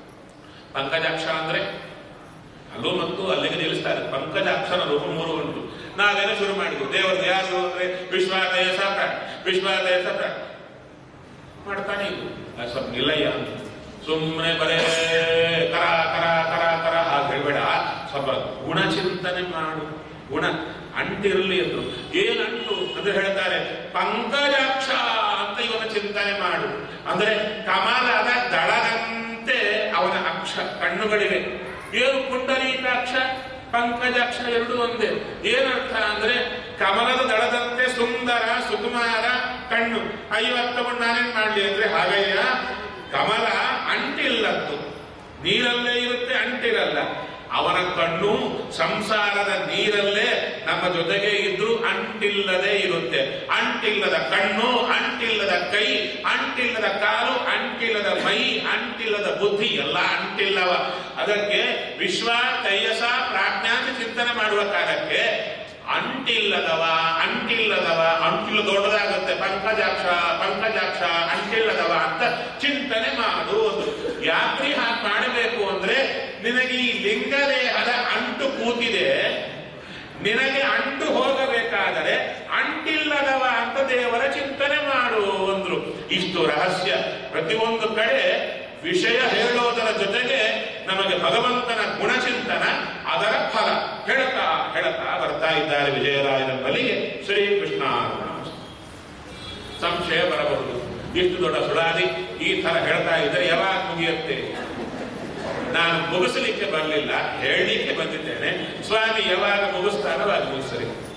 ಪಂಕಜಾಕ್ಷ ಅಂದ್ರೆ ಅಲ್ಲೂ ಮತ್ತು ಅಲ್ಲಿಗೆ ನಿಲ್ಲಿಸ್ತಾರೆ ಪಂಕಜಾಕ್ಷರ ರೂಪ ಮೂರು ಉಂಟು ನಾವೇನೋ ಶುರು ಮಾಡಿದ್ವಿ ದೇವರದ್ದು ಯಾರು ಅಂದ್ರೆ ವಿಶ್ವಾದಯ ಸಾಪ್ರ ವಿಶ್ವಾದಯ ಸಾಪ್ರ ಮಾಡ್ತಾನೆ ಇದು ಅದು ಸ್ವಲ್ಪ ನಿಲ್ಲಯ್ಯ ಅಂತ ಸುಮ್ಮನೆ ಬರೇ ಕರ ಕರ ಕರ ಕರ ಹಾಗೆ ಹೇಳ್ಬೇಡ ಸ್ವಲ್ಪ ಗುಣಚಿಂತನೆ ಮಾಡು ಗುಣ ಅಂಟಿರಲಿ ಅಂದ್ರು ಏನಂಟು ಅಂತ ಹೇಳ್ತಾರೆ ಪಂಕಜಾಕ್ಷ ಅಂತ ಇವನ ಚಿಂತನೆ ಮಾಡು ಅಂದ್ರೆ ಕಮಲದ ದಳದಂತೆ ಅವನ ಅಕ್ಷ ಕಣ್ಣುಗಳಿವೆ ಏನು ಪುಂಡರೀಕಾಕ್ಷ ಪಂಕಜಾಕ್ಷ ಎರಡು ಒಂದೇ ಏನರ್ಥ ಅಂದ್ರೆ ಕಮಲದ ದಳದಂತೆ ಸುಂದರ ಸುಕುಮಾರ ಕಣ್ಣು ಐವತ್ತು ನಾನೇನ್ ಮಾಡ್ಲಿ ಅಂದ್ರೆ ಹಾಗಯ್ಯ ಕಮಲ ಅಂಟಿಲ್ಲದ್ದು ನೀರಲ್ಲೇ ಇರುತ್ತೆ ಅಂಟಿರಲ್ಲ ಅವನ ಕಣ್ಣು ಸಂಸಾರದ ನೀರಲ್ಲೇ ನಮ್ಮ ಜೊತೆಗೆ ಇದ್ರೂ ಅಂಟಿಲ್ಲದೆ ಇರುತ್ತೆ ಅಂಟಿಲ್ಲದ ಕಣ್ಣು ಅಂಟಿಲ್ಲದ ಕೈ ಅಂಟಿಲ್ಲದ ಕಾಲು ಅಂಟಿಲ್ಲದ ಮೈ ಅಂಟಿಲ್ಲದ ಬುದ್ಧಿ ಎಲ್ಲ ಅಂಟಿಲ್ಲವ ಅದಕ್ಕೆ ವಿಶ್ವ ತೈಯಸ ಪ್ರಾಜ್ಞಾಂತ ಚಿಂತನೆ ಮಾಡುವ ಕಾಲಕ್ಕೆ ಅಂಟಿಲ್ಲದವ ಅಂಟಿಲ್ಲದವ ಅಂಟಿಲ್ಲ ದೊಡ್ಡದಾಗುತ್ತೆ ಪಂಕಜಾಕ್ಷ ಪಂಕಜಾಕ್ಷ ಅಂಟಿಲ್ಲದವ ಅಂತ ಚಿಂತನೆ ಮಾಡು ಒಂದು ಯಾಕ್ರಿ ಹಾಗೆ ಮಾಡಬೇಕು ಅಂದ್ರೆ ನಿನಗೆ ಈ ಲಿಂಗದೇಹದ ಅಂಟು ಕೂತಿದೆ ನಿನಗೆ ಅಂಟು ಹೋಗಬೇಕಾದರೆ ಅಂಟಿಲ್ಲದವ ಅಂತ ದೇವರ ಚಿಂತನೆ ಮಾಡು ಅಂದ್ರು ಇಷ್ಟು ರಹಸ್ಯ ಪ್ರತಿಯೊಂದು ಕಡೆ ವಿಷಯ ಹೇಳೋದರ ಜೊತೆಗೆ ನಮಗೆ ಭಗವಂತನ ಗುಣಚಿಂತನ ಅದರ ಫಲ ಹೇಳುತ್ತಾ ಹೇಳುತ್ತಾ ಬರ್ತಾ ಇದ್ದಾರೆ ವಿಜಯರಾಯನ ಬಲಿಗೆ ಶ್ರೀಕೃಷ್ಣ ಸಂಶಯ ಬರಬಹುದು ಇಷ್ಟು ದೊಡ್ಡ ಸುಳಾದಿ ಈ ತರ ಹೇಳ್ತಾ ಇದ್ದರೆ ಯಾವಾಗ ಮುಗಿಯುತ್ತೆ ನಾನು ಮುಗಿಸಲಿಕ್ಕೆ ಬರಲಿಲ್ಲ ಹೇಳಲಿಕ್ಕೆ ಬಂದಿದ್ದೇನೆ ಸ್ವಾಮಿ ಯಾವಾಗ ಮುಗಿಸ್ತಾನೋ ಅದು ಮುಗಿಸಲಿ